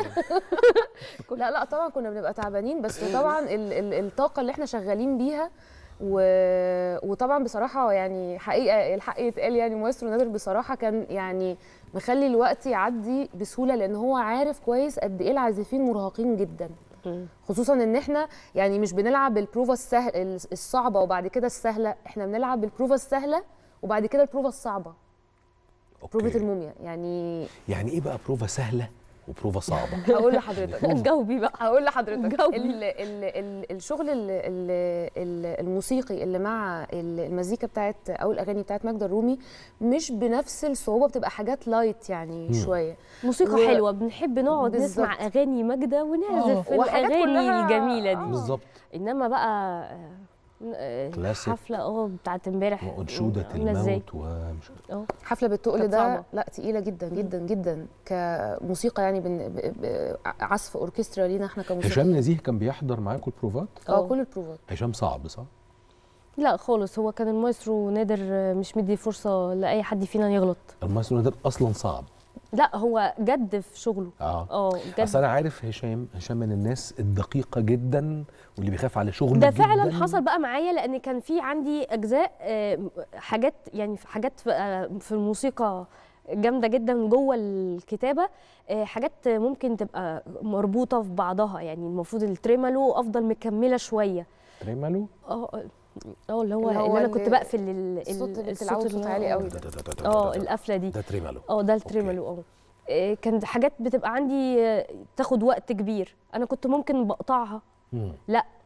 لا لا طبعا كنا بنبقى تعبانين بس طبعا ال ال الطاقه اللي احنا شغالين بيها و... وطبعا بصراحه يعني حقيقه الحق يتقال يعني مايسترو نادر بصراحه كان يعني مخلي الوقت يعدي بسهوله لان هو عارف كويس قد ايه العازفين مرهقين جدا خصوصا ان احنا يعني مش بنلعب البروفا السهل الصعبه وبعد كده السهله احنا بنلعب البروفا السهله وبعد كده البروفا الصعبه بروفا أوكي. الموميا يعني يعني ايه بقى بروفا سهله وبروفا صعبه هقول لحضرتك جاوبي بقى هقول لحضرتك جاوبي. ال ال ال الشغل ال ال ال الموسيقي اللي مع ال- المزيكا بتاعت او الاغاني بتاعت ماجدة الرومي مش بنفس الصعوبه بتبقى حاجات لايت يعني مم. شويه موسيقى و- حلوه بنحب نقعد بالظبط. نسمع اغاني ماجده آه. ونعزف في وحاجات الاغاني كلها- الجميله دي بالظبط انما بقى آه، آه، كلاسيك. الحفله اه بتاعت امبارح وانشوده عاملة إزاي؟ الموت ومش اه حفله بالتقل كانت ده صعبة. لا تقيله جدا جدا جدا كموسيقى يعني بن ب- ب- عزف اوركسترا لينا احنا كموسيقى هشام نزيه كان بيحضر معاكم البروفات اه آه. كل البروفات هشام صعب صح لا خالص هو كان المايسترو نادر آه، مش مدي فرصه لاي حد فينا يغلط المايسترو ده اصلا صعب لا هو جد في شغله اه اه اصل جد انا عارف هشام هشام من الناس الدقيقه جدا واللي بيخاف على شغله ده جدا فعلا حصل بقى معايا لان كان في عندي اجزاء آه، حاجات يعني حاجات في- آه، في الموسيقى جامده جدا جوه الكتابه آه، حاجات ممكن تبقى مربوطه في بعضها يعني المفروض التريمالو افضل مكمله شويه تريمالو اه اه اللي هو اللي هو اللي انا اللي- كنت بقفل ال- ال- الصوت اللي الصوت بتلعبه اللي بصوت هو- عالي قوي ده- ده ده- ده- ده- اه ده- ده- القفله دي ده تريمالو اه ده التريمالو اه آه، كانت حاجات بتبقى عندي آه، تاخد وقت كبير انا كنت ممكن بقطعها مم. لا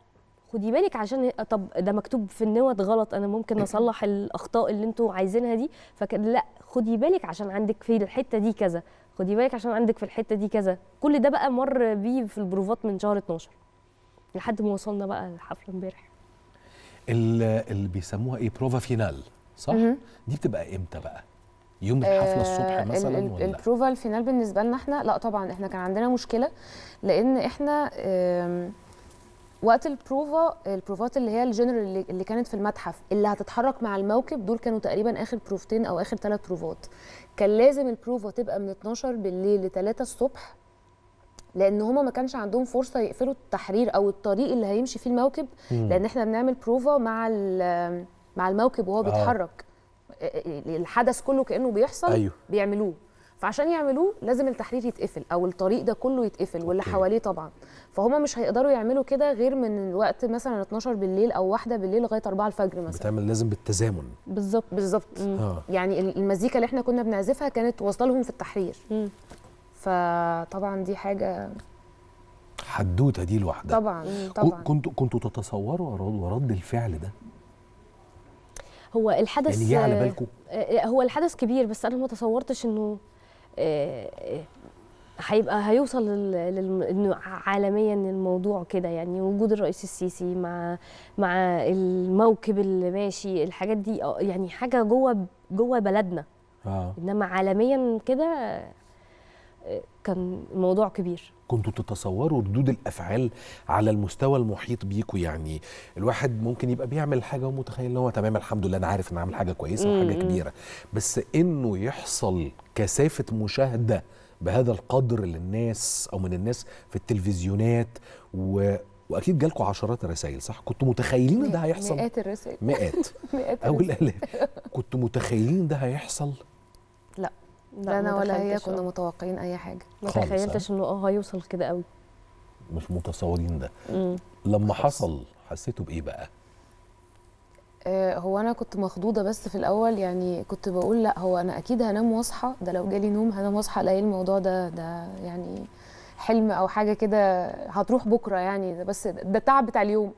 خدي بالك عشان طب ده مكتوب في النوت غلط انا ممكن اصلح الاخطاء اللي انتوا عايزينها دي فكان لا خدي بالك عشان عندك في الحته دي كذا خدي بالك عشان عندك في الحته دي كذا كل ده بقى مر بيه في البروفات من شهر 12 لحد ما وصلنا بقى الحفله امبارح ال- اللي بيسموها ايه بروفا فينال صح مهم. دي بتبقى امتى بقى يوم الحفله الصبح آه، ال- مثلا ال- ولا البروفا الفينال بالنسبه لنا احنا لا طبعا احنا كان عندنا مشكله لان احنا آم، وقت البروفا البروفات اللي هي الجنرال اللي- اللي كانت في المتحف اللي هتتحرك مع الموكب دول كانوا تقريبا اخر بروفتين او اخر ثلاث بروفات كان لازم البروفا تبقى من 12 بالليل ل 3 الصبح لان هما ما كانش عندهم فرصه يقفلوا التحرير او الطريق اللي هيمشي فيه الموكب مم. لان احنا بنعمل بروفا مع ال- مع الموكب وهو آه. بيتحرك الحدث كله كانه بيحصل أيوه. بيعملوه فعشان يعملوه لازم التحرير يتقفل او الطريق ده كله يتقفل واللي أوكي. حواليه طبعا فهم مش هيقدروا يعملوا كده غير من الوقت مثلا 12 بالليل او واحدة بالليل لغايه 4 الفجر مثلا بتعمل لازم بالتزامن بالظبط بالظبط آه. يعني ال- المزيكا اللي احنا كنا بنعزفها كانت واصله لهم في التحرير فطبعا دي حاجه حدوته دي لوحدها طبعا كو- طبعا كنتوا كنتوا تتصوروا ورد, ورد الفعل ده هو الحدث يعني جه على بالكم؟ آه، هو الحدث كبير بس انا ما تصورتش انه آه، آه، هيبقى هيوصل لل- لل- انه عالميا الموضوع كده يعني وجود الرئيس السيسي مع مع الموكب اللي ماشي الحاجات دي آه، يعني حاجه جوه جوه بلدنا اه انما عالميا كده آه، كان الموضوع كبير كنتوا تتصوروا ردود الافعال على المستوى المحيط بيكوا يعني الواحد ممكن يبقى بيعمل حاجه ومتخيل ان هو تمام الحمد لله انا عارف ان عامل حاجه كويسه وحاجه مم. كبيره بس انه يحصل كثافه مشاهده بهذا القدر للناس او من الناس في التلفزيونات و... واكيد جالكوا عشرات الرسائل صح كنتوا متخيلين ان ده هيحصل مئات الرسائل مئات مئات او الرسائل. الالاف كنتوا متخيلين ان ده هيحصل لا لا، لا انا ما ولا هي تخيلتش، كنا آه. متوقعين اي حاجه ما خالص، تخيلتش انه اه هيوصل كده قوي مش متصورين ده مم. لما حصل حسيتوا بايه بقى آه، هو انا كنت مخضوضه بس في الاول يعني كنت بقول لا هو انا اكيد هنام واصحى ده لو جالي نوم هنام واصحى الاقي الموضوع ده ده يعني حلم او حاجه كده هتروح بكره يعني ده بس ده التعب بتاع اليوم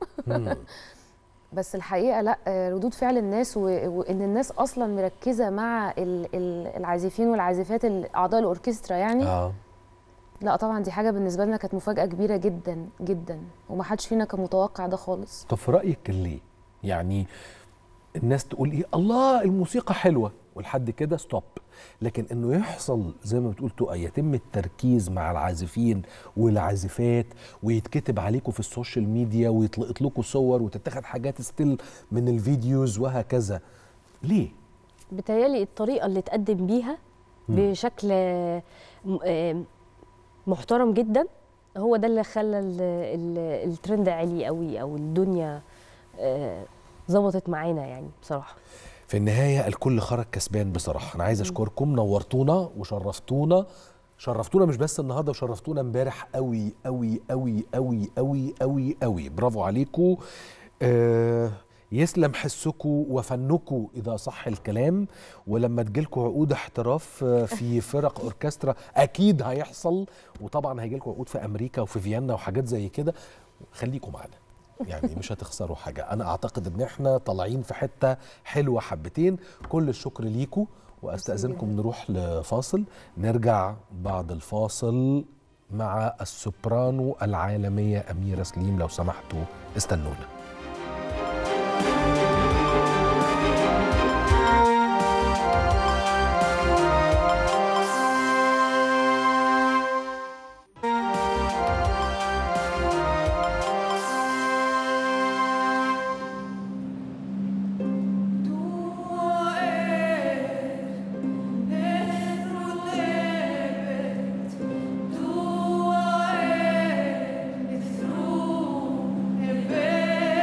بس الحقيقه لا آه، ردود فعل الناس و- وان الناس اصلا مركزه مع ال- ال- العازفين والعازفات ال- اعضاء الاوركسترا يعني اه لا طبعا دي حاجه بالنسبه لنا كانت مفاجاه كبيره جدا جدا ومحدش فينا كان متوقع ده خالص طب في رايك كان ليه يعني الناس تقول ايه الله الموسيقى حلوه ولحد كده ستوب لكن انه يحصل زي ما بتقول تبقى يتم التركيز مع العازفين والعازفات ويتكتب عليكم في السوشيال ميديا ويطلقت لكم صور وتتاخد حاجات ستيل من الفيديوز وهكذا ليه بتهيألي الطريقة اللي اتقدم بيها بشكل آه، م- آه، محترم جدا هو ده اللي خلى ال- ال- الترند عالي قوي او الدنيا آه، ظبطت معانا يعني بصراحة في النهاية الكل خرج كسبان بصراحة أنا عايز أشكركم نورتونا وشرفتونا شرفتونا مش بس النهارده وشرفتونا امبارح قوي قوي قوي قوي قوي قوي قوي برافو عليكم آه يسلم حسكم وفنكم اذا صح الكلام ولما تجيلكم عقود احتراف آه، في فرق اوركسترا اكيد هيحصل وطبعا هيجيلكم عقود في امريكا وفي فيينا وحاجات زي كده خليكم معانا يعني مش هتخسروا حاجه انا اعتقد ان احنا طالعين في حته حلوه حبتين كل الشكر ليكم واستاذنكم نروح لفاصل نرجع بعد الفاصل مع السوبرانو العالميه اميره سليم لو سمحتوا استنونا Ebbe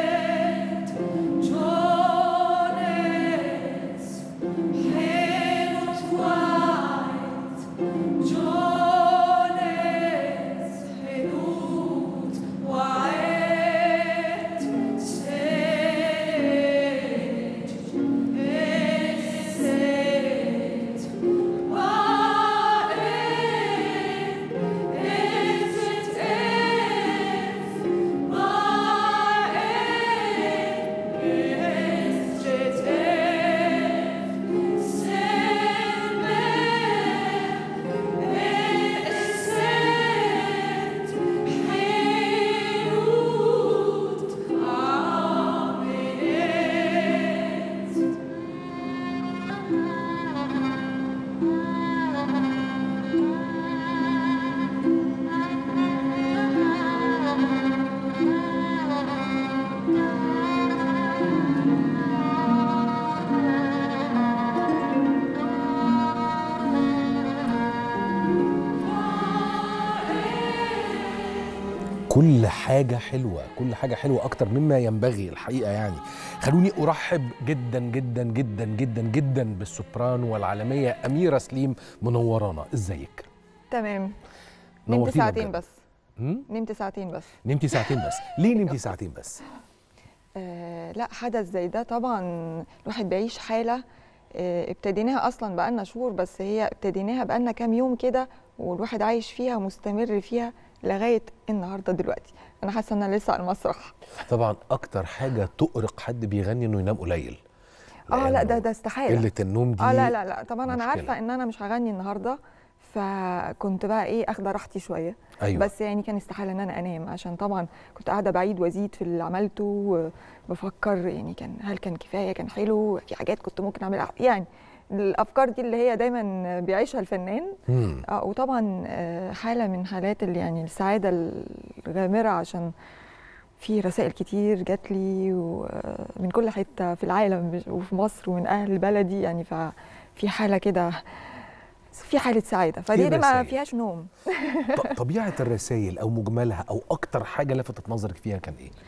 كل حاجة حلوة كل حاجة حلوة أكتر مما ينبغي الحقيقة يعني خلوني أرحب جدا جدا جدا جدا جدا بالسوبرانو والعالمية أميرة سليم منورانا إزيك؟ تمام نمت نورتينا ساعتين بجد. بس مم؟ نمت ساعتين بس نمتي ساعتين بس ليه نمتي ساعتين بس؟ آه لا حدث زي ده طبعا الواحد بيعيش حالة آه ابتديناها أصلا بقالنا شهور بس هي ابتديناها بقالنا كام يوم كده والواحد عايش فيها مستمر فيها لغاية النهاردة دلوقتي أنا حاسة إن أنا لسه على المسرح طبعا أكتر حاجة تؤرق حد بيغني إنه ينام قليل اه لا ده ده استحالة قلة النوم دي اه لا لا لا طبعا أنا مشكلة. عارفة إن أنا مش هغني النهاردة فكنت بقى ايه اخده راحتي شويه أيوة. بس يعني كان استحاله ان انا انام عشان طبعا كنت قاعده بعيد وازيد في اللي عملته بفكر يعني كان هل كان كفايه كان حلو في حاجات كنت ممكن اعملها يعني الافكار دي اللي هي دايما بيعيشها الفنان مم. آه وطبعا آه، حاله من حالات اللي يعني السعاده الغامره عشان في رسائل كتير جات لي ومن كل حته في العالم وفي مصر ومن اهل بلدي يعني ففي حاله كده في حاله سعاده فدي دي ما الرسائل؟ فيهاش نوم ط- طبيعة الرسائل أو مجملها أو أكتر حاجة لفتت نظرك فيها كان إيه؟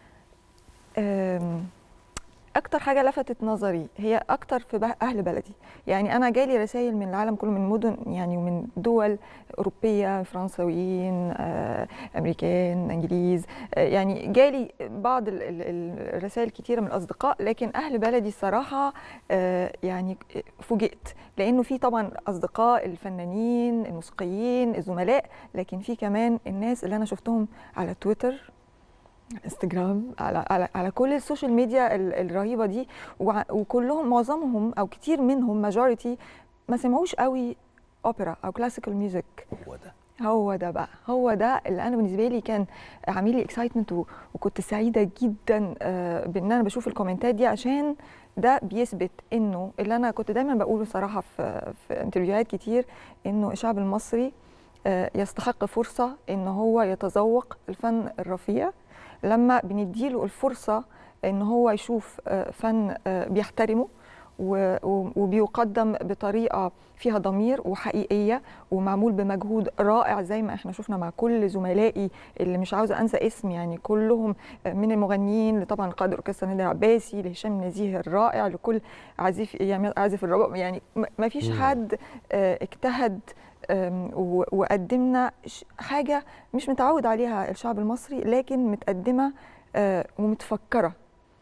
أم، اكتر حاجه لفتت نظري هي اكتر في بقى اهل بلدي يعني انا جالي رسائل من العالم كله من مدن يعني ومن دول اوروبيه فرنساويين آه، امريكان انجليز آه، يعني جالي بعض ال- ال- الرسائل كتيره من الاصدقاء لكن اهل بلدي الصراحه آه، يعني فوجئت لانه في طبعا اصدقاء الفنانين الموسيقيين الزملاء لكن في كمان الناس اللي انا شفتهم على تويتر انستجرام على على على كل السوشيال ميديا ال- الرهيبه دي وع- وكلهم معظمهم او كتير منهم ماجوريتي ما سمعوش قوي اوبرا او كلاسيكال ميوزك هو ده هو ده بقى هو ده اللي انا بالنسبه لي كان عامل لي اكسايتمنت وكنت سعيده جدا آه، بان انا بشوف الكومنتات دي عشان ده بيثبت انه اللي انا كنت دايما بقوله صراحه في في انترفيوهات كتير انه الشعب المصري آه، يستحق فرصه ان هو يتذوق الفن الرفيع لما بنديله الفرصه ان هو يشوف آه، فن آه، بيحترمه و- و- وبيقدم بطريقه فيها ضمير وحقيقيه ومعمول بمجهود رائع زي ما احنا شفنا مع كل زملائي اللي مش عاوزه انسى اسم يعني كلهم من المغنيين طبعا قائد اوركسترا نادر العباسي لهشام نزيه الرائع لكل عازف يعني عازف الرباب يعني ما فيش مم. حد آه، اجتهد آم، و- وقدمنا ش- حاجه مش متعود عليها الشعب المصري لكن متقدمه آه، ومتفكره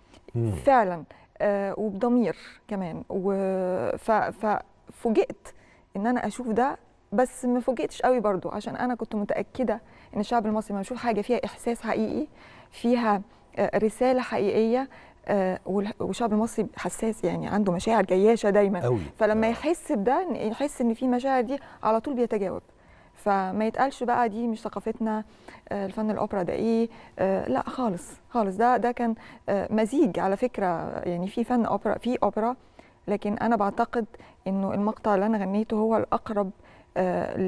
فعلا آه، وبضمير كمان و- ف- ففوجئت ان انا اشوف ده بس ما فوجئتش قوي برضو عشان انا كنت متاكده ان الشعب المصري لما يشوف حاجه فيها احساس حقيقي فيها آه، رساله حقيقيه آه، والح- والشعب المصري حساس يعني عنده مشاعر جياشه دايما أوي. فلما يحس بده إن- يحس ان في مشاعر دي على طول بيتجاوب فما يتقالش بقى دي مش ثقافتنا آه، الفن الاوبرا ده ايه آه، لا خالص خالص ده ده كان آه، مزيج على فكره يعني في فن اوبرا في اوبرا لكن انا بعتقد انه المقطع اللي انا غنيته هو الاقرب آه،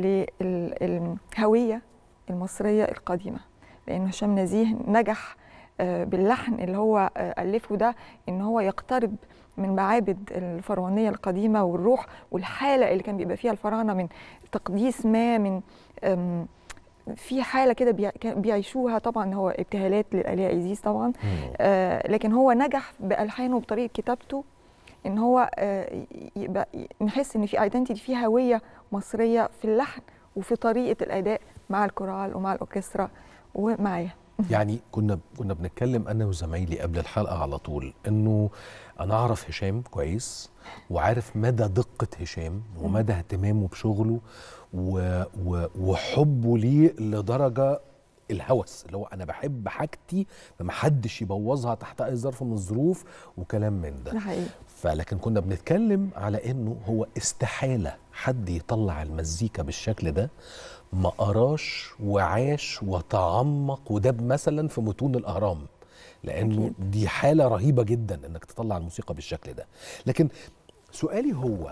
للهويه المصريه القديمه لان هشام نزيه نجح آه، باللحن اللي هو آه، الفه ده ان هو يقترب من معابد الفرعونيه القديمه والروح والحاله اللي كان بيبقى فيها الفراعنه من تقديس ما من أم، في حاله كده بيع- كان بيعيشوها طبعا هو ابتهالات للالهه ايزيس طبعا آه لكن هو نجح بالحانه وبطريقه كتابته ان هو آه يبقى نحس ان في ايدنتيتي في هويه مصريه في اللحن وفي طريقه الاداء مع الكورال ومع الاوركسترا ومعايا يعني كنا كنا بنتكلم انا وزمايلي قبل الحلقه على طول انه انا اعرف هشام كويس وعارف مدى دقه هشام ومدى اهتمامه بشغله و و وحبه ليه لدرجه الهوس اللي هو انا بحب حاجتي فما حدش يبوظها تحت اي ظرف من الظروف وكلام من ده ده حقيقي فلكن كنا بنتكلم على انه هو استحاله حد يطلع المزيكا بالشكل ده ما قراش وعاش وتعمق وداب مثلا في متون الاهرام لانه أكيد. دي حاله رهيبه جدا انك تطلع الموسيقى بالشكل ده لكن سؤالي هو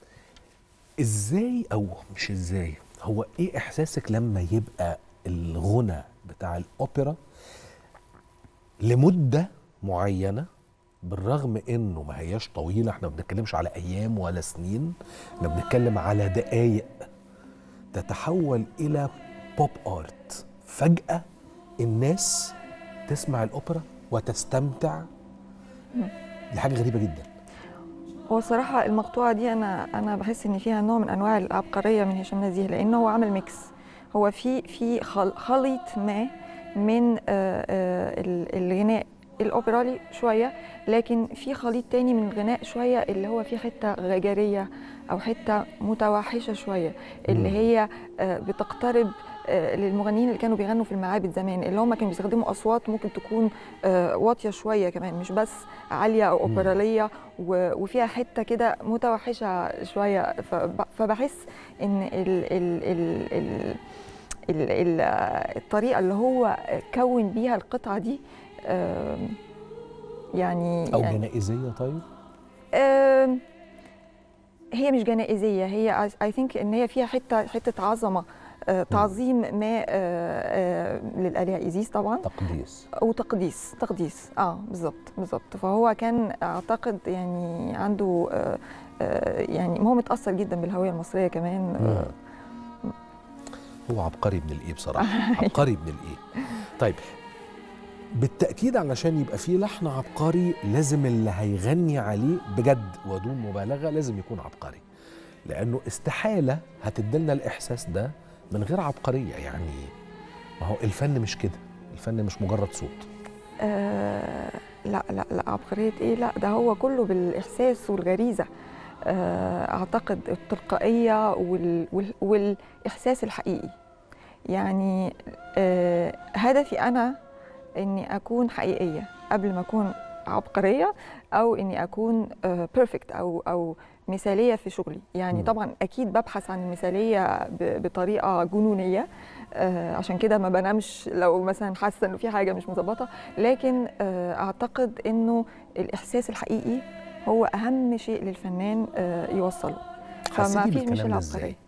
ازاي او مش ازاي هو ايه احساسك لما يبقى الغنى بتاع الاوبرا لمده معينه بالرغم انه ما هياش طويله احنا ما بنتكلمش على ايام ولا سنين احنا بنتكلم على دقائق تتحول الى بوب ارت فجاه الناس تسمع الاوبرا وتستمتع مم. دي حاجه غريبه جدا هو الصراحة المقطوعة دي أنا أنا بحس إن فيها نوع من أنواع العبقرية من هشام نزيه لأنه هو عمل ميكس هو في في خل- خليط ما من آه، آه، ال- الغناء الأوبرالي شوية لكن في خليط تاني من الغناء شوية اللي هو فيه حتة غجرية أو حتة متوحشة شوية اللي مم. هي آه، بتقترب آه، للمغنيين اللي كانوا بيغنوا في المعابد زمان اللي هم كانوا بيستخدموا اصوات ممكن تكون آه، واطيه شويه كمان مش بس عاليه او مم. اوبراليه و- وفيها حته كده متوحشه شويه فب- فبحس ان ال ال ال ال ال ال الطريقه اللي هو كون بيها القطعه دي آم، يعني او يعني جنائزيه طيب آم، هي مش جنائزيه هي اي ثينك ان هي فيها حته حته عظمه آه، تعظيم ما آه، آه، للآلهة إيزيس طبعا تقديس وتقديس تقديس اه بالظبط بالظبط فهو كان اعتقد يعني عنده آه، آه، يعني هو متأثر جدا بالهوية المصرية كمان آه، هو عبقري من الايه بصراحه عبقري من الايه طيب بالتاكيد علشان يبقى فيه لحن عبقري لازم اللي هيغني عليه بجد ودون مبالغه لازم يكون عبقري لانه استحاله هتديلنا الاحساس ده من غير عبقريه يعني ما هو الفن مش كده الفن مش مجرد صوت آه لا لا لا عبقرية ايه لا ده هو كله بالإحساس والغريزة آه أعتقد التلقائية وال وال والإحساس الحقيقي يعني آه هدفي أنا إني أكون حقيقية قبل ما أكون عبقرية أو إني أكون بيرفكت أو أو مثالية في شغلي يعني مم. طبعا أكيد ببحث عن المثالية ب- بطريقة جنونية آه، عشان كده ما بنامش لو مثلا حاسه انه في حاجه مش مظبطه لكن آه، اعتقد انه الاحساس الحقيقي هو اهم شيء للفنان آه، يوصله فما حسيتي فيش مش بالكلام ده ازاي العبقريه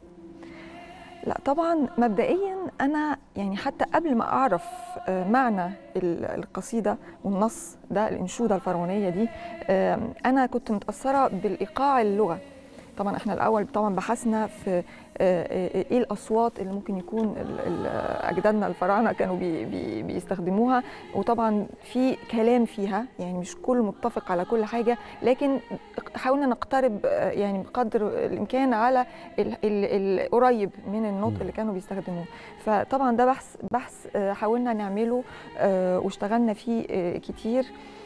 لا طبعا مبدئيا انا يعني حتى قبل ما اعرف آه، معنى ال- القصيده والنص ده الانشوده الفرعونيه دي آه، انا كنت متاثره بالايقاع اللغه طبعا احنا الاول طبعا بحثنا في آه، آه، ايه الاصوات اللي ممكن يكون ال- ال- اجدادنا الفراعنه كانوا بي بي بيستخدموها وطبعا في كلام فيها يعني مش كل متفق على كل حاجه لكن حاولنا نقترب آه، يعني بقدر الامكان على ال- ال- القريب من النطق اللي كانوا بيستخدموه فطبعا ده بحث بحث آه، حاولنا نعمله آه، واشتغلنا فيه آه، كتير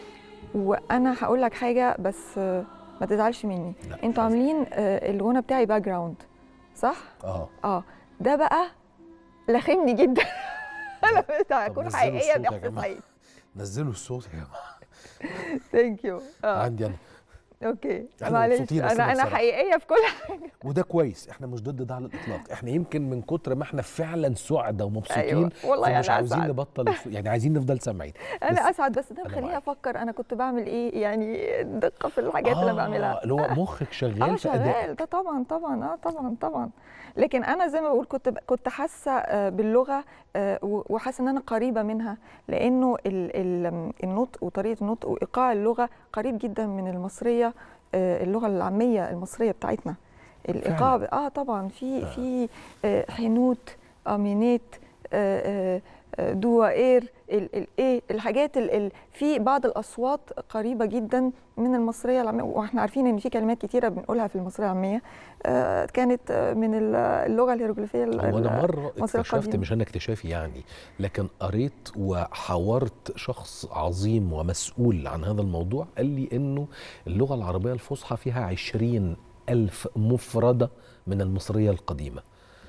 وانا هقول لك حاجه بس آه، ما تزعلش مني انتوا عاملين آه، الغنى بتاعي باك جراوند صح اه اه ده بقى لخمني جدا انا بقيت اكون نزلوا حقيقيه الصوت يا باحساس جماعة. حقيقي نزلوا الصوت يا جماعه ثانك يو عندي انا اوكي إحنا معلش مبسوطين انا أصلاً انا بصراحة. حقيقيه في كل حاجه وده كويس احنا مش ضد ده على الاطلاق احنا يمكن من كتر ما احنا فعلا سعداء ومبسوطين أيوة، والله فمش أنا عاوزين أسعد. نبطل الصوت. يعني عايزين نفضل سامعين انا اسعد بس ده أنا مخليني معاك. افكر انا كنت بعمل ايه يعني دقه في الحاجات اللي انا بعملها اللي هو مخك شغال اه في ادائك شغال ده طبعا طبعا اه طبعا طبعا لكن انا زي ما بقول كنت كنت حاسه آه، باللغه آه، و- وحاسه ان انا قريبه منها لانه ال- ال- النطق وطريقه النطق وايقاع اللغه قريب جدا من المصريه آه، اللغه العاميه المصريه بتاعتنا الايقاع فعلاً. اه طبعا في في آه، حنوت امينات آه، آه، آه، دوائر ال- ال- ايه الحاجات ال- ال- في بعض الاصوات قريبه جدا من المصريه العاميه واحنا عارفين ان في كلمات كتيره بنقولها في المصريه العاميه آه، كانت آه، من ال- اللغه الهيروغليفيه ال- هو انا ال- مره المصرية اكتشفت القديمة. مش انا اكتشافي يعني لكن قريت وحاورت شخص عظيم ومسؤول عن هذا الموضوع قال لي انه اللغه العربيه الفصحى فيها عشرين ألف مفردة من المصرية القديمة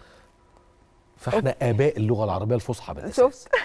فاحنا آباء اللغة العربية الفصحى بالأساس شفت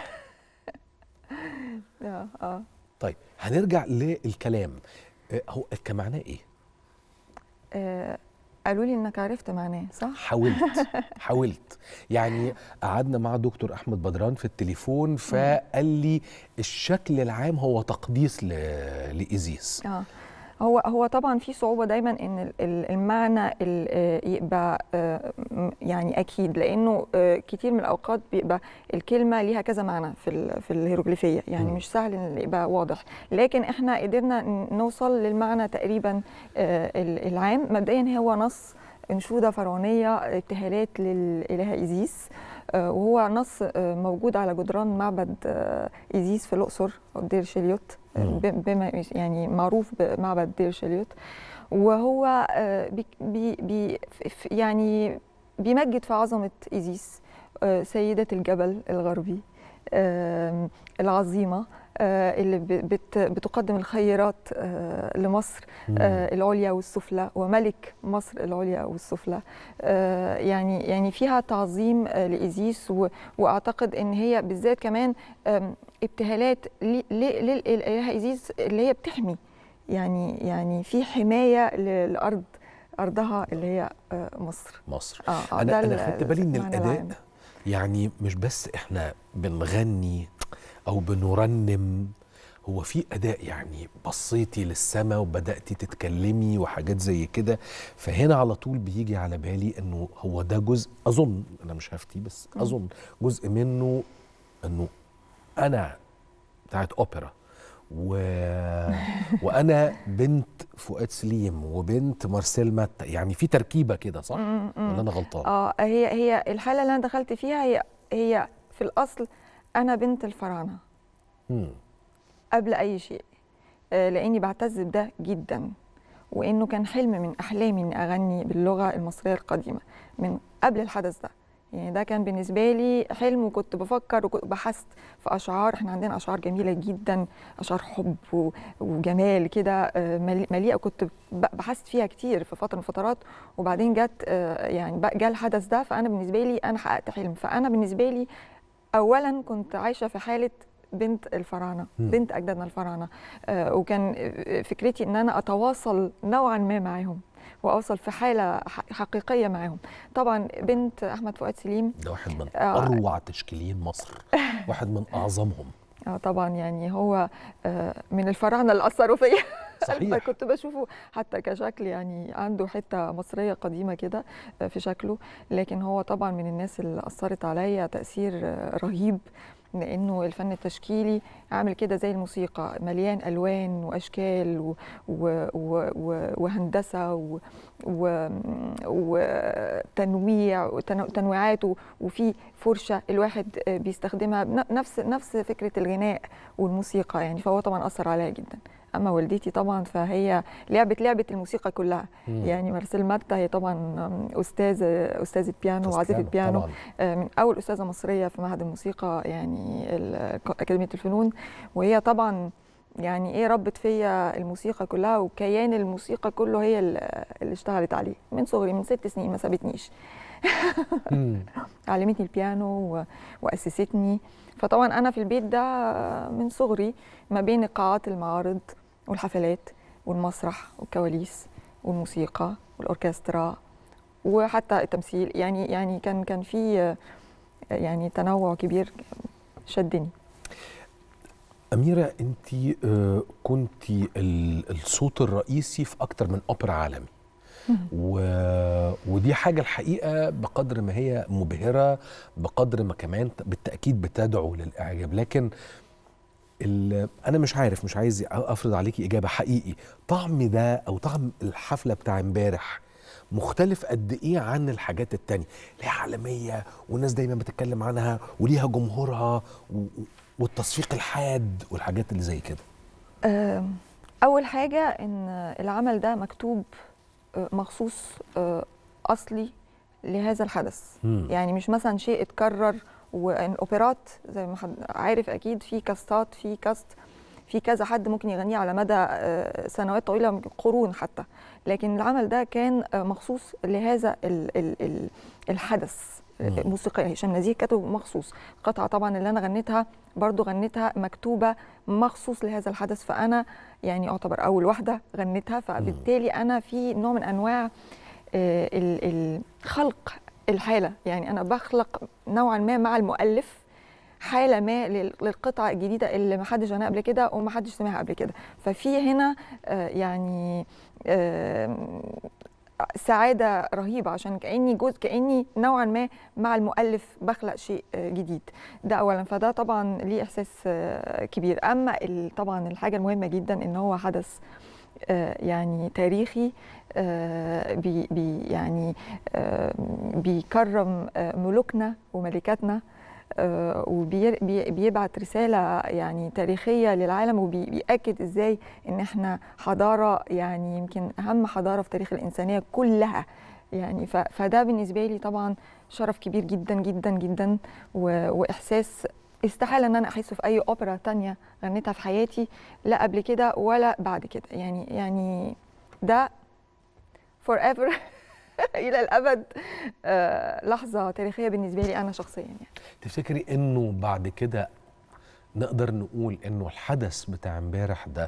اه اه طيب هنرجع للكلام آه، هو كمعناه ايه؟ آه، قالوا لي انك عرفت معناه صح حاولت حاولت يعني قعدنا مع دكتور احمد بدران في التليفون فقال لي الشكل العام هو تقديس ل- لايزيس اه هو هو طبعا في صعوبه دايما ان ال- ال- المعنى ال- آه، يبقى آه، م- يعني اكيد لانه آه، كتير من الاوقات بيبقى الكلمه ليها كذا معنى في ال- في الهيروغليفيه يعني مم. مش سهل ان يبقى واضح لكن احنا قدرنا ن- نوصل للمعنى تقريبا آه، ال- العام مبدئيا هو نص انشوده فرعونيه ابتهالات للالهه ايزيس آه، وهو نص آه، موجود على جدران معبد آه، ايزيس في الاقصر او دير شليوت آه، مم. ب- بما يعني معروف بمعبد دير شليوت وهو آه، بي بي بي ف- يعني بيمجد في عظمه ايزيس آه، سيده الجبل الغربي آم، العظيمه آه، اللي ب- بت- بتقدم الخيرات آه، لمصر مم. آه، العليا والسفلى وملك مصر العليا والسفلى آه، يعني يعني فيها تعظيم آه، لإيزيس و- واعتقد ان هي بالذات كمان آم، ابتهالات ل- ل- للإلهة إيزيس اللي هي بتحمي يعني يعني في حماية للأرض أرضها اللي هي آه، مصر مصر اه آه، انا ده انا ال- خدت بالي ان المعنى الاداء العام. يعني مش بس احنا بنغني او بنرنم هو في اداء يعني بصيتي للسماء وبداتي تتكلمي وحاجات زي كده فهنا على طول بيجي على بالي انه هو ده جزء اظن انا مش هفتي بس مم. اظن جزء منه انه انا بتاعت اوبرا و... وانا بنت فؤاد سليم وبنت مارسيل ماتا يعني في تركيبه كده صح مم، مم. ولا انا غلطان اه هي هي الحالة اللي أنا دخلت فيها هي هي في الأصل أنا بنت الفراعنة مم. قبل أي شيء آه، لأني بعتز بده جدا وإنه كان حلم من أحلامي إني أغني باللغة المصرية القديمة من قبل الحدث ده يعني ده كان بالنسبة لي حلم وكنت بفكر وكنت بحثت في أشعار إحنا عندنا أشعار جميلة جدا أشعار حب و- وجمال كده آه، ملي- مليئة كنت ب- بحثت فيها كتير في فترة من الفترات وبعدين جت آه، يعني بقى- جه الحدث ده فأنا بالنسبة لي أنا حققت حلم فأنا بالنسبة لي اولا كنت عايشه في حاله بنت الفراعنه مم. بنت اجدادنا الفراعنه آه وكان آه، فكرتي ان انا اتواصل نوعا ما معاهم واوصل في حاله ح- حقيقيه معاهم طبعا بنت احمد فؤاد سليم ده واحد من آه. اروع تشكيلين مصر واحد من اعظمهم اه طبعا يعني هو آه، من الفراعنه اللي اثروا فيا صحيح. أنا كنت بشوفه حتى كشكل يعني عنده حته مصريه قديمه كده آه، في شكله لكن هو طبعا من الناس اللي اثرت عليا تاثير آه، رهيب لانه الفن التشكيلي عامل كده زي الموسيقى مليان الوان واشكال و و و و وهندسه و و وتنويع وتنو- تنويعات و- وفي فرشه الواحد آه، بيستخدمها بن- نفس نفس فكره الغناء والموسيقى يعني فهو طبعا اثر عليا جدا اما والدتي طبعا فهي لعبت لعبه الموسيقى كلها مم. يعني مارسيل ماتا هي طبعا استاذه استاذه بيانو أستاذ وعازفه بيانو بيانو طبعاً. آه، من اول استاذه مصريه في معهد الموسيقى يعني ال- اكاديميه الفنون وهي طبعا يعني ايه ربت فيا الموسيقى كلها وكيان الموسيقى كله هي ال- اللي اشتغلت عليه من صغري من ست سنين ما سابتنيش علمتني البيانو و- واسستني فطبعا انا في البيت ده من صغري ما بين قاعات المعارض والحفلات والمسرح والكواليس والموسيقى والاوركسترا وحتى التمثيل يعني يعني كان كان في يعني تنوع كبير شدني أميرة أنت كنت الصوت الرئيسي في أكتر من أوبرا عالمي و... ودي حاجة الحقيقة بقدر ما هي مبهرة بقدر ما كمان بالتأكيد بتدعو للإعجاب لكن ال... أنا مش عارف مش عايز أفرض عليكي إجابة حقيقي طعم ده أو طعم الحفلة بتاع امبارح مختلف قد ايه عن الحاجات التانية ليها عالمية والناس دايما بتتكلم عنها وليها جمهورها و... والتصفيق الحاد والحاجات اللي زي كده آم، اول حاجه ان العمل ده مكتوب آه، مخصوص آه، اصلي لهذا الحدث مم. يعني مش مثلا شيء اتكرر والاوبرات زي ما حد عارف اكيد في كاستات في كاست في كذا حد ممكن يغنيه على مدى آه، سنوات طويله يمكن قرون حتى لكن العمل ده كان آه، مخصوص لهذا ال ال ال الحدث مم. موسيقى هشام نزيه كتب مخصوص قطعه طبعا اللي انا غنيتها برضو غنيتها مكتوبه مخصوص لهذا الحدث فانا يعني اعتبر اول واحده غنيتها فبالتالي انا في نوع من انواع آه، ال- ال- خلق الحاله يعني انا بخلق نوعا ما مع المؤلف حاله ما لل- للقطعه الجديده اللي ما حدش غناها قبل كده وما حدش سمعها قبل كده ففي هنا آه، يعني آم، سعاده رهيبه عشان كاني جزء كاني نوعا ما مع المؤلف بخلق شيء آه، جديد ده اولا فده طبعا ليه احساس آه، كبير اما ال- طبعا الحاجه المهمه جدا ان هو حدث آه، يعني تاريخي آه، بي بي يعني آه، بيكرم آه، ملوكنا وملكاتنا وبيبعت رسالة يعني تاريخية للعالم وبيأكد ازاي ان احنا حضارة يعني يمكن اهم حضارة في تاريخ الانسانية كلها يعني ف- فده بالنسبة لي طبعا شرف كبير جدا جدا جدا و- واحساس استحاله ان انا احسه في اي اوبرا تانية غنيتها في حياتي لا قبل كده ولا بعد كده يعني يعني ده forever الى الابد آه، لحظه تاريخيه بالنسبه لي انا شخصيا يعني تفتكري انه بعد كده نقدر نقول انه الحدث بتاع امبارح ده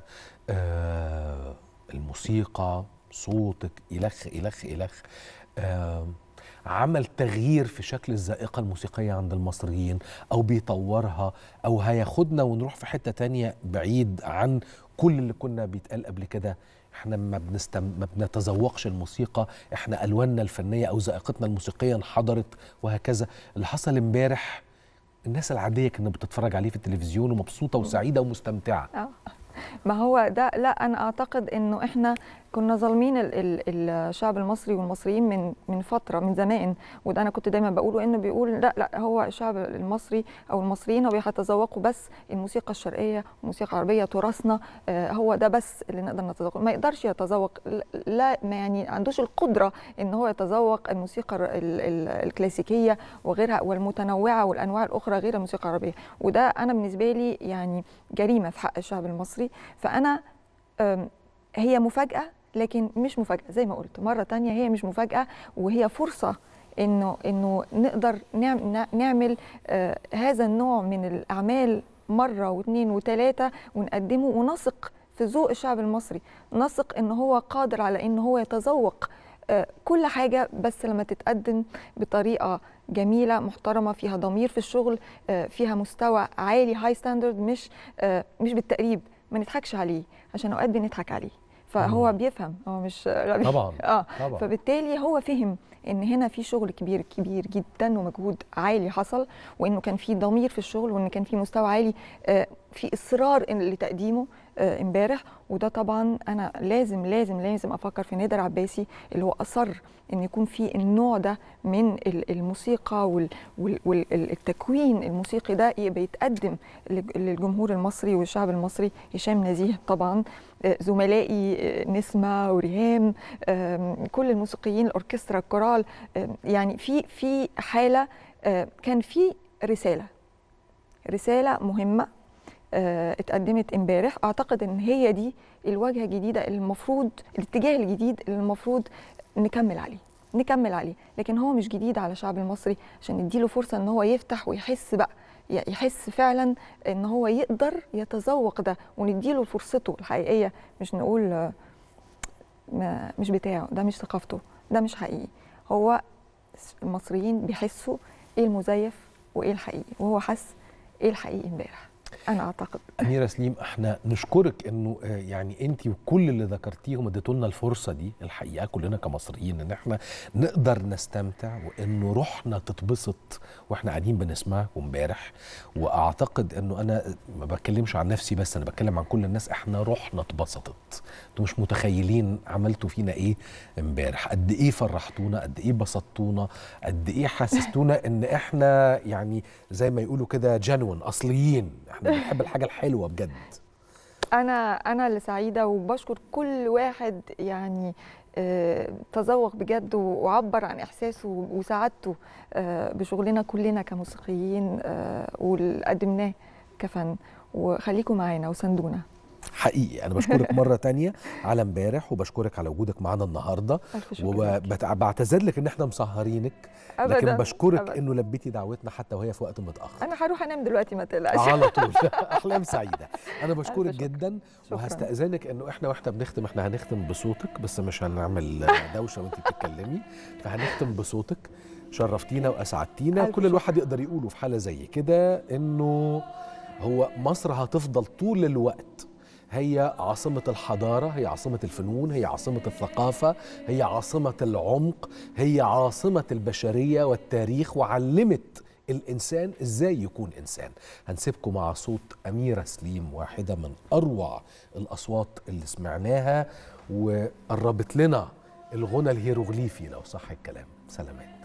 آه الموسيقى صوتك الخ الخ الخ آه عمل تغيير في شكل الذائقة الموسيقية عند المصريين أو بيطورها أو هياخدنا ونروح في حتة تانية بعيد عن كل اللي كنا بيتقال قبل كده احنا ما, بنستم... ما بنتذوقش الموسيقى احنا ألواننا الفنية أو ذائقتنا الموسيقية انحدرت وهكذا اللي حصل امبارح الناس العادية كانت بتتفرج عليه في التلفزيون ومبسوطة وسعيدة ومستمتعة اه ما هو ده لا انا اعتقد انه احنا كنا ظالمين ال- ال- الشعب المصري والمصريين من من فتره من زمان وده انا كنت دايما بقوله انه بيقول لا لا هو الشعب المصري او المصريين هو بيتذوقوا بس الموسيقى الشرقيه والموسيقى العربيه تراثنا آه، هو ده بس اللي نقدر نتذوقه ما يقدرش يتذوق لا ما يعني عندوش القدره ان هو يتذوق الموسيقى ال- ال- الكلاسيكيه وغيرها والمتنوعه والانواع الاخرى غير الموسيقى العربيه وده انا بالنسبه لي يعني جريمه في حق الشعب المصري فانا أم، هي مفاجاه لكن مش مفاجاه زي ما قلت مره تانية هي مش مفاجاه وهي فرصه انه انه نقدر نعم- نعمل آه، هذا النوع من الاعمال مره واثنين وثلاثه ونقدمه ونثق في ذوق الشعب المصري نثق ان هو قادر على ان هو يتذوق آه، كل حاجه بس لما تتقدم بطريقه جميله محترمه فيها ضمير في الشغل آه، فيها مستوى عالي هاي ستاندرد مش آه، مش بالتقريب ما نضحكش عليه عشان اوقات بنضحك عليه فهو بيفهم هو مش طبعاً، اه طبعاً. فبالتالي هو فهم ان هنا في شغل كبير كبير جدا ومجهود عالي حصل وانه كان في ضمير في الشغل وان كان في مستوى عالي آه، في اصرار إن لتقديمه آه، امبارح وده طبعا انا لازم لازم لازم افكر في نادر عباسي اللي هو اصر ان يكون في النوع ده من ال- الموسيقى والتكوين الموسيقي ده يبقى يتقدم للج- للجمهور المصري والشعب المصري هشام نزيه طبعا آه، زملائي آه، نسمه وريهام آم، كل الموسيقيين الاوركسترا الكورال آم، يعني في في حاله آه، كان في رساله رساله مهمه آه، اتقدمت امبارح اعتقد ان هي دي الواجهه الجديده اللي المفروض الاتجاه الجديد اللي المفروض نكمل عليه نكمل عليه لكن هو مش جديد على الشعب المصري عشان نديله فرصه ان هو يفتح ويحس بقى ي- يحس فعلا ان هو يقدر يتذوق ده ونديله فرصته الحقيقيه مش نقول آه، ما مش بتاعه ده مش ثقافته ده مش حقيقي هو المصريين بيحسوا ايه المزيف وايه الحقيقي وهو حس ايه الحقيقي امبارح انا اعتقد أميرة سليم احنا نشكرك انه آه، يعني انت وكل اللي ذكرتيهم اديتوا لنا الفرصة دي الحقيقة كلنا كمصريين ان احنا نقدر نستمتع وانه روحنا تتبسط واحنا قاعدين بنسمعكم امبارح واعتقد انه انا ما بتكلمش عن نفسي بس انا بتكلم عن كل الناس احنا روحنا اتبسطت انتوا مش متخيلين عملتوا فينا ايه امبارح قد ايه فرحتونا قد ايه بسطتونا قد ايه حسستونا ان احنا يعني زي ما يقولوا كده جنون اصليين احنا بنحب الحاجه الحلوه بجد انا انا اللي سعيده وبشكر كل واحد يعني آه، تذوق بجد وعبر عن احساسه وسعادته آه، بشغلنا كلنا كموسيقيين آه، واللي قدمناه كفن وخليكم معانا وساندونا حقيقي انا بشكرك مره تانية على امبارح وبشكرك على وجودك معانا النهارده ألف شكر وبعتذر لك ان احنا مسهرينك لكن أبداً، بشكرك أبداً. انه لبيتي دعوتنا حتى وهي في وقت متاخر انا هروح انام دلوقتي ما تقلقش على طول احلام سعيده انا بشكرك ألف شكر. جدا شكراً. وهستاذنك انه احنا واحنا بنختم احنا هنختم بصوتك بس مش هنعمل دوشه وانت بتتكلمي فهنختم بصوتك شرفتينا واسعدتينا ألف كل الواحد يقدر يقوله في حاله زي كده انه هو مصر هتفضل طول الوقت هي عاصمة الحضارة هي عاصمة الفنون هي عاصمة الثقافة هي عاصمة العمق هي عاصمة البشرية والتاريخ وعلمت الانسان ازاي يكون انسان هنسيبكم مع صوت اميره سليم واحده من اروع الاصوات اللي سمعناها وقربت لنا الغنى الهيروغليفي لو صح الكلام سلامات